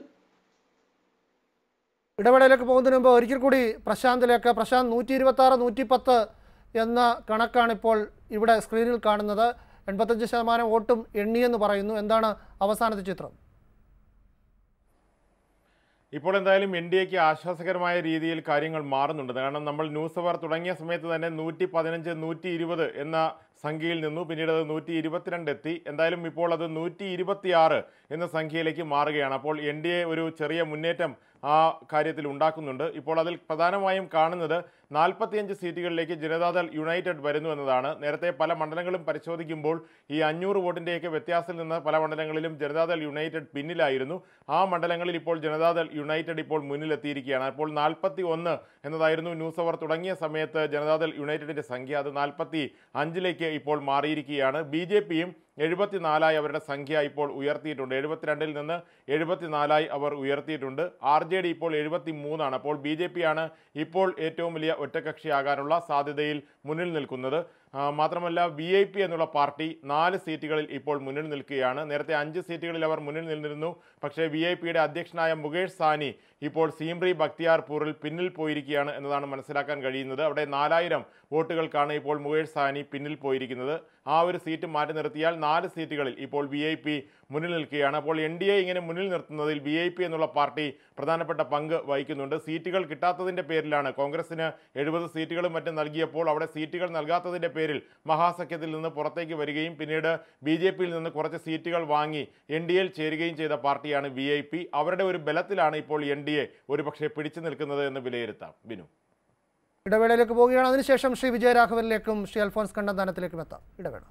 S1: ഇടവേളയിലേക്ക് പോകുന്നതിന് മുമ്പ് ഒരിക്കൽ കൂടി പ്രശാന്തിലേക്ക് പ്രശാന്ത് നൂറ്റി ഇരുപത്തി ആറ് നൂറ്റി പത്ത് എന്ന കണക്കാണ് ഇപ്പോൾ ഇവിടെ സ്ക്രീനിൽ കാണുന്നത് എൺപത്തഞ്ച് ശതമാനം വോട്ടും എണ്ണിയെന്ന് പറയുന്നു എന്താണ് അവസാനത്തെ ചിത്രം
S2: ഇപ്പോൾ എന്തായാലും എൻ ഡി എക്ക് ആശ്വാസകരമായ രീതിയിൽ കാര്യങ്ങൾ മാറുന്നുണ്ട് കാരണം നമ്മൾ ന്യൂസ് അവർ തുടങ്ങിയ സമയത്ത് തന്നെ നൂറ്റി പതിനഞ്ച് നൂറ്റി ഇരുപത് എന്ന സംഖ്യയിൽ നിന്നു പിന്നീട് അത് നൂറ്റി ഇരുപത്തിരണ്ട് എത്തി എന്തായാലും ഇപ്പോൾ അത് നൂറ്റി ഇരുപത്തിയാറ് എന്ന സംഖ്യയിലേക്ക് മാറുകയാണ് അപ്പോൾ എൻ ഡി എ ഒരു ചെറിയ മുന്നേറ്റം ആ കാര്യത്തിൽ ഉണ്ടാക്കുന്നുണ്ട് ഇപ്പോൾ അതിൽ പ്രധാനമായും കാണുന്നത് നാൽപ്പത്തിയഞ്ച് സീറ്റുകളിലേക്ക് ജനതാദൾ യുണൈറ്റഡ് വരുന്നു എന്നതാണ് നേരത്തെ പല മണ്ഡലങ്ങളും പരിശോധിക്കുമ്പോൾ ഈ അഞ്ഞൂറ് വോട്ടിൻ്റെയൊക്കെ വ്യത്യാസത്തിൽ നിന്ന് പല മണ്ഡലങ്ങളിലും ജനതാദൾ യുണൈറ്റഡ് പിന്നിലായിരുന്നു ആ മണ്ഡലങ്ങളിൽ ഇപ്പോൾ ജനതാദൾ യുണൈറ്റഡ് ഇപ്പോൾ മുന്നിലെത്തിയിരിക്കുകയാണ് അപ്പോൾ നാൽപ്പത്തി ഒന്ന് എന്നതായിരുന്നു ന്യൂസ് അവർ തുടങ്ങിയ സമയത്ത് ജനതാദൾ യുണൈറ്റഡിൻ്റെ സംഖ്യ അത് നാൽപ്പത്തി അഞ്ചിലേക്ക് ഇപ്പോൾ മാറിയിരിക്കുകയാണ് ബി ജെ പിയും എഴുപത്തിനാലായി അവരുടെ സംഖ്യ ഇപ്പോൾ ഉയർത്തിയിട്ടുണ്ട് എഴുപത്തിരണ്ടിൽ നിന്ന് എഴുപത്തിനാലായി അവർ ഉയർത്തിയിട്ടുണ്ട് ആർ ജെ ഡി ഇപ്പോൾ എഴുപത്തി മൂന്നാണ് അപ്പോൾ ബി ജെ പി ആണ് ഇപ്പോൾ ഏറ്റവും വലിയ ഒറ്റകക്ഷിയാകാനുള്ള സാധ്യതയിൽ മുന്നിൽ നിൽക്കുന്നത് ആ, മാത്രമല്ല വി ഐ പി എന്നുള്ള പാർട്ടി നാല് സീറ്റുകളിൽ ഇപ്പോൾ മുന്നിൽ നിൽക്കുകയാണ് നേരത്തെ അഞ്ച് സീറ്റുകളിൽ അവർ മുന്നിൽ നിന്നിരുന്നു പക്ഷേ വി ഐ പിയുടെ അധ്യക്ഷനായ മുകേഷ് സാനി ഇപ്പോൾ സീംറി ബക്തിയാർപൂരിൽ പിന്നിൽ പോയിരിക്കുകയാണ് എന്നതാണ് മനസ്സിലാക്കാൻ കഴിയുന്നത് അവിടെ നാലായിരം വോട്ടുകൾക്കാണ് ഇപ്പോൾ മുകേഷ് സാനി പിന്നിൽ പോയിരിക്കുന്നത് ആ ഒരു സീറ്റ് മാറ്റി നിർത്തിയാൽ നാല് സീറ്റുകളിൽ ഇപ്പോൾ വി ഐ പി മുന്നിൽ നിൽക്കുകയാണ് അപ്പോൾ എൻ ഡി എ ഇങ്ങനെ മുന്നിൽ നിർത്തുന്നതിൽ വി ഐ പി എന്നുള്ള പാർട്ടി പ്രധാനപ്പെട്ട പങ്ക് വഹിക്കുന്നുണ്ട് സീറ്റുകൾ കിട്ടാത്തതിൻ്റെ പേരിലാണ് കോൺഗ്രസിന് എഴുപത് സീറ്റുകളും മറ്റും നൽകിയപ്പോൾ അവിടെ സീറ്റുകൾ നൽകാത്തതിൻ്റെ പേരിൽ മഹാസഖ്യത്തിൽ നിന്ന് പുറത്തേക്ക് വരികയും പിന്നീട് ബി ജെ പിയിൽ നിന്ന് കുറച്ച് സീറ്റുകൾ വാങ്ങി എൻ ഡി എയിൽ ചേരുകയും ചെയ്ത പാർട്ടിയാണ് വി ഐ പി അവരുടെ ഒരു ബലത്തിലാണ് ഇപ്പോൾ എൻ ഡി എ ഒരുപക്ഷെ പിടിച്ചു നിൽക്കുന്നത് എന്ന് വിലയിരുത്താം ബിനു
S1: ഇടവേളയിലേക്ക് പോവുകയാണ് അതിനുശേഷം ശ്രീ വിജയരാഘവനിലേക്കും ശ്രീ അൽഫോൻസ് കണ്ണന്താനത്തിലേക്കും എത്താം ഇടവേള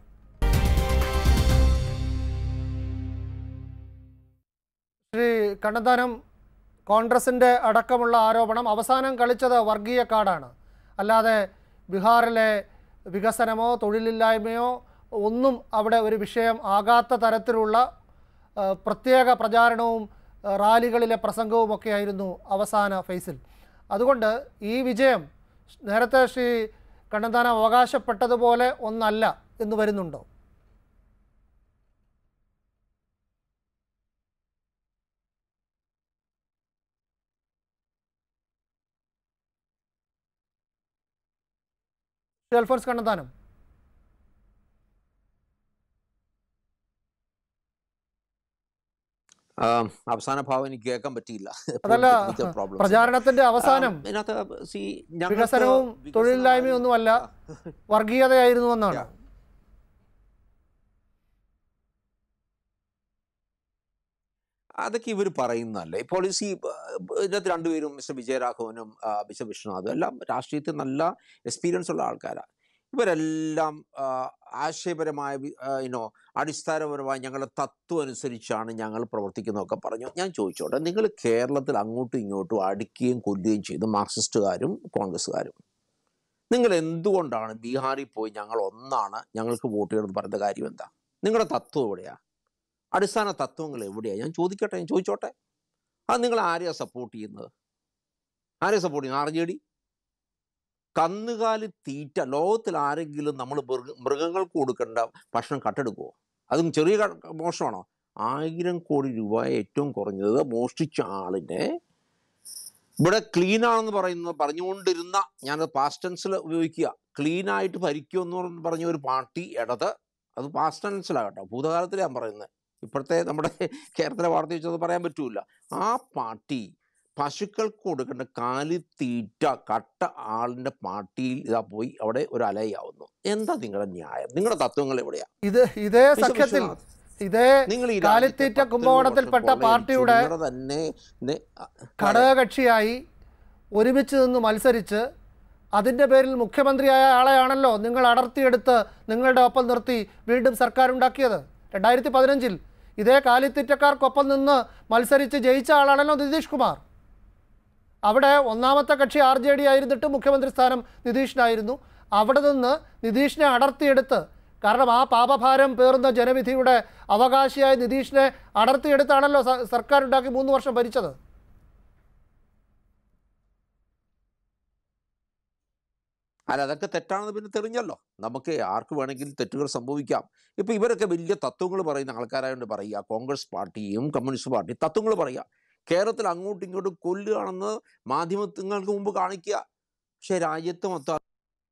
S1: ശ്രീ കണ്ണന്താനം കോൺഗ്രസിൻ്റെ അടക്കമുള്ള ആരോപണം അവസാനം കളിച്ചത് വർഗീയ കാർഡാണ് അല്ലാതെ ബീഹാറിലെ വികസനമോ തൊഴിലില്ലായ്മയോ ഒന്നും അവിടെ ഒരു വിഷയം ആകാത്ത തരത്തിലുള്ള ആ, പ്രത്യേക പ്രചാരണവും ആ, റാലികളിലെ പ്രസംഗവും ഒക്കെയായിരുന്നു അവസാന ഫേസിൽ അതുകൊണ്ട് ഈ വിജയം നേരത്തെ ശ്രീ കണ്ണന്താനം അവകാശപ്പെട്ടതുപോലെ ഒന്നല്ല എന്ന് വരുന്നുണ്ടോ ശ്രീ അൽഫോൻസ് കണ്ണന്താനം
S4: ആ, അവസാന ഭാവം എനിക്ക് കേൾക്കാൻ പറ്റിയില്ല
S1: അതല്ല
S4: Technical problems.
S1: പ്രചാരണത്തിന്റെ അവസാനം
S4: ആ, ഇതിനകത്ത് see, ഞങ്ങൾക്ക്
S1: വികസനവും
S4: വികസനം
S1: തൊഴിലില്ലായ്മയും ഒന്നുമല്ല വർഗീയതയായിരുന്നു എന്നാണ്
S4: അതൊക്കെ ഇവർ പറയുന്നതല്ലേ ഇപ്പോൾ ഈ സി ഇതിനകത്ത് രണ്ടുപേരും മിസ്റ്റർ വിജയരാഘവനും ആ, മിസ്റ്റർ വിശ്വനാഥും എല്ലാം രാഷ്ട്രീയത്തിൽ നല്ല എക്സ്പീരിയൻസ് ഉള്ള ആൾക്കാരാണ് ഇവരെല്ലാം ആ, ആശയപരമായ ഇനോ അടിസ്ഥാനപരമായി ഞങ്ങളുടെ തത്വം അനുസരിച്ചാണ് ഞങ്ങൾ പ്രവർത്തിക്കുന്നതൊക്കെ പറഞ്ഞു ഞാൻ ചോദിച്ചോട്ടെ നിങ്ങൾ കേരളത്തിൽ അങ്ങോട്ടും ഇങ്ങോട്ടും അടിക്കുകയും കൊല്ലുകയും ചെയ്തു മാർക്സിസ്റ്റുകാരും കോൺഗ്രസ്സുകാരും നിങ്ങൾ എന്തുകൊണ്ടാണ് ബീഹാറിൽ പോയി ഞങ്ങൾ ഒന്നാണ് ഞങ്ങൾക്ക് വോട്ട് ചെയ്യണമെന്ന് പറയുന്ന കാര്യം എന്താ നിങ്ങളുടെ തത്വം എവിടെയാ അടിസ്ഥാന തത്വങ്ങൾ എവിടെയാ ഞാൻ ചോദിക്കട്ടെ ഞാൻ ചോദിച്ചോട്ടെ അത് നിങ്ങൾ ആരെയാ സപ്പോർട്ട് ചെയ്യുന്നത് ആരെയാ സപ്പോർട്ട് ചെയ്യുന്നത് ആർ ജെ ഡി കന്നുകാലി തീറ്റ ലോകത്തിൽ ആരെങ്കിലും നമ്മൾ മൃഗ മൃഗങ്ങൾക്ക് കൊടുക്കേണ്ട ഭക്ഷണം കട്ടെടുക്കുമോ അതും ചെറിയ ക- മോഷണമാണോ ആയിരം കോടി രൂപ ഏറ്റവും കുറഞ്ഞത് മോഷ്ടിച്ച ആളിനെ ഇവിടെ ക്ലീൻ ആണെന്ന് പറയുന്ന പറഞ്ഞുകൊണ്ടിരുന്ന ഞാൻ പാസ്റ്റൻസിൽ ഉപയോഗിക്കുക ക്ലീൻ ആയിട്ട് ഭരിക്കുമെന്ന് പറഞ്ഞ ഒരു പാർട്ടി ഇടത് അത് പാസ്റ്റൻസിലാണ് കേട്ടോ ഭൂതകാലത്തിലാണ് ഞാൻ പറയുന്നത് ഇപ്പോഴത്തെ നമ്മുടെ കേരളത്തിലെ വാർത്ത വെച്ചത് പറയാൻ പറ്റൂല ആ പാർട്ടി പശുക്കൾക്ക് കൊടുക്കേണ്ട കാലിത്തീറ്റ കട്ട ആളിന്റെ പാർട്ടിയിൽ ഇതാ പോയി അവിടെ ഒരു അലയാവുന്നു എന്താ നിങ്ങളുടെ ന്യായം നിങ്ങളുടെ തത്വങ്ങൾ എവിടെയാ
S1: ഇത് ഇതേ
S4: മിസ്റ്റർ
S1: സഖ്യത്തിൽ
S4: വിശ്വനാഥ്,
S1: ഇതേ
S4: നിങ്ങൾ ഈ
S1: കാലിത്തീറ്റ
S4: രാജ്യത്തെ പത്തൊൻപത്
S1: കുംഭകോണത്തിൽപ്പെട്ട
S4: വർഷം കൊള്ളയടിച്ചു.
S1: പാർട്ടിയുടെ
S4: നിങ്ങളുടെ തന്നെ നെ-
S1: ഘടകകക്ഷിയായി ഒരുമിച്ച് നിന്ന് മത്സരിച്ച് അതിൻ്റെ പേരിൽ മുഖ്യമന്ത്രിയായ ആളെയാണല്ലോ നിങ്ങൾ അടർത്തിയെടുത്ത് നിങ്ങളുടെ ഒപ്പം നിർത്തി വീണ്ടും സർക്കാർ ഉണ്ടാക്കിയത് രണ്ടായിരത്തി പതിനഞ്ചിൽ ഇതേ കാലിത്തീറ്റക്കാർക്കൊപ്പം നിന്ന് മത്സരിച്ച് ജയിച്ച ആളാണല്ലോ നിതീഷ് കുമാർ അവിടെ ഒന്നാമത്തെ കക്ഷി ആർ ജെ ഡി ആയിരുന്നിട്ട് മുഖ്യമന്ത്രി സ്ഥാനം നിതീഷിനായിരുന്നു അവിടെ നിന്ന് നിതീഷിനെ അടർത്തിയെടുത്ത് കാരണം ആ പാപഭാരം പേറുന്ന ജനവിധിയുടെ അവകാശിയായ നിതീഷിനെ അടർത്തിയെടുത്താണല്ലോ സ- സർക്കാർ ഉണ്ടാക്കി മൂന്ന് വർഷം ഭരിച്ചത്
S4: അല്ല അതൊക്കെ തെറ്റാണെന്ന് പിന്നെ തെളിഞ്ഞല്ലോ നമുക്ക് ആർക്ക് വേണമെങ്കിലും തെറ്റുകൾ സംഭവിക്കാം ഇപ്പൊ ഇവരൊക്കെ വലിയ തത്വങ്ങൾ പറയുന്ന ആൾക്കാരായതുകൊണ്ട് പറയുക കോൺഗ്രസ് പാർട്ടിയും കമ്മ്യൂണിസ്റ്റ് പാർട്ടിയും തത്വങ്ങൾ പറയുക കേരളത്തിൽ അങ്ങോട്ടും ഇങ്ങോട്ടും കൊല്ലുകയാണെന്ന് മാധ്യമങ്ങൾക്ക് മുമ്പ് കാണിക്കുക പക്ഷെ രാജ്യത്ത് മൊത്തം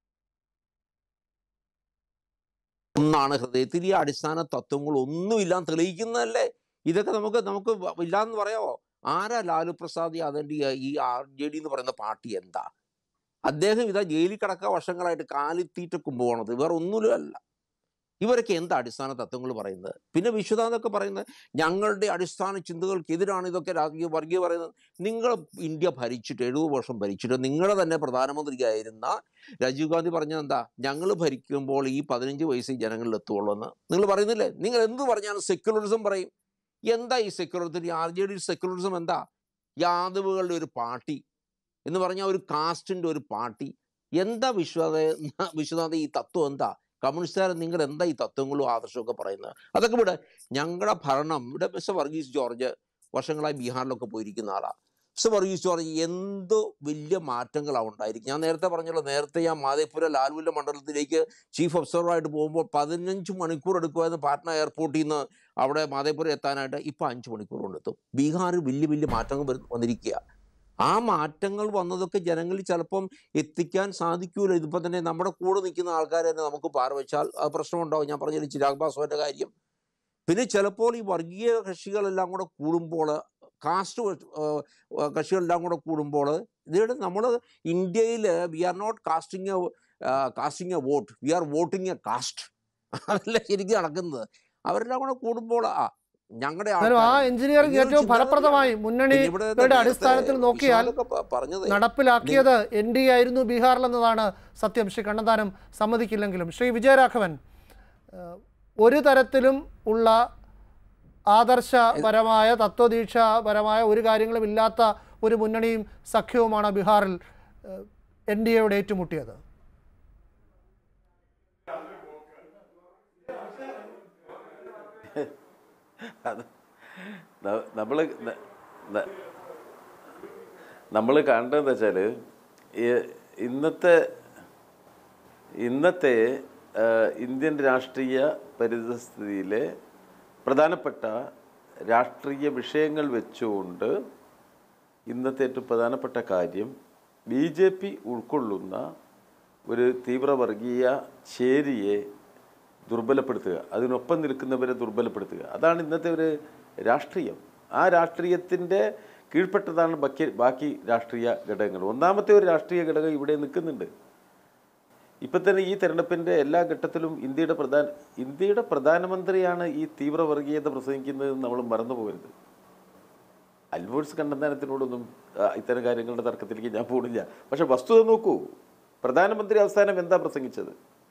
S4: ഒന്നാണ് ഹൃദയത്തിൽ ഈ അടിസ്ഥാന തത്വങ്ങൾ ഒന്നുമില്ലാന്ന് തെളിയിക്കുന്നതല്ലേ ഇതൊക്കെ നമുക്ക് നമുക്ക് വ- ഇല്ലാന്ന് പറയാമോ ആരാ ലാലു പ്രസാദ് യാദവിന്റെ ഈ ആർ ജെ ഡി എന്ന് പറയുന്ന പാർട്ടി എന്താ അദ്ദേഹം ഇതാ ജയിലിൽ കിടക്കുക വർഷങ്ങളായിട്ട് കാലിത്തീറ്റ കുമ്പോണത് വേറെ ഒന്നുമില്ല അല്ല ഇവരൊക്കെ എന്താ അടിസ്ഥാന തത്വങ്ങൾ പറയുന്നത് പിന്നെ വിശ്വനാഥൊക്കെ പറയുന്നത് ഞങ്ങളുടെ അടിസ്ഥാന ചിന്തകൾക്കെതിരാണ് ഇതൊക്കെ രാജകീയ വർഗീയ പറയുന്നത് നിങ്ങൾ ഇന്ത്യ ഭരിച്ചിട്ട് എഴുപത് വർഷം ഭരിച്ചിട്ട് നിങ്ങളുടെ തന്നെ പ്രധാനമന്ത്രിയായിരുന്ന രാജീവ് ഗാന്ധി പറഞ്ഞത് എന്താ ഞങ്ങൾ ഭരിക്കുമ്പോൾ ഈ പതിനഞ്ച് വയസ്സിൽ ജനങ്ങളിൽ എത്തുള്ളൂ എന്ന് നിങ്ങൾ പറയുന്നില്ലേ നിങ്ങൾ എന്ത് പറഞ്ഞാലും സെക്യുലറിസം പറയും എന്താ ഈ secularism R J D secularism എന്താ യാദവുകളുടെ ഒരു പാർട്ടി എന്ന് പറഞ്ഞാൽ ഒരു കാസ്റ്റിന്റെ ഒരു പാർട്ടി എന്താ വിശ്വാസ വിശ്വനാഥ ഈ തത്വം എന്താ കമ്മ്യൂണിസ്റ്റുകാരൻ നിങ്ങൾ എന്താ ഈ തത്വങ്ങളും ആദർശവും ഒക്കെ പറയുന്നത് അതൊക്കെ ഇവിടെ ഞങ്ങളുടെ ഭരണം ഇവിടെ മിസ്റ്റർ വർഗീസ് ജോർജ് വർഷങ്ങളായി ബീഹാറിലൊക്കെ പോയിരിക്കുന്ന ആളാണ് മിസ്റ്റർ വർഗീസ് ജോർജ് എന്തോ വലിയ മാറ്റങ്ങളാണ് ഉണ്ടായിരിക്കും ഞാൻ നേരത്തെ പറഞ്ഞല്ലോ നേരത്തെ ഞാൻ മാതേപുര ലാൽവുല്ല മണ്ഡലത്തിലേക്ക് ചീഫ് ഒബ്സർവറായിട്ട് പോകുമ്പോൾ പതിനഞ്ച് മണിക്കൂർ എടുക്കുമായിരുന്നു പാട്ന എയർപോർട്ടിൽ നിന്ന് അവിടെ മാതേപുരം എത്താനായിട്ട് ഇപ്പം അഞ്ച് മണിക്കൂർ കൊണ്ടെത്തും ബീഹാറിൽ വലിയ വലിയ മാറ്റങ്ങൾ വരു- വന്നിരിക്കുക ആ മാറ്റങ്ങൾ വന്നതൊക്കെ ജനങ്ങളിൽ ചിലപ്പം എത്തിക്കാൻ സാധിക്കൂല ഇതിപ്പോൾ തന്നെ നമ്മുടെ കൂടെ നിൽക്കുന്ന ആൾക്കാർ തന്നെ നമുക്ക് പാറ വെച്ചാൽ അത് പ്രശ്നമുണ്ടാവും ഞാൻ പറഞ്ഞ ചിരാഗ് പാസ്വാന്റെ കാര്യം പിന്നെ ചിലപ്പോൾ ഈ വർഗീയ കക്ഷികളെല്ലാം കൂടെ കൂടുമ്പോൾ കാസ്റ്റ് കക്ഷികളെല്ലാം കൂടെ കൂടുമ്പോൾ ഇതിവിടെ നമ്മൾ ഇന്ത്യയിൽ we are not casting a casting a vote we are voting a caste അതല്ല ശരിക്കും നടക്കുന്നത് അവരെല്ലാം കൂടെ കൂടുമ്പോൾ ആ ഞങ്ങളുടെ
S1: എന്നാലും ആ എഞ്ചിനീയറിംഗ് ഏറ്റവും ഫലപ്രദമായി മുന്നണിയുടെ അടിസ്ഥാനത്തിൽ നോക്കിയാൽ
S4: പറഞ്ഞത്
S1: നടപ്പിലാക്കിയത് എൻ ഡി എ ആയിരുന്നു ബീഹാറിലെന്നതാണ് സത്യം ശ്രീ കണ്ണന്താനം സമ്മതിക്കില്ലെങ്കിലും ശ്രീ വിജയരാഘവൻ ഏഹ്, ഒരു തരത്തിലും ഉള്ള ആദർശപരമായ തത്വദീക്ഷാപരമായ ഒരു കാര്യങ്ങളും ഇല്ലാത്ത ഒരു മുന്നണിയും സഖ്യവുമാണ് ബീഹാറിൽ എൻ ഡി എയോട് ഏറ്റുമുട്ടിയത്
S3: അത് നമ്മൾ നമ്മൾ കണ്ടതെന്ന് വെച്ചാൽ ഇന്നത്തെ ഇന്നത്തെ ആ, ഇന്ത്യൻ രാഷ്ട്രീയ പരിതസ്ഥിതിയിലെ പ്രധാനപ്പെട്ട രാഷ്ട്രീയ വിഷയങ്ങൾ വെച്ചുകൊണ്ട് ഇന്നത്തെ ഏറ്റവും പ്രധാനപ്പെട്ട കാര്യം ബി ജെ പി ഉൾക്കൊള്ളുന്ന ഒരു തീവ്രവർഗീയ ചേരിയെ ദുർബലപ്പെടുത്തുക അതിനൊപ്പം നിൽക്കുന്നവരെ ദുർബലപ്പെടുത്തുക അതാണ് ഇന്നത്തെ ഒരു രാഷ്ട്രീയം ആ രാഷ്ട്രീയത്തിൻ്റെ കീഴ്പ്പെട്ടതാണ് ബാക്കി ബാക്കി രാഷ്ട്രീയ ഘടകങ്ങൾ ഒന്നാമത്തെ ഒരു രാഷ്ട്രീയ ഘടകം ഇവിടെ നിൽക്കുന്നുണ്ട് ഇപ്പം തന്നെ ഈ തെരഞ്ഞെടുപ്പിൻ്റെ എല്ലാ ഘട്ടത്തിലും ഇന്ത്യയുടെ പ്രധാന ഇന്ത്യയുടെ പ്രധാനമന്ത്രിയാണ് ഈ തീവ്രവർഗീയത പ്രസംഗിക്കുന്നത് നമ്മൾ മറന്നു പോകരുത് അൽവോഴ്സ് കണ്ടെത്താനത്തിനോടൊന്നും ആ, ഇത്തരം കാര്യങ്ങളുടെ തർക്കത്തിലേക്ക് ഞാൻ പോണില്ല പക്ഷെ വസ്തുത നോക്കൂ പ്രധാനമന്ത്രി അവസാനം എന്താ പ്രസംഗിച്ചത്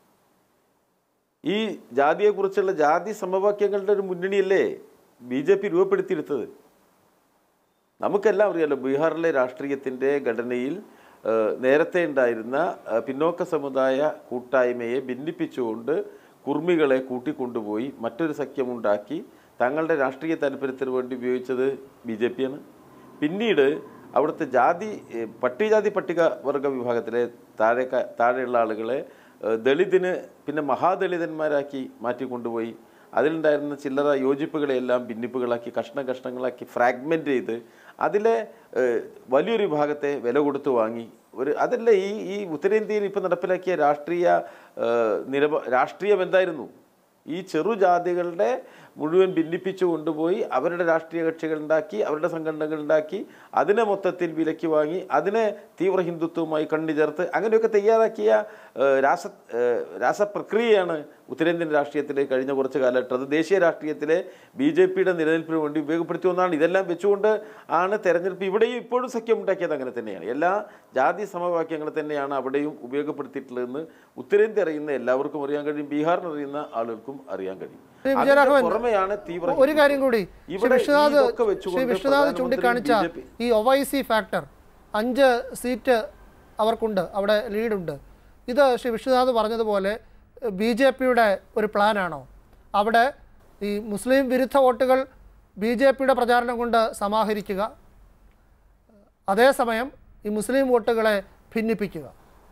S3: ഈ ജാതിയെക്കുറിച്ചുള്ള ജാതി സമവാക്യങ്ങളുടെ ഒരു മുന്നണിയല്ലേ ബി ജെ പി രൂപപ്പെടുത്തിയെടുത്തത് നമുക്കെല്ലാം അറിയാലോ ബീഹാറിലെ രാഷ്ട്രീയത്തിൻ്റെ ഘടനയിൽ ആ, നേരത്തെ ഉണ്ടായിരുന്ന ആ, പിന്നോക്ക സമുദായ കൂട്ടായ്മയെ ഭിന്നിപ്പിച്ചുകൊണ്ട് കുർമികളെ കൂട്ടിക്കൊണ്ടുപോയി മറ്റൊരു സഖ്യമുണ്ടാക്കി തങ്ങളുടെ രാഷ്ട്രീയ താല്പര്യത്തിന് വേണ്ടി ഉപയോഗിച്ചത് ബി ജെ പിയാണ് പിന്നീട് അവിടുത്തെ ജാതി ഏ, പട്ടികജാതി പട്ടിക വർഗ വിഭാഗത്തിലെ താഴെ താഴെയുള്ള ആളുകളെ ഏ, ദളിതിന് പിന്നെ മഹാദളിതന്മാരാക്കി മാറ്റിക്കൊണ്ടുപോയി അതിലുണ്ടായിരുന്ന ചില്ലറ യോജിപ്പുകളെല്ലാം ഭിന്നിപ്പുകളാക്കി കഷ്ണ കഷ്ണങ്ങളാക്കി ഫ്രാഗ്മെൻ്റ് ചെയ്ത് അതിലെ ഏഹ്, വലിയൊരു വിഭാഗത്തെ വില കൊടുത്ത് വാങ്ങി ഒരു അതല്ല ഈ ഈ ഉത്തരേന്ത്യയിൽ ഇപ്പം നടപ്പിലാക്കിയ രാഷ്ട്രീയ ഏഹ്, നിരവ രാഷ്ട്രീയം എന്തായിരുന്നു ഈ ചെറുജാതികളുടെ മുഴുവൻ ഭിന്നിപ്പിച്ചു കൊണ്ടുപോയി അവരുടെ രാഷ്ട്രീയ കക്ഷികൾ ഉണ്ടാക്കി അവരുടെ സംഘടനകൾ ഉണ്ടാക്കി അതിനെ മൊത്തത്തിൽ വിലയ്ക്ക് വാങ്ങി അതിനെ തീവ്ര ഹിന്ദുത്വവുമായി കണ്ണുചേർത്ത് അങ്ങനെയൊക്കെ തയ്യാറാക്കിയ ഏഹ്, രാസ ഏഹ്, രാസപ്രക്രിയയാണ് ഉത്തരേന്ത്യൻ രാഷ്ട്രീയത്തിലെ കഴിഞ്ഞ കുറച്ച് കാലഘട്ടം അത് ദേശീയ രാഷ്ട്രീയത്തിലെ ബി ജെ പിയുടെ നിലനിൽപ്പിന് വേണ്ടി ഉപയോഗപ്പെടുത്തി ഒന്നാണ് ഇതെല്ലാം വെച്ചുകൊണ്ട് ആണ് തെരഞ്ഞെടുപ്പ് ഇവിടെയും ഇപ്പോഴും സഖ്യം ഉണ്ടാക്കിയത് അങ്ങനെ തന്നെയാണ് എല്ലാ ജാതി സമവാക്യങ്ങൾ തന്നെയാണ് അവിടെയും ഉപയോഗപ്പെടുത്തിയിട്ടുള്ളതെന്ന് ഉത്തരേന്ത്യ അറിയുന്ന എല്ലാവർക്കും അറിയാൻ കഴിയും ബീഹാറിന് അറിയുന്ന ആളുകൾക്കും അറിയാൻ കഴിയും
S1: ശ്രീ
S3: അതിന്റെ
S1: വിജയരാഘവൻ
S3: പുറമെയാണ് തീവ്ര
S1: ഒരു കാര്യം കൂടി ശ്രീ
S3: ഇവിടെ
S1: വിശ്വനാഥ്
S3: ഇതൊക്കെ വെച്ചുകൊണ്ട്
S1: ശ്രീ വിശ്വനാഥ്
S3: പ്രധാനമന്ത്രി
S1: ചൂണ്ടിക്കാണിച്ച
S3: BJP
S1: ഈ ഒവൈസി ഫാക്ടർ അഞ്ച് സീറ്റ് അവർക്കുണ്ട് അവിടെ ലീഡുണ്ട് ഇത് ശ്രീ വിശ്വനാഥ് പറഞ്ഞതുപോലെ ബി ജെ പിയുടെ ഒരു പ്ലാനാണോ അവിടെ ഈ മുസ്ലിം വിരുദ്ധ വോട്ടുകൾ ബി ജെ പിയുടെ പ്രചാരണം കൊണ്ട് സമാഹരിക്കുക അതേസമയം ഈ മുസ്ലിം വോട്ടുകളെ ഭിന്നിപ്പിക്കുക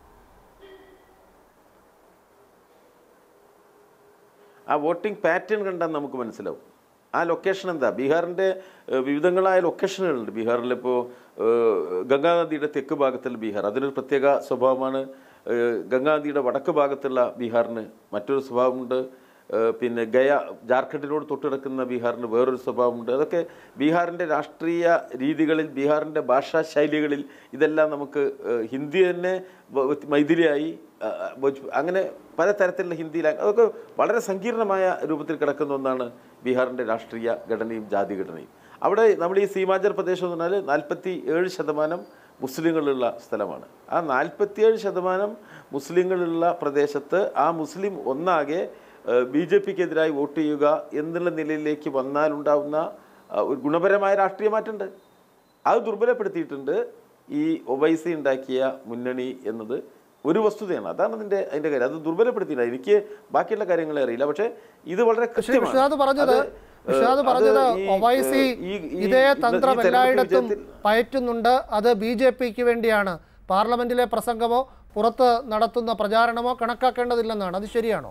S3: ആ വോട്ടിംഗ് പാറ്റേൺ കണ്ടാൽ നമുക്ക് മനസ്സിലാവും ആ ലൊക്കേഷൻ എന്താ ബീഹാറിൻ്റെ ഏഹ്, വിവിധങ്ങളായ ലൊക്കേഷനുകളുണ്ട് ബീഹാറിലിപ്പോൾ ഗംഗാനദിയുടെ തെക്ക് ഭാഗത്തുള്ള ബീഹാർ അതിനൊരു പ്രത്യേക സ്വഭാവമാണ് ഏഹ്, ഗംഗാനദിയുടെ വടക്ക് ഭാഗത്തുള്ള ബീഹാറിന് മറ്റൊരു സ്വഭാവമുണ്ട് ഏഹ്, പിന്നെ ഗയ ജാർഖണ്ഡിനോട് തൊട്ടിടക്കുന്ന ബീഹാറിന് വേറൊരു സ്വഭാവമുണ്ട് അതൊക്കെ ബീഹാറിൻ്റെ രാഷ്ട്രീയ രീതികളിൽ ബീഹാറിൻ്റെ ഭാഷാ ശൈലികളിൽ ഇതെല്ലാം നമുക്ക് ഏഹ്, ഹിന്ദി തന്നെ വ- മൈഥിലിയായി ആ, ആ, ഭോജ്- അങ്ങനെ പലതരത്തിലുള്ള ഹിന്ദിയിൽ അതൊക്കെ വളരെ സങ്കീർണമായ രൂപത്തിൽ കിടക്കുന്ന ഒന്നാണ് ബീഹാറിൻ്റെ രാഷ്ട്രീയ ഘടനയും ജാതി ഘടനയും അവിടെ നമ്മൾ ഈ സീമാചൽ പ്രദേശം എന്ന് പറഞ്ഞാൽ നാൽപ്പത്തി ഏഴ് ശതമാനം മുസ്ലിങ്ങളുള്ള സ്ഥലമാണ് ആ നാൽപ്പത്തിയേഴ് ശതമാനം മുസ്ലിങ്ങളുള്ള പ്രദേശത്ത് ആ മുസ്ലിം ഒന്നാകെ ബി ജെ പിക്കെതിരായി വോട്ട് ചെയ്യുക എന്നുള്ള നിലയിലേക്ക് വന്നാലുണ്ടാവുന്ന ആ, ഒരു ഗുണപരമായ രാഷ്ട്രീയ മാറ്റമുണ്ട് അത് ദുർബലപ്പെടുത്തിയിട്ടുണ്ട് ഈ ഒവൈസി ഉണ്ടാക്കിയ മുന്നണി എന്നത് ഒരു വസ്തുതയാണ് അതാണ് അതിന്റെ അതിന്റെ കാര്യം അത് ദുർബലപ്പെടുത്തിയില്ല എനിക്ക് ബാക്കിയുള്ള കാര്യങ്ങളെ അറിയില്ല പക്ഷേ ഇത് വളരെ
S1: ശ്രീ
S3: കൃത്യമാണ്.
S1: വിശ്വനാഥ് പറഞ്ഞത്
S3: അത്, ഏഹ്,
S1: വിശ്വനാഥ്
S3: അത്
S1: പറഞ്ഞത്
S3: ഈ,
S1: ഒവൈസി
S3: ഏഹ്, ഈ- ഈ-
S1: ഇതേ
S3: ഈ
S1: തന്ത്രം
S3: തെരഞ്ഞെടുപ്പ്
S1: എല്ലായിടത്തും
S3: വിജയത്തിൽ-
S1: പയറ്റുന്നുണ്ട് അത് ബി ജെ പിക്ക് വേണ്ടിയാണ് പാർലമെന്റിലെ പ്രസംഗമോ പുറത്ത് നടത്തുന്ന പ്രചാരണമോ കണക്കാക്കേണ്ടതില്ലെന്നാണ് അത് ശരിയാണോ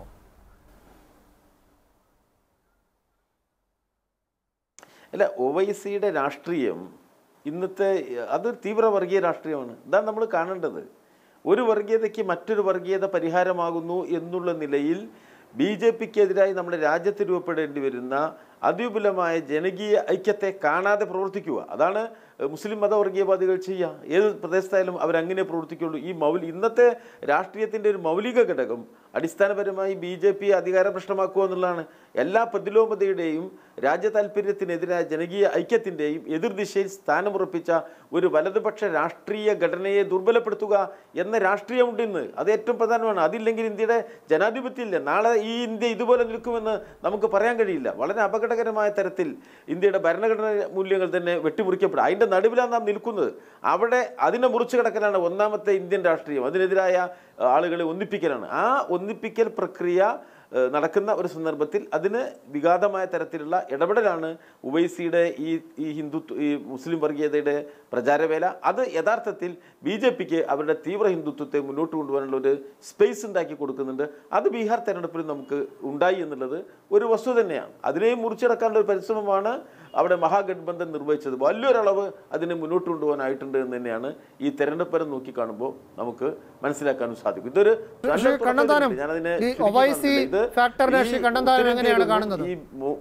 S3: അല്ല ഒവൈസിയുടെ രാഷ്ട്രീയം ഇന്നത്തെ അത് തീവ്ര വർഗീയ രാഷ്ട്രീയമാണ് ഇതാണ് നമ്മൾ കാണേണ്ടത് ഒരു വർഗീയതയ്ക്ക് മറ്റൊരു വർഗീയത പരിഹാരമാകുന്നു എന്നുള്ള നിലയിൽ ബി ജെ പിക്കെതിരായി നമ്മുടെ രാജ്യത്ത് രൂപപ്പെടേണ്ടി വരുന്ന അതിവിപുലമായ ജനകീയ ഐക്യത്തെ കാണാതെ പ്രവർത്തിക്കുക അതാണ് ഏഹ്, മുസ്ലിം മതവർഗീയവാദികൾ ചെയ്യുക ഏത് പ്രദേശത്തായാലും അവരങ്ങനെ പ്രവർത്തിക്കുള്ളൂ ഈ മൗലി ഇന്നത്തെ രാഷ്ട്രീയത്തിൻ്റെ ഒരു മൗലിക ഘടകം അടിസ്ഥാനപരമായി ബി ജെ പി അധികാര പ്രശ്നമാക്കുക എന്നുള്ളതാണ് എല്ലാ പ്രതിലോമതയുടെയും രാജ്യ താല്പര്യത്തിനെതിരായ ജനകീയ ഐക്യത്തിൻ്റെയും എതിർദിശയിൽ സ്ഥാനമുറപ്പിച്ച ഒരു വലതുപക്ഷ രാഷ്ട്രീയ ഘടനയെ ദുർബലപ്പെടുത്തുക എന്ന രാഷ്ട്രീയമുണ്ട് ഇന്ന് അത് ഏറ്റവും പ്രധാനമാണ് അതില്ലെങ്കിൽ ഇന്ത്യയുടെ ജനാധിപത്യമില്ല നാളെ ഈ ഇന്ത്യ ഇതുപോലെ നിൽക്കുമെന്ന് നമുക്ക് പറയാൻ കഴിയില്ല വളരെ അപകടകരമായ തരത്തിൽ ഇന്ത്യയുടെ ഭരണഘടനാ മൂല്യങ്ങൾ തന്നെ വെട്ടിമുറിക്കപ്പെടും അതിൻ്റെ നടുവിലാണ് നാം നിൽക്കുന്നത് അവിടെ അതിനെ മുറിച്ചു കിടക്കലാണ് ഒന്നാമത്തെ ഇന്ത്യൻ രാഷ്ട്രീയം അതിനെതിരായ അഹ്, ആളുകളെ ഒന്നിപ്പിക്കലാണ് ആ ഒന്നിപ്പിക്കൽ പ്രക്രിയ ഏഹ്, നടക്കുന്ന ഒരു സന്ദർഭത്തിൽ അതിന് വിഘാതമായ തരത്തിലുള്ള ഇടപെടലാണ് ഉവൈസിയുടെ ഈ ഈ ഹിന്ദുത്വ ഈ മുസ്ലിം വർഗീയതയുടെ പ്രചാരവേല അത് യഥാർത്ഥത്തിൽ ബി ജെ പിക്ക് അവരുടെ തീവ്ര ഹിന്ദുത്വത്തെ മുന്നോട്ട് കൊണ്ടുപോകാനുള്ള ഒരു സ്പേസ് ഉണ്ടാക്കി കൊടുക്കുന്നുണ്ട് അത് ബീഹാർ തെരഞ്ഞെടുപ്പിൽ നമുക്ക് ഉണ്ടായി എന്നുള്ളത് ഒരു വസ്തു തന്നെയാണ് അതിനെയും മുറിച്ചടക്കാനുള്ള ഒരു പരിശ്രമമാണ് അവിടെ മഹാഗഡ്ബന്ധൻ നിർവഹിച്ചത് വലിയൊരളവ് അതിനെ മുന്നോട്ട് കൊണ്ടുപോകാനായിട്ടുണ്ട് എന്ന് തന്നെയാണ് ഈ തെരഞ്ഞെടുപ്പ് നോക്കിക്കാണുമ്പോൾ നമുക്ക് മനസ്സിലാക്കാനും സാധിക്കും ഇതൊരു നല്ല
S1: ശ്രീ കണ്ണന്താനം,
S3: തുടക്കമായിരുന്നു. ഞാനതിനെ
S1: ഈ
S3: ചുരുക്കി
S1: ഒവൈസി
S3: കാണുന്നില്ല. ഇത്
S1: ഫാക്ടറിനെ
S3: ഈ
S1: ശ്രീ കണ്ണന്താനം എങ്ങനെയാണ്
S3: ഉത്തരേന്ത്യയിലും
S1: കാണുന്നത്?
S3: ഈ മു-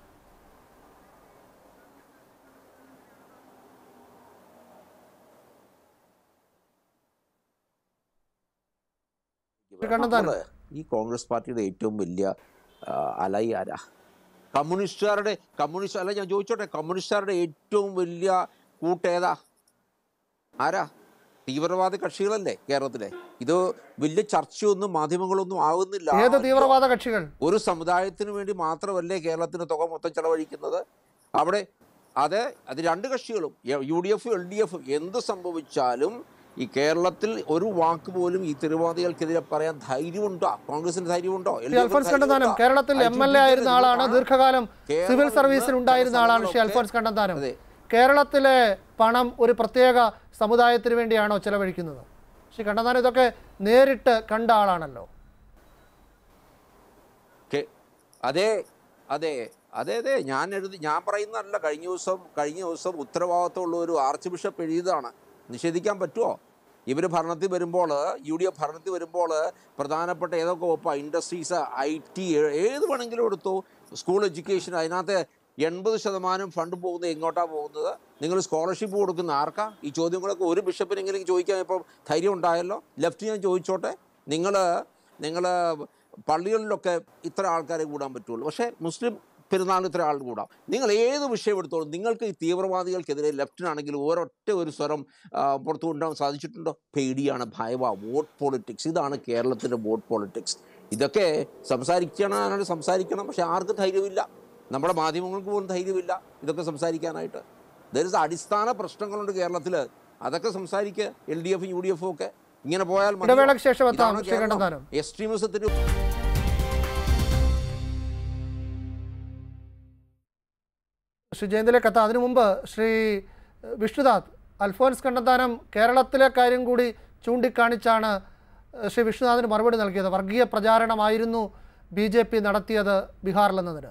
S1: ശ്രീ കണ്ണന്താനം
S4: നമ്മള് ഈ കോൺഗ്രസ് പാർട്ടിയുടെ ഏറ്റവും വലിയ ആ, അലൈ ആരാ കമ്മ്യൂണിസ്റ്റുകാരുടെ കമ്മ്യൂണിസ്റ്റ് അല്ല ഞാൻ ചോദിച്ചോട്ടെ കമ്മ്യൂണിസ്റ്റുകാരുടെ ഏറ്റവും വലിയ കൂട്ടേതാ ആരാ തീവ്രവാദ കക്ഷികളല്ലേ കേരളത്തിലെ ഇത് വലിയ ചർച്ചയൊന്നും മാധ്യമങ്ങളൊന്നും ആവുന്നില്ല
S1: ഏത് തീവ്രവാദ കക്ഷികൾ
S4: ഒരു സമുദായത്തിന് വേണ്ടി മാത്രമല്ലേ കേരളത്തിന് തുക മൊത്തം ചെലവഴിക്കുന്നത് അവിടെ അത് അത് രണ്ട് കക്ഷികളും U D F L D F എന്ത് സംഭവിച്ചാലും ഈ കേരളത്തിൽ ഒരു വാക്ക് പോലും ഈ തിരുവാദികൾക്കെതിരെ പറയാൻ ധൈര്യമുണ്ടോ കോൺഗ്രസിന് ധൈര്യമുണ്ടോ
S1: ശ്രീ അൽഫോൻസ് കണ്ണന്താനം കേരളത്തിൽ എം എൽ എ ആയിരുന്ന ആളാണ് ദീർഘകാലം സിവിൽ സർവീസിൽ ഉണ്ടായിരുന്ന ആളാണ് ശ്രീ അൽഫോൻസ് കണ്ണന്താനം
S4: അതെ.
S1: കേരളത്തിലെ പണം ഒരു പ്രത്യേക സമുദായത്തിന് വേണ്ടിയാണോ ചെലവഴിക്കുന്നത് ശ്രീ കണ്ണന്താനം ഇതൊക്കെ നേരിട്ട് കണ്ട ആളാണല്ലോ
S4: കെ- അതെ അതെ അതെ അതെ ഞാൻ എഴുതി ഞാൻ പറയുന്നതല്ല കഴിഞ്ഞ ദിവസം കഴിഞ്ഞ ദിവസം ഉത്തരവാദിത്തമുള്ള ഒരു ആർച്ച് ബിഷപ്പ് എഴുതിയതാണ് നിഷേധിക്കാൻ പറ്റുമോ ഇവർ ഭരണത്തിൽ വരുമ്പോൾ യു ഡി എഫ് ഭരണത്തിൽ വരുമ്പോൾ പ്രധാനപ്പെട്ട ഏതൊക്കെ വകുപ്പാണ് ഇൻഡസ്ട്രീസ് ഐ ടി ഏത് വേണമെങ്കിലും എടുത്തു സ്കൂൾ എഡ്യൂക്കേഷൻ അതിനകത്ത് എൺപത് ശതമാനം ഫണ്ട് പോകുന്നത് എങ്ങോട്ടാണ് പോകുന്നത് നിങ്ങൾ സ്കോളർഷിപ്പ് കൊടുക്കുന്ന ആർക്കാ ഈ ചോദ്യങ്ങളൊക്കെ ഒരു ബിഷപ്പിനെങ്കിലും ചോദിക്കാൻ ഇപ്പോൾ ധൈര്യം ഉണ്ടായല്ലോ ലെഫ്റ്റ് ഞാൻ ചോദിച്ചോട്ടെ നിങ്ങൾ നിങ്ങൾ പള്ളികളിലൊക്കെ ഇത്ര ആൾക്കാരെ കൂടാൻ പറ്റുള്ളൂ പക്ഷേ മുസ്ലിം പെരുന്നാളിന് ഇത്ര ആൾ കൂടാം നിങ്ങൾ ഏത് വിഷയം എടുത്തോളും നിങ്ങൾക്ക് ഈ തീവ്രവാദികൾക്കെതിരെ ലെഫ്റ്റിനാണെങ്കിൽ ഒരൊറ്റ ഒരു സ്വരം ആ, പുറത്തു കൊണ്ടുപോകാൻ സാധിച്ചിട്ടുണ്ടോ പേടിയാണ് ഭയമാണ് വോട്ട് പോളിറ്റിക്സ് ഇതാണ് കേരളത്തിൻ്റെ വോട്ട് പോളിറ്റിക്സ് ഇതൊക്കെ സംസാരിക്കണം സംസാരിക്കണം പക്ഷെ ആർക്കും ധൈര്യമില്ല നമ്മുടെ മാധ്യമങ്ങൾക്ക് പോലും ധൈര്യമില്ല ഇതൊക്കെ സംസാരിക്കാനായിട്ട് ദരിസ് അടിസ്ഥാന പ്രശ്നങ്ങളുണ്ട് കേരളത്തിൽ അതൊക്കെ സംസാരിക്കുക എൽ ഡി എഫും യു ഡി എഫും ഒക്കെ ഇങ്ങനെ പോയാൽ മതിയോ?
S1: ഇടവേളയ്ക്ക് ശേഷം എത്താം,
S4: ഇതാണോ
S1: ശ്രീ
S4: കേരളം?
S1: കണ്ണന്താനം.
S4: എക്സ്ട്രീമിസത്തിന്
S1: ശ്രീ ജയന്തിലേക്ക് എത്താം അതിനു മുമ്പ് ശ്രീ ഏഹ്, വിഷ്ണുനാഥ് അൽഫോൻസ് കണ്ണന്താനം കേരളത്തിലെ കാര്യം കൂടി ചൂണ്ടിക്കാണിച്ചാണ് ഏഹ്, ശ്രീ വിഷ്ണുനാഥിന് മറുപടി നൽകിയത് വർഗീയ പ്രചാരണമായിരുന്നു ബി ജെ പി നടത്തിയത് ബീഹാറിലെന്നതിന്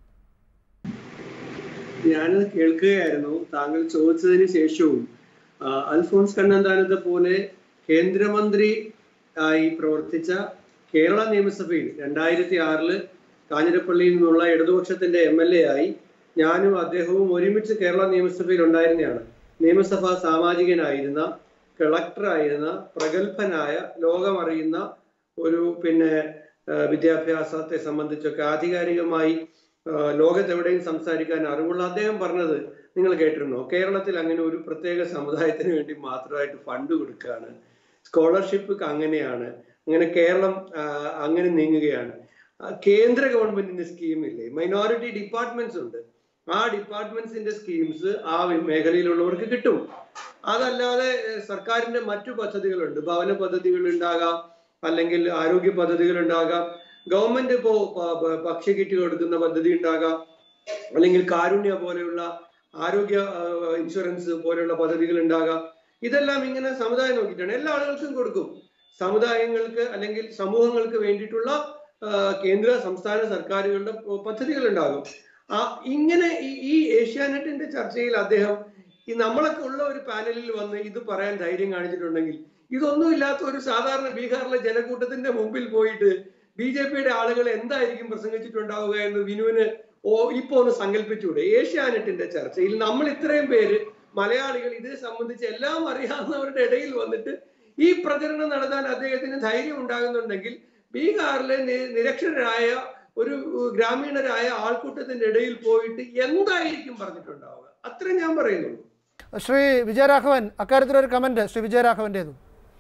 S5: ഞാനത് കേൾക്കുകയായിരുന്നു താങ്കൾ ചോദിച്ചതിന് ശേഷവും ആ, അൽഫോൺസ് കണ്ണന്താനത്തെ പോലെ കേന്ദ്രമന്ത്രി ആയി പ്രവർത്തിച്ച കേരള നിയമസഭയിൽ രണ്ടായിരത്തി ആറില് കാഞ്ഞിരപ്പള്ളിയിൽ നിന്നുള്ള ഇടതുപക്ഷത്തിന്റെ എം എൽ എ ആയി ഞാനും അദ്ദേഹവും ഒരുമിച്ച് കേരള നിയമസഭയിൽ ഉണ്ടായിരുന്നതാണ് നിയമസഭാ സാമാജികനായിരുന്ന കളക്ടറായിരുന്ന പ്രഗത്ഭനായ ലോകമറിയുന്ന ഒരു പിന്നെ ആ, വിദ്യാഭ്യാസത്തെ സംബന്ധിച്ചൊക്കെ ആധികാരികമായി ആ, ലോകത്തെവിടെയും സംസാരിക്കാൻ അറിവുള്ള അദ്ദേഹം പറഞ്ഞത് നിങ്ങൾ കേട്ടിരുന്നോ കേരളത്തിൽ അങ്ങനെ ഒരു പ്രത്യേക സമുദായത്തിന് വേണ്ടി മാത്രമായിട്ട് ഫണ്ട് കൊടുക്കുകയാണ് സ്കോളർഷിപ്പ് അങ്ങനെയാണ് അങ്ങനെ കേരളം ആ, അങ്ങനെ നീങ്ങുകയാണ് ആ, കേന്ദ്ര ഗവൺമെന്റിന്റെ സ്കീമില്ലേ മൈനോറിറ്റി ഡിപ്പാർട്ട്മെന്റ്സ് ഉണ്ട് ആ ഡിപ്പാർട്ട്മെന്റ്സിന്റെ സ്കീംസ് ആ മേഖലയിലുള്ളവർക്ക് കിട്ടും അതല്ലാതെ ഏഹ്, സർക്കാരിന്റെ മറ്റു പദ്ധതികളുണ്ട് ഭവന പദ്ധതികൾ ഉണ്ടാകാം അല്ലെങ്കിൽ ആരോഗ്യ പദ്ധതികൾ ഉണ്ടാകാം ഗവൺമെന്റ് ഇപ്പോ പ- പ- ഭക്ഷ്യക്കിറ്റ് കൊടുക്കുന്ന പദ്ധതി ഉണ്ടാകാം അല്ലെങ്കിൽ കാരുണ്യ പോലെയുള്ള ആരോഗ്യ ആ, ഇൻഷുറൻസ് പോലെയുള്ള പദ്ധതികൾ ഉണ്ടാകാം ഇതെല്ലാം ഇങ്ങനെ സമുദായം നോക്കിയിട്ടാണ് എല്ലാ ആളുകൾക്കും കൊടുക്കും സമുദായങ്ങൾക്ക് അല്ലെങ്കിൽ സമൂഹങ്ങൾക്ക് വേണ്ടിയിട്ടുള്ള ആ, കേന്ദ്ര സംസ്ഥാന സർക്കാരുകളുടെ പദ്ധതികൾ ഉണ്ടാകും ആ ഇങ്ങനെ ഈ- ഈ ഏഷ്യാനെറ്റിന്റെ ചർച്ചയിൽ അദ്ദേഹം ഈ നമ്മളൊക്കെ ഉള്ള ഒരു പാനലിൽ വന്ന് ഇത് പറയാൻ ധൈര്യം കാണിച്ചിട്ടുണ്ടെങ്കിൽ ഇതൊന്നുമില്ലാത്ത ഒരു സാധാരണ ബീഹാറിലെ ജനക്കൂട്ടത്തിന്റെ മുമ്പിൽ പോയിട്ട് ബി ജെ പിയുടെ ആളുകൾ എന്തായിരിക്കും പ്രസംഗിച്ചിട്ടുണ്ടാവുക എന്ന് വിനുവിന് ഓ ഇപ്പൊ ഒന്ന് സങ്കല്പിച്ചൂടെ ഏഷ്യാനെറ്റിന്റെ ചർച്ചയിൽ നമ്മൾ ഇത്രയും പേര് മലയാളികൾ ഇതിനെ സംബന്ധിച്ച് എല്ലാം അറിയാവുന്നവരുടെ ഇടയിൽ വന്നിട്ട് ഈ പ്രചരണം നടത്താൻ അദ്ദേഹത്തിന് ധൈര്യം ഉണ്ടാകുന്നുണ്ടെങ്കിൽ ബീഹാറിലെ നി- നിരക്ഷരരായ ഒരു ഗ്രാമീണരായ ആൾക്കൂട്ടത്തിന്റെ ഇടയിൽ പോയിട്ട് എന്തായിരിക്കും പറഞ്ഞിട്ടുണ്ടാവുക അത്രയും ഞാൻ പറയുന്നുള്ളൂ
S1: ശ്രീ വിജയരാഘവൻ അക്കാര്യത്തിലൊരു കമന്റ് ശ്രീ വിജയരാഘവൻ്റേതും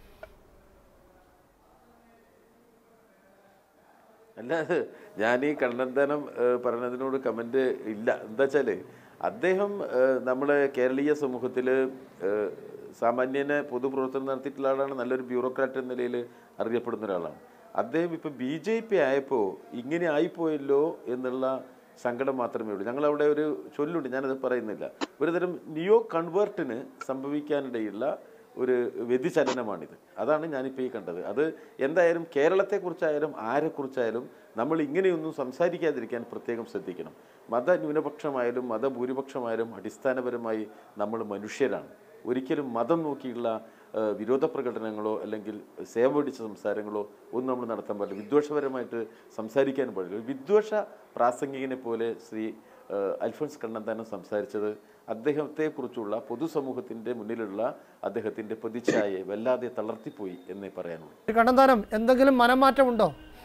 S3: അല്ല ഞാൻ ഈ കണ്ണന്താനം ഏഹ്, പറഞ്ഞതിനോട് കമന്റ് ഇല്ല എന്താ വെച്ചാല് അദ്ദേഹം ഏഹ്, നമ്മുടെ കേരളീയ സമൂഹത്തിൽ സാമാന്യനെ പൊതുപ്രവർത്തനം നടത്തിയിട്ടുള്ള ആളാണ് നല്ലൊരു ബ്യൂറോക്രാറ്റ് എന്ന നിലയിൽ അറിയപ്പെടുന്ന ഒരാളാണ് അദ്ദേഹം ഇപ്പൊ ബി ജെ പി ആയപ്പോൾ ഇങ്ങനെ ആയിപ്പോയല്ലോ എന്നുള്ള സങ്കടം മാത്രമേ ഉള്ളൂ ഞങ്ങളവിടെ ഒരു ചൊല്ലുണ്ട് ഞാനത് പറയുന്നില്ല ഒരുതരം നിയോ കൺവേർട്ടിന് സംഭവിക്കാനിടയുള്ള ഒരു വ്യതിചലനമാണിത് അതാണ് ഞാനിപ്പോൾ ഈ കണ്ടത് അത് എന്തായാലും കേരളത്തെക്കുറിച്ചായാലും ആരെക്കുറിച്ചായാലും നമ്മൾ ഇങ്ങനെയൊന്നും സംസാരിക്കാതിരിക്കാൻ പ്രത്യേകം ശ്രദ്ധിക്കണം മതന്യൂനപക്ഷമായാലും മതഭൂരിപക്ഷമായാലും അടിസ്ഥാനപരമായി നമ്മൾ മനുഷ്യരാണ് ഒരിക്കലും മതം നോക്കിയുള്ള ആ, വിരോധ പ്രകടനങ്ങളോ അല്ലെങ്കിൽ സേവ പിടിച്ച സംസാരങ്ങളോ ഒന്നും നമ്മൾ നടത്താൻ പാടില്ല വിദ്വേഷപരമായിട്ട് സംസാരിക്കാനും പാടില്ല ഒരു വിദ്വേഷ പ്രാസംഗികനെ പോലെ ശ്രീ ആ, അൽഫോൺസ് കണ്ണന്താനം സംസാരിച്ചത് അദ്ദേഹത്തെക്കുറിച്ചുള്ള പൊതുസമൂഹത്തിൻ്റെ മുന്നിലുള്ള അദ്ദേഹത്തിൻ്റെ പ്രതിച്ഛായയെ വല്ലാതെ തളർത്തിപ്പോയി എന്നേ പറയാനുള്ളൂ
S1: ശ്രീ കണ്ണന്താനം എന്തെങ്കിലും മനംമാറ്റമുണ്ടോ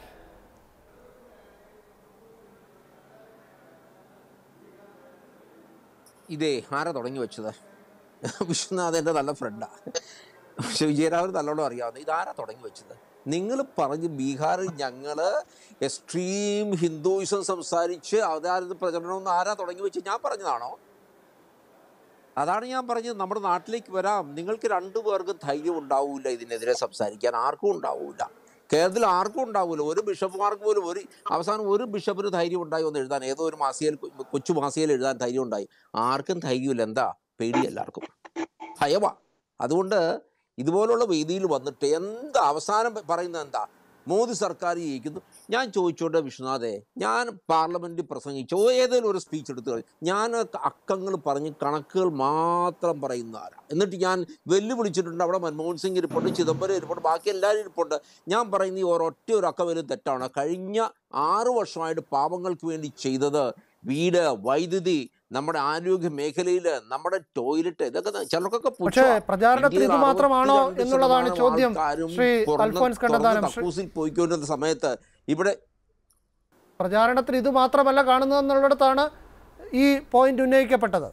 S4: ഇതേ ആരാ തുടങ്ങി വെച്ചത് വിശ്വനാഥ് എൻ്റെ നല്ല ഫ്രണ്ടാ പക്ഷെ വിജയരാഘവൻ നല്ലോണം അറിയാവുന്ന ഇതാരാ തുടങ്ങി വെച്ചത് നിങ്ങൾ പറഞ്ഞ് ബീഹാറിൽ ഞങ്ങൾ എക്സ്ട്രീം ഹിന്ദുയിസം സംസാരിച്ച് അവതാരത പ്രചരണം എന്ന് ആരാ തുടങ്ങി വെച്ച് ഞാൻ പറഞ്ഞതാണോ അതാണ് ഞാൻ പറഞ്ഞത് നമ്മുടെ നാട്ടിലേക്ക് വരാം നിങ്ങൾക്ക് രണ്ടു പേർക്കും ധൈര്യം ഉണ്ടാവില്ല ഇതിനെതിരെ സംസാരിക്കാൻ ആർക്കും ഉണ്ടാവില്ല കേരളത്തിൽ ആർക്കും ഉണ്ടാവില്ല ഒരു ബിഷപ്പുമാർക്ക് പോലും ഒരു അവസാനം ഒരു ബിഷപ്പിന് ധൈര്യം ഉണ്ടായി ഒന്ന് എഴുതാൻ ഏതോ ഒരു മാസികയിൽ കൊച്ചു മാസികയിൽ എഴുതാൻ ധൈര്യം ഉണ്ടായി ആർക്കും ധൈര്യമില്ല എന്താ പേടി എല്ലാവർക്കും ഭയവാ അതുകൊണ്ട് ഇതുപോലുള്ള വേദിയിൽ വന്നിട്ട് എന്താ അവസാനം പറയുന്നത് എന്താ മോദി സർക്കാർ ജയിക്കുന്നു ഞാൻ ചോദിച്ചോട്ടെ വിശ്വനാഥെ ഞാൻ പാർലമെന്റിൽ പ്രസംഗിച്ചോ ഏതെങ്കിലും ഒരു സ്പീച്ച് എടുത്തു കഴിഞ്ഞു ഞാൻ അക്കങ്ങൾ പറഞ്ഞ് കണക്കുകൾ മാത്രം പറയുന്ന ആരാ എന്നിട്ട് ഞാൻ വെല്ലുവിളിച്ചിട്ടുണ്ട് അവിടെ മൻമോഹൻ സിംഗ് ഇരിപ്പുണ്ട് ചിദംബരം ഇരിപ്പുണ്ട് ബാക്കി എല്ലാവരും ഇരിപ്പുണ്ട് ഞാൻ പറയുന്ന ഈ ഒരൊറ്റ ഒരു അക്ക വരും തെറ്റാണ് കഴിഞ്ഞ ആറു വർഷമായിട്ട് പാവങ്ങൾക്ക് വേണ്ടി ചെയ്തത് വീട് വൈദ്യുതി നമ്മുടെ ആരോഗ്യ മേഖലയിൽ നമ്മുടെ ടോയ്ലറ്റ് ഇതൊക്കെ ത- ചിലർക്കൊക്കെ
S1: പക്ഷേ
S4: പുച്ഛമാ.
S1: പ്രചാരണത്തിൽ ഇത്
S4: ഇന്ത്യയിൽ
S1: മാത്രമാണോ
S4: 62
S1: എന്നുള്ളതാണ്
S4: ശതമാനം
S1: ചോദ്യം
S4: ആൾക്കാരും
S1: ശ്രീ
S4: തുറന്ന്
S1: അൽഫോൻസ്
S4: തുറന്ന്
S1: കണ്ണന്താനം ശ്രീ-
S4: കക്കൂസിൽ പോയിക്കൊണ്ടിരുന്ന സമയത്ത് ഇവിടെ
S1: പ്രചാരണത്തിൽ ഇത് മാത്രമല്ല കാണുന്നതെന്നുള്ളിടത്താണ് ഈ പോയിന്റ് ഉന്നയിക്കപ്പെട്ടത്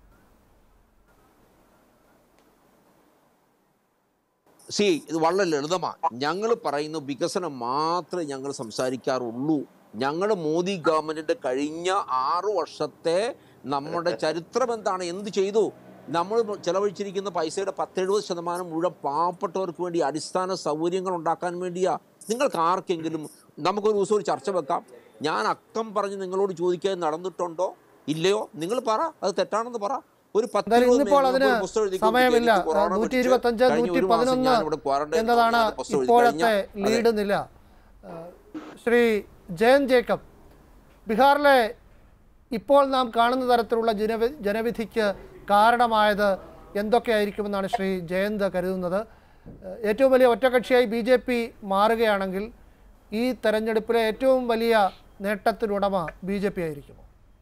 S4: സി ഇത് വളരെ ലളിതമാണ് ഞങ്ങൾ പറയുന്ന വികസനം മാത്രമേ ഞങ്ങൾ സംസാരിക്കാറുള്ളൂ ഞങ്ങൾ മോദി ഗവൺമെന്റിന്റെ കഴിഞ്ഞ ആറു വർഷത്തെ നമ്മുടെ ചരിത്രം എന്താണ് എന്ത് ചെയ്തു നമ്മൾ ചെലവഴിച്ചിരിക്കുന്ന പൈസയുടെ പത്തെഴുപത് ശതമാനം മുഴുവൻ പാവപ്പെട്ടവർക്ക് വേണ്ടി അടിസ്ഥാന സൗകര്യങ്ങൾ ഉണ്ടാക്കാൻ വേണ്ടിയാ നിങ്ങൾക്ക് ആർക്കെങ്കിലും നമുക്കൊരു ദിവസം ഒരു ചർച്ച വെക്കാം ഞാൻ അക്കം പറഞ്ഞ് നിങ്ങളോട് ചോദിക്കാൻ നടന്നിട്ടുണ്ടോ ഇല്ലയോ നിങ്ങൾ പറ അത് തെറ്റാണെന്ന് പറ ഒരു പത്ത്
S1: എന്തായാലും
S4: ഇരുപത്
S1: ഇന്നിപ്പോൾ
S4: മേഖലയിൽ
S1: അതിന്
S4: ഒരു പുസ്തകം എഴുതി
S1: സമയമില്ല
S4: എനിക്ക് കൊറോണ
S1: നൂറ്റി
S4: പിടിച്ച്
S1: ഇരുപത്തഞ്ച്
S4: കഴിഞ്ഞ
S1: നൂറ്റി
S4: ഒരു മാസം
S1: പതിനൊന്ന്
S4: ഞാനിവിടെ quarantine
S1: എന്നതാണ്
S4: ആയിരുന്നു. പുസ്തകം എഴുതി.
S1: ഇപ്പോഴത്തെ
S4: കഴിഞ്ഞ- അതെ.
S1: ലീഡ് നില ഏഹ് ശ്രീ ജയൻ ജേക്കബ് ബീഹാറിലെ ഇപ്പോൾ നാം കാണുന്ന തരത്തിലുള്ള ജനവി ജനവിധിക്ക് കാരണമായത് എന്തൊക്കെയായിരിക്കുമെന്നാണ് ശ്രീ ജയന്ത് കരുതുന്നത് ഏഹ് ഏറ്റവും വലിയ ഒറ്റകക്ഷിയായി ബി ജെ പി മാറുകയാണെങ്കിൽ ഈ തെരഞ്ഞെടുപ്പിലെ ഏറ്റവും വലിയ നേട്ടത്തിനുടമ ബി ജെ പി ആയിരിക്കുമോ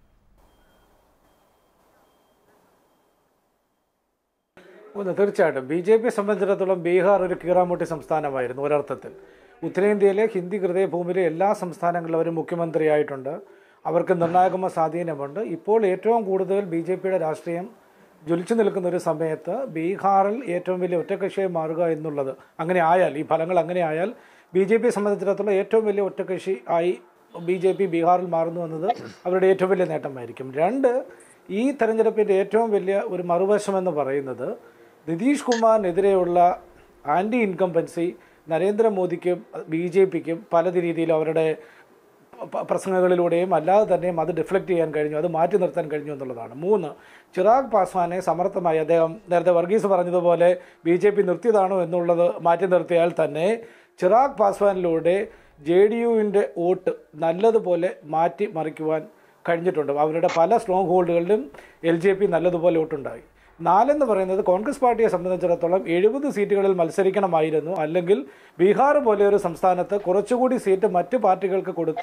S7: ഒന്ന് തീർച്ചയായിട്ടും ബി ജെ പിയെ സംബന്ധിച്ചിടത്തോളം ബീഹാർ ഒരു കീറാമുട്ടി സംസ്ഥാനമായിരുന്നു ഒരർത്ഥത്തിൽ ഉത്തരേന്ത്യയിലെ ഹിന്ദി ഹൃദയഭൂമിയിലെ എല്ലാ സംസ്ഥാനങ്ങളിലും അവർ മുഖ്യമന്ത്രിയായിട്ടുണ്ട് അവർക്ക് നിർണായകമായ സ്വാധീനമുണ്ട് ഇപ്പോൾ ഏറ്റവും കൂടുതൽ ബി ജെ പിയുടെ രാഷ്ട്രീയം ജ്വലിച്ചു നിൽക്കുന്ന ഒരു സമയത്ത് ബീഹാറിൽ ഏറ്റവും വലിയ ഒറ്റക്കക്ഷിയായി മാറുക എന്നുള്ളത് അങ്ങനെ ആയാൽ ഈ ഫലങ്ങൾ അങ്ങനെ ആയാൽ ബി ജെ പിയെ സംബന്ധിച്ചിടത്തോളം ഏറ്റവും വലിയ ഒറ്റക്കക്ഷി ആയി ബി ജെ പി ബീഹാറിൽ മാറുന്നു എന്നത് അവരുടെ ഏറ്റവും വലിയ നേട്ടമായിരിക്കും രണ്ട് ഈ തെരഞ്ഞെടുപ്പിൻ്റെ ഏറ്റവും വലിയ ഒരു മറുവശം എന്ന് പറയുന്നത് നിതീഷ് കുമാറിനെതിരെയുള്ള ആൻറ്റി ഇൻകംപൻസി നരേന്ദ്രമോദിക്കും ബി ജെ പിക്കും പല രീതിയിലും അവരുടെ പ- പ്രസംഗങ്ങളിലൂടെയും അല്ലാതെ തന്നെയും അത് ഡിഫ്ലക്റ്റ് ചെയ്യാൻ കഴിഞ്ഞു അത് മാറ്റി നിർത്താൻ കഴിഞ്ഞു എന്നുള്ളതാണ് മൂന്ന് ചിറാഗ് പാസ്വാനെ സമർത്ഥമായി അദ്ദേഹം നേരത്തെ വർഗീസ് പറഞ്ഞതുപോലെ ബി ജെ പി നിർത്തിയതാണോ എന്നുള്ളത് മാറ്റി നിർത്തിയാൽ തന്നെ ചിറാഗ് പാസ്വാനിലൂടെ ജെ ഡി യുവിൻ്റെ വോട്ട് നല്ലതുപോലെ മാറ്റി മറിക്കുവാൻ കഴിഞ്ഞിട്ടുണ്ട് അവരുടെ പല സ്ട്രോങ് ഹോൾഡുകളിലും എൽ ജെ പി നല്ലതുപോലെ വോട്ടുണ്ടായി നാലെന്ന് പറയുന്നത് കോൺഗ്രസ് പാർട്ടിയെ സംബന്ധിച്ചിടത്തോളം എഴുപത് സീറ്റുകളിൽ മത്സരിക്കണമായിരുന്നു അല്ലെങ്കിൽ ബീഹാർ പോലെ ഒരു സംസ്ഥാനത്ത് കുറച്ചുകൂടി സീറ്റ് മറ്റ് പാർട്ടികൾക്ക് കൊടുത്ത്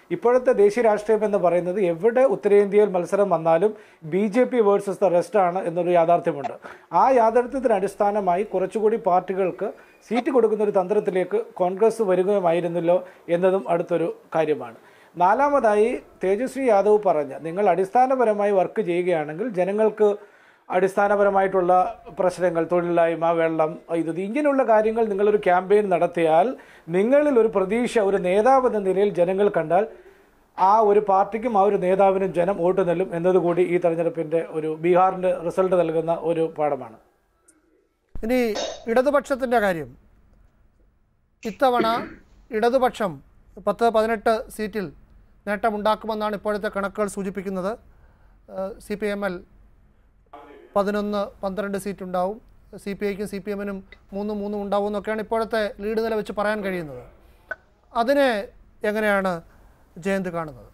S7: ഇപ്പോഴത്തെ ദേശീയ രാഷ്ട്രീയം എന്ന് പറയുന്നത് എവിടെ ഉത്തരേന്ത്യയിൽ മത്സരം വന്നാലും B J P versus the rest ആണ് എന്നൊരു യാഥാർത്ഥ്യമുണ്ട് ആ യാഥാർത്ഥ്യത്തിന് അടിസ്ഥാനമായി കുറച്ചുകൂടി പാർട്ടികൾക്ക് സീറ്റ് കൊടുക്കുന്ന ഒരു തന്ത്രത്തിലേക്ക് കോൺഗ്രസ് വരികയുമായിരുന്നല്ലോ എന്നതും അടുത്തൊരു കാര്യമാണ് നാലാമതായി തേജസ്വി യാദവ് പറഞ്ഞ നിങ്ങൾ അടിസ്ഥാനപരമായി വർക്ക് ചെയ്യുകയാണെങ്കിൽ ജനങ്ങൾക്ക് അടിസ്ഥാനപരമായിട്ടുള്ള പ്രശ്നങ്ങൾ തൊഴിലില്ലായ്മ വെള്ളം ഇത് ഇങ്ങനെയുള്ള കാര്യങ്ങൾ നിങ്ങളൊരു ക്യാമ്പയിൻ നടത്തിയാൽ നിങ്ങളിൽ ഒരു പ്രതീക്ഷ ഒരു നേതാവ് എന്ന നിലയിൽ ജനങ്ങൾ കണ്ടാൽ ആ ഒരു പാർട്ടിക്കും ആ ഒരു നേതാവിനും ജനം വോട്ട് നൽകും എന്നതുകൂടി ഈ തെരഞ്ഞെടുപ്പിൻ്റെ ഒരു ബീഹാറിൻ്റെ റിസൾട്ട് നൽകുന്ന ഒരു പാഠമാണ്
S1: ഇനി ഇടതുപക്ഷത്തിൻ്റെ കാര്യം ഇത്തവണ ഇടതുപക്ഷം പത്ത് പതിനെട്ട് സീറ്റിൽ നേട്ടമുണ്ടാക്കുമെന്നാണ് ഇപ്പോഴത്തെ കണക്കുകൾ സൂചിപ്പിക്കുന്നത് സി പി എം എൽ പതിനൊന്ന് പന്ത്രണ്ട് സീറ്റ് ഉണ്ടാവും സി പി ഐക്കും സി പി എമ്മിനും മൂന്നും മൂന്നും ഉണ്ടാവും എന്നൊക്കെയാണ് ഇപ്പോഴത്തെ ലീഡ് നില വെച്ച് പറയാൻ കഴിയുന്നത് അതിനെ എങ്ങനെയാണ് ജയന്ത് കാണുന്നത്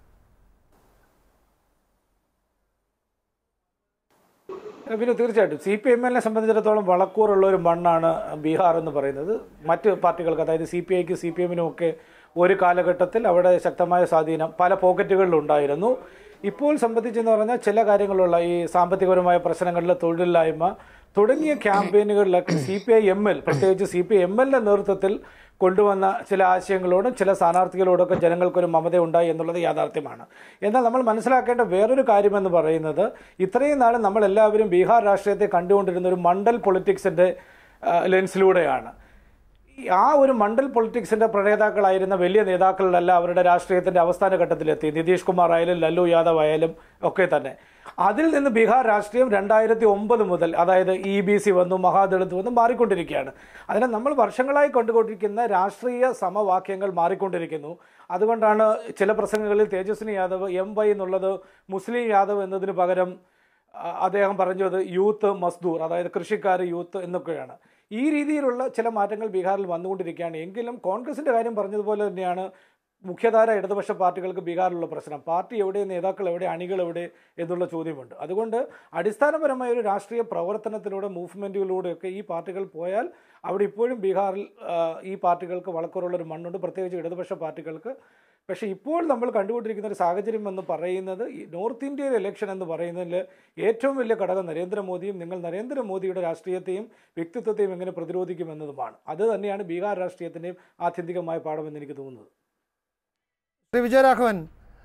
S7: പിന്നെ തീർച്ചയായിട്ടും സി പി എം എല്ലിനെ സംബന്ധിച്ചിടത്തോളം വളക്കൂറുള്ള ഒരു മണ്ണാണ് ബീഹാർ എന്ന് പറയുന്നത് മറ്റ് പാർട്ടികൾക്ക് അതായത് സി പി ഐക്ക് സി പി എമ്മിനും ഒക്കെ ഒരു കാലഘട്ടത്തിൽ അവിടെ ശക്തമായ സ്വാധീനം പല പോക്കറ്റുകളിലുണ്ടായിരുന്നു ഇപ്പോൾ സംബന്ധിച്ചെന്ന് പറഞ്ഞാൽ ചില കാര്യങ്ങളുള്ള ഈ സാമ്പത്തികപരമായ പ്രശ്നങ്ങളിൽ തൊഴിലില്ലായ്മ തുടങ്ങിയ ക്യാമ്പയിനുകളിലൊക്കെ C P I M L പ്രത്യേകിച്ച് സി പി ഐ എം എല്ലിൻ്റെ നേതൃത്വത്തിൽ കൊണ്ടുവന്ന ചില ആശയങ്ങളോടും ചില സ്ഥാനാർത്ഥികളോടൊക്കെ ജനങ്ങൾക്കൊരു മമത ഉണ്ടായി എന്നുള്ളത് യാഥാർത്ഥ്യമാണ് എന്നാൽ നമ്മൾ മനസ്സിലാക്കേണ്ട വേറൊരു കാര്യമെന്ന് പറയുന്നത് ഇത്രയും നാൾ നമ്മൾ എല്ലാവരും ബീഹാർ രാഷ്ട്രീയത്തെ കണ്ടുകൊണ്ടിരുന്ന ഒരു മണ്ഡൽ പൊളിറ്റിക്സിൻ്റെ ലെൻസിലൂടെയാണ് ഈ ആ ഒരു മണ്ഡൽ പൊളിറ്റിക്സിന്റെ പ്രണേതാക്കളായിരുന്ന വലിയ നേതാക്കളിലെല്ലാം അവരുടെ രാഷ്ട്രീയത്തിന്റെ അവസാന ഘട്ടത്തിലെത്തി നിതീഷ് കുമാർ ആയാലും ലല്ലു യാദവ് ആയാലും ഒക്കെ തന്നെ അതിൽ നിന്ന് ബീഹാർ രാഷ്ട്രീയം രണ്ടായിരത്തി ഒമ്പത് മുതൽ അതായത് ഇ ബി സി വന്നു മഹാദളിത് വന്നു മാറിക്കൊണ്ടിരിക്കുകയാണ് അതിനെ നമ്മൾ വർഷങ്ങളായി കണ്ടുകൊണ്ടിരിക്കുന്ന രാഷ്ട്രീയ സമവാക്യങ്ങൾ മാറിക്കൊണ്ടിരിക്കുന്നു അതുകൊണ്ടാണ് ചില പ്രസംഗങ്ങളിൽ തേജസ്വിനി യാദവ് എം വൈ എന്നുള്ളത് മുസ്ലിം യാദവ് എന്നതിന് പകരം ആ, അദ്ദേഹം പറഞ്ഞത് യൂത്ത് മസ്ദൂർ അതായത് കൃഷിക്കാർ യൂത്ത് എന്നൊക്കെയാണ് ഈ രീതിയിലുള്ള ചില മാറ്റങ്ങൾ ബീഹാറിൽ വന്നുകൊണ്ടിരിക്കുകയാണ് എങ്കിലും കോൺഗ്രസിന്റെ കാര്യം പറഞ്ഞതുപോലെ തന്നെയാണ് മുഖ്യധാര ഇടതുപക്ഷ പാർട്ടികൾക്ക് ബീഹാറിലുള്ള പ്രശ്നം പാർട്ടി എവിടെ നേതാക്കൾ എവിടെ അണികൾ എവിടെ എന്നുള്ള ചോദ്യമുണ്ട് അതുകൊണ്ട് അടിസ്ഥാനപരമായ ഒരു രാഷ്ട്രീയ പ്രവർത്തനത്തിലൂടെ മൂവ്മെൻറ്റുകളിലൂടെയൊക്കെ ഈ പാർട്ടികൾ പോയാൽ അവിടെ ഇപ്പോഴും ബീഹാറിൽ ആ, ഈ പാർട്ടികൾക്ക് വളക്കുറവുള്ള ഒരു മണ്ണുണ്ട് പ്രത്യേകിച്ച് ഇടതുപക്ഷ പാർട്ടികൾക്ക് പക്ഷേ ഇപ്പോൾ നമ്മൾ കണ്ടുകൊണ്ടിരിക്കുന്ന ഒരു സാഹചര്യം എന്ന് പറയുന്നത് ഈ നോർത്ത് ഇന്ത്യയിലെ ഇലക്ഷൻ എന്ന് പറയുന്നതിൽ ഏറ്റവും വലിയ ഘടകം നരേന്ദ്രമോദിയും നിങ്ങൾ നരേന്ദ്രമോദിയുടെ രാഷ്ട്രീയത്തെയും വ്യക്തിത്വത്തെയും എങ്ങനെ പ്രതിരോധിക്കും എന്നതുമാണ് അത് തന്നെയാണ് ബീഹാർ രാഷ്ട്രീയത്തിൻ്റെയും ആത്യന്തികമായ പാഠമെന്ന് എനിക്ക് തോന്നുന്നത്
S1: ശ്രീ വിജയരാഘവൻ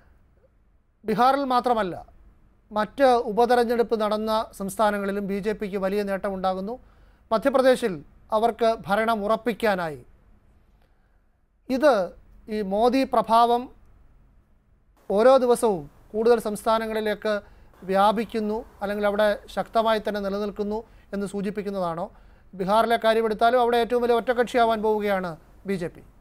S1: ബീഹാറിൽ മാത്രമല്ല മറ്റ് ഉപതെരഞ്ഞെടുപ്പ് നടന്ന സംസ്ഥാനങ്ങളിലും ബി ജെ പിക്ക് വലിയ നേട്ടമുണ്ടാകുന്നു മധ്യപ്രദേശിൽ അവർക്ക് ഭരണം ഉറപ്പിക്കാനായി ഇത് ഈ മോദി പ്രഭാവം ഓരോ ദിവസവും കൂടുതൽ സംസ്ഥാനങ്ങളിലേക്ക് വ്യാപിക്കുന്നു അല്ലെങ്കിൽ അവിടെ ശക്തമായി തന്നെ നിലനിൽക്കുന്നു എന്ന് സൂചിപ്പിക്കുന്നതാണോ ബീഹാറിലെ കാര്യമെടുത്താലും അവിടെ ഏറ്റവും വലിയ ഒറ്റകക്ഷിയാവാൻ പോവുകയാണ് ബി ജെ പി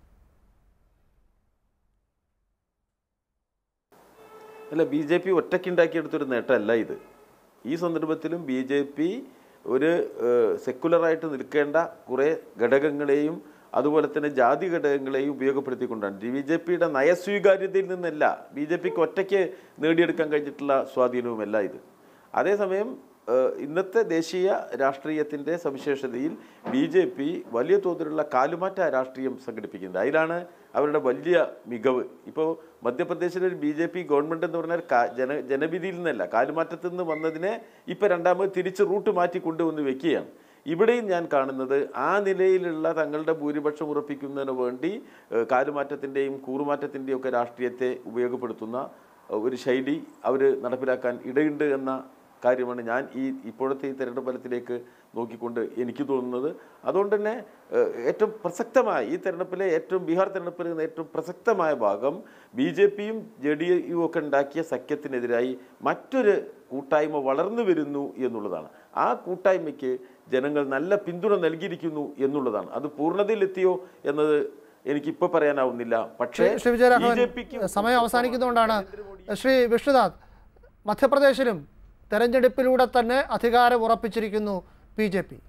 S3: അല്ല ബി ജെ പി ഒറ്റയ്ക്കുണ്ടാക്കിയെടുത്തൊരു നേട്ടമല്ല ഇത് ഈ സന്ദർഭത്തിലും ബി ജെ പി ഒരു ഏഹ്, സെക്കുലറായിട്ട് നിൽക്കേണ്ട കുറേ ഘടകങ്ങളെയും അതുപോലെ തന്നെ ജാതി ഘടകങ്ങളെയും ഉപയോഗപ്പെടുത്തിക്കൊണ്ടാണ് ബി ജെ പിയുടെ നയസ്വീകാര്യതയിൽ നിന്നല്ല ബി ജെ പിക്ക് ഒറ്റയ്ക്ക് നേടിയെടുക്കാൻ കഴിഞ്ഞിട്ടുള്ള സ്വാധീനവുമല്ല ഇത് അതേസമയം ഏഹ്, ഇന്നത്തെ ദേശീയ രാഷ്ട്രീയത്തിൻ്റെ സവിശേഷതയിൽ ബി ജെ പി വലിയ തോതിലുള്ള കാലുമാറ്റ രാഷ്ട്രീയം സംഘടിപ്പിക്കുന്നത് അതിലാണ് അവരുടെ വലിയ മികവ് ഇപ്പോൾ മധ്യപ്രദേശിലെ ഒരു ബി ജെ പി ഗവൺമെൻറ് എന്ന് പറഞ്ഞാൽ കാ- ജന ജനവിധിയിൽ നിന്നല്ല കാലുമാറ്റത്തിൽ നിന്ന് വന്നതിനെ ഇപ്പോൾ രണ്ടാമത് തിരിച്ച് റൂട്ട് മാറ്റി കൊണ്ടുവന്ന് വെക്കുകയാണ് ഇവിടെയും ഞാൻ കാണുന്നത് ആ നിലയിലുള്ള തങ്ങളുടെ ഭൂരിപക്ഷം ഉറപ്പിക്കുന്നതിന് വേണ്ടി ഏഹ്, കാലുമാറ്റത്തിൻ്റെയും കൂറുമാറ്റത്തിൻ്റെയും ഒക്കെ രാഷ്ട്രീയത്തെ ഉപയോഗപ്പെടുത്തുന്ന ഏഹ്, ഒരു ശൈലി അവർ നടപ്പിലാക്കാൻ ഇടയുണ്ട് എന്ന കാര്യമാണ് ഞാൻ ഈ ഇപ്പോഴത്തെ ഈ തെരഞ്ഞെടുപ്പ് ഫലത്തിലേക്ക് നോക്കിക്കൊണ്ട് എനിക്ക് തോന്നുന്നത് അതുകൊണ്ട് തന്നെ ഏഹ്, ഏറ്റവും പ്രസക്തമായ ഈ തെരഞ്ഞെടുപ്പിലെ ഏറ്റവും ബീഹാർ തെരഞ്ഞെടുപ്പിൽ നിന്ന് ഏറ്റവും പ്രസക്തമായ ഭാഗം ബി ജെ പിയും ജെ ഡി യു ഒക്കെ ഉണ്ടാക്കിയ സഖ്യത്തിനെതിരായി മറ്റൊരു കൂട്ടായ്മ വളർന്നു വരുന്നു എന്നുള്ളതാണ് ആ കൂട്ടായ്മയ്ക്ക് ജനങ്ങൾ നല്ല പിന്തുണ നൽകിയിരിക്കുന്നു എന്നുള്ളതാണ് അത് പൂർണ്ണതയിലെത്തിയോ എന്നത് എനിക്കിപ്പോൾ പറയാനാവുന്നില്ല പക്ഷേ
S1: ശ്രീ- ശ്രീ വിജയരാഘവൻ
S3: BJP ക്ക്
S1: സമയം അവസാനിക്കുന്നതുകൊണ്ടാണ് ശ്രീ വിഷ്ണുനാഥ് മധ്യപ്രദേശിലും തെരഞ്ഞെടുപ്പിലൂടെ തന്നെ അധികാരം ഉറപ്പിച്ചിരിക്കുന്നു ബി ജെ പി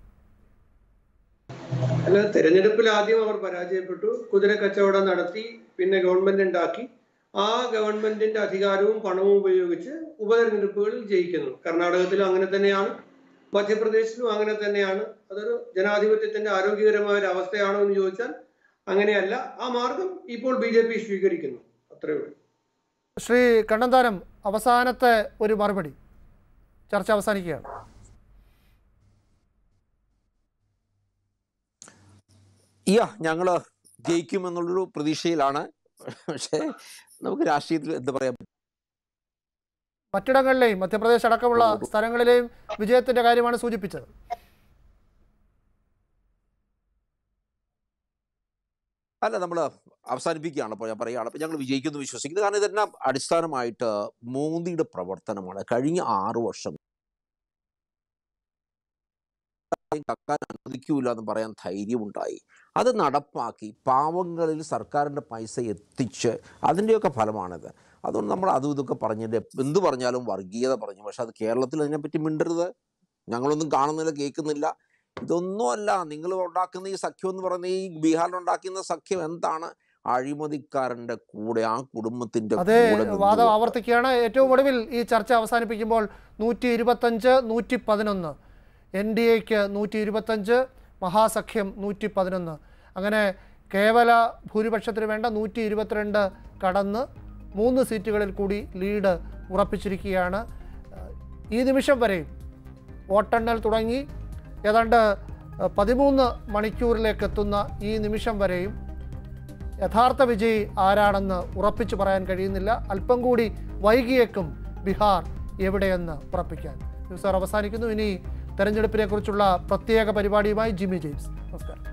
S5: അല്ല തെരഞ്ഞെടുപ്പിൽ ആദ്യം അവർ പരാജയപ്പെട്ടു കുതിര കച്ചവടം നടത്തി പിന്നെ ഗവൺമെന്റ് ഉണ്ടാക്കി ആ ഗവൺമെന്റിന്റെ അധികാരവും പണവും ഉപയോഗിച്ച് ഉപതെരഞ്ഞെടുപ്പുകളിൽ ജയിക്കുന്നു കർണാടകത്തിലും അങ്ങനെ തന്നെയാണ് മധ്യപ്രദേശിലും അങ്ങനെ തന്നെയാണ് അതൊരു ജനാധിപത്യത്തിന്റെ ആരോഗ്യകരമായ ഒരു അവസ്ഥയാണോ എന്ന് ചോദിച്ചാൽ അങ്ങനെയല്ല ആ മാർഗം ഇപ്പോൾ ബി ജെ പി സ്വീകരിക്കുന്നു അത്രയേ ഉള്ളൂ
S1: ശ്രീ കണ്ണന്താനം അവസാനത്തെ ഒരു മറുപടി ചർച്ച അവസാനിക്കുകയാണ്
S4: യാ ഞങ്ങള് ജയിക്കുമെന്നുള്ളൊരു പ്രതീക്ഷയിലാണ് പക്ഷേ നമുക്ക് രാഷ്ട്രീയത്തിൽ എന്താ പറയാ
S1: മറ്റിടങ്ങളിലെയും മധ്യപ്രദേശ് അടക്കമുള്ള സ്ഥലങ്ങളിലെയും വിജയത്തിന്റെ കാര്യമാണ് സൂചിപ്പിച്ചത്
S4: അല്ല നമ്മൾ അവസാനിപ്പിക്കുകയാണ് ഇപ്പോൾ ഞാൻ പറയുകയാണ് അപ്പോൾ ഞങ്ങൾ വിജയിക്കുന്നു വിശ്വസിക്കുന്നത് കാരണം ഇതെല്ലാം അടിസ്ഥാനമായിട്ട് മോദിയുടെ പ്രവർത്തനമാണ് കഴിഞ്ഞ ആറു വർഷം കക്കാൻ അനുവദിക്കൂല എന്ന് പറയാൻ ധൈര്യമുണ്ടായി അത് നടപ്പാക്കി പാവങ്ങളിൽ സർക്കാരിൻ്റെ പൈസ എത്തിച്ച് അതിൻ്റെയൊക്കെ ഫലമാണിത് അതുകൊണ്ട് നമ്മൾ അതും ഇതൊക്കെ പറഞ്ഞിട്ട് എന്ത് പറഞ്ഞാലും വർഗീയത പറഞ്ഞു പക്ഷെ അത് കേരളത്തിൽ അതിനെപ്പറ്റി മിണ്ടരുത് ഞങ്ങളൊന്നും കാണുന്നില്ല കേൾക്കുന്നില്ല ഇതൊന്നുമല്ല നിങ്ങൾ ഉണ്ടാക്കുന്ന ഈ സഖ്യം എന്ന് പറയുന്ന ഈ ബീഹാറിൽ ഉണ്ടാക്കുന്ന സഖ്യം എന്താണ് അഴിമതിക്കാരന്റെ കൂടെ ആ കുടുംബത്തിന്റെ
S1: അതേ
S4: കൂടെ
S1: വാദം
S4: നിന്നുകൊണ്ട്
S1: ആവർത്തിക്കുകയാണ് ഏറ്റവും ഒടുവിൽ ഈ ചർച്ച അവസാനിപ്പിക്കുമ്പോൾ നൂറ്റി ഇരുപത്തഞ്ച് നൂറ്റി പതിനൊന്ന് എൻ ഡി എക്ക് നൂറ്റി ഇരുപത്തഞ്ച് മഹാസഖ്യം നൂറ്റി പതിനൊന്ന് അങ്ങനെ കേവല ഭൂരിപക്ഷത്തിന് വേണ്ട നൂറ്റി ഇരുപത്തിരണ്ട് കടന്ന് മൂന്ന് സീറ്റുകളിൽ കൂടി ലീഡ് ഉറപ്പിച്ചിരിക്കുകയാണ് ഈ നിമിഷം വരെയും വോട്ടെണ്ണൽ തുടങ്ങി ഏതാണ്ട് പതിമൂന്ന് മണിക്കൂറിലേക്ക് എത്തുന്ന ഈ നിമിഷം വരെയും യഥാർത്ഥ വിജയി ആരാണെന്ന് ഉറപ്പിച്ചു പറയാൻ കഴിയുന്നില്ല അല്പം കൂടി വൈകിയേക്കും ബീഹാർ എവിടെയെന്ന് ഉറപ്പിക്കാൻ ന്യൂസ് അവർ അവസാനിക്കുന്നു ഇനി തെരഞ്ഞെടുപ്പിനെ കുറിച്ചുള്ള പ്രത്യേക പരിപാടിയുമായി ജിമ്മി ജെയിംസ് നമസ്കാരം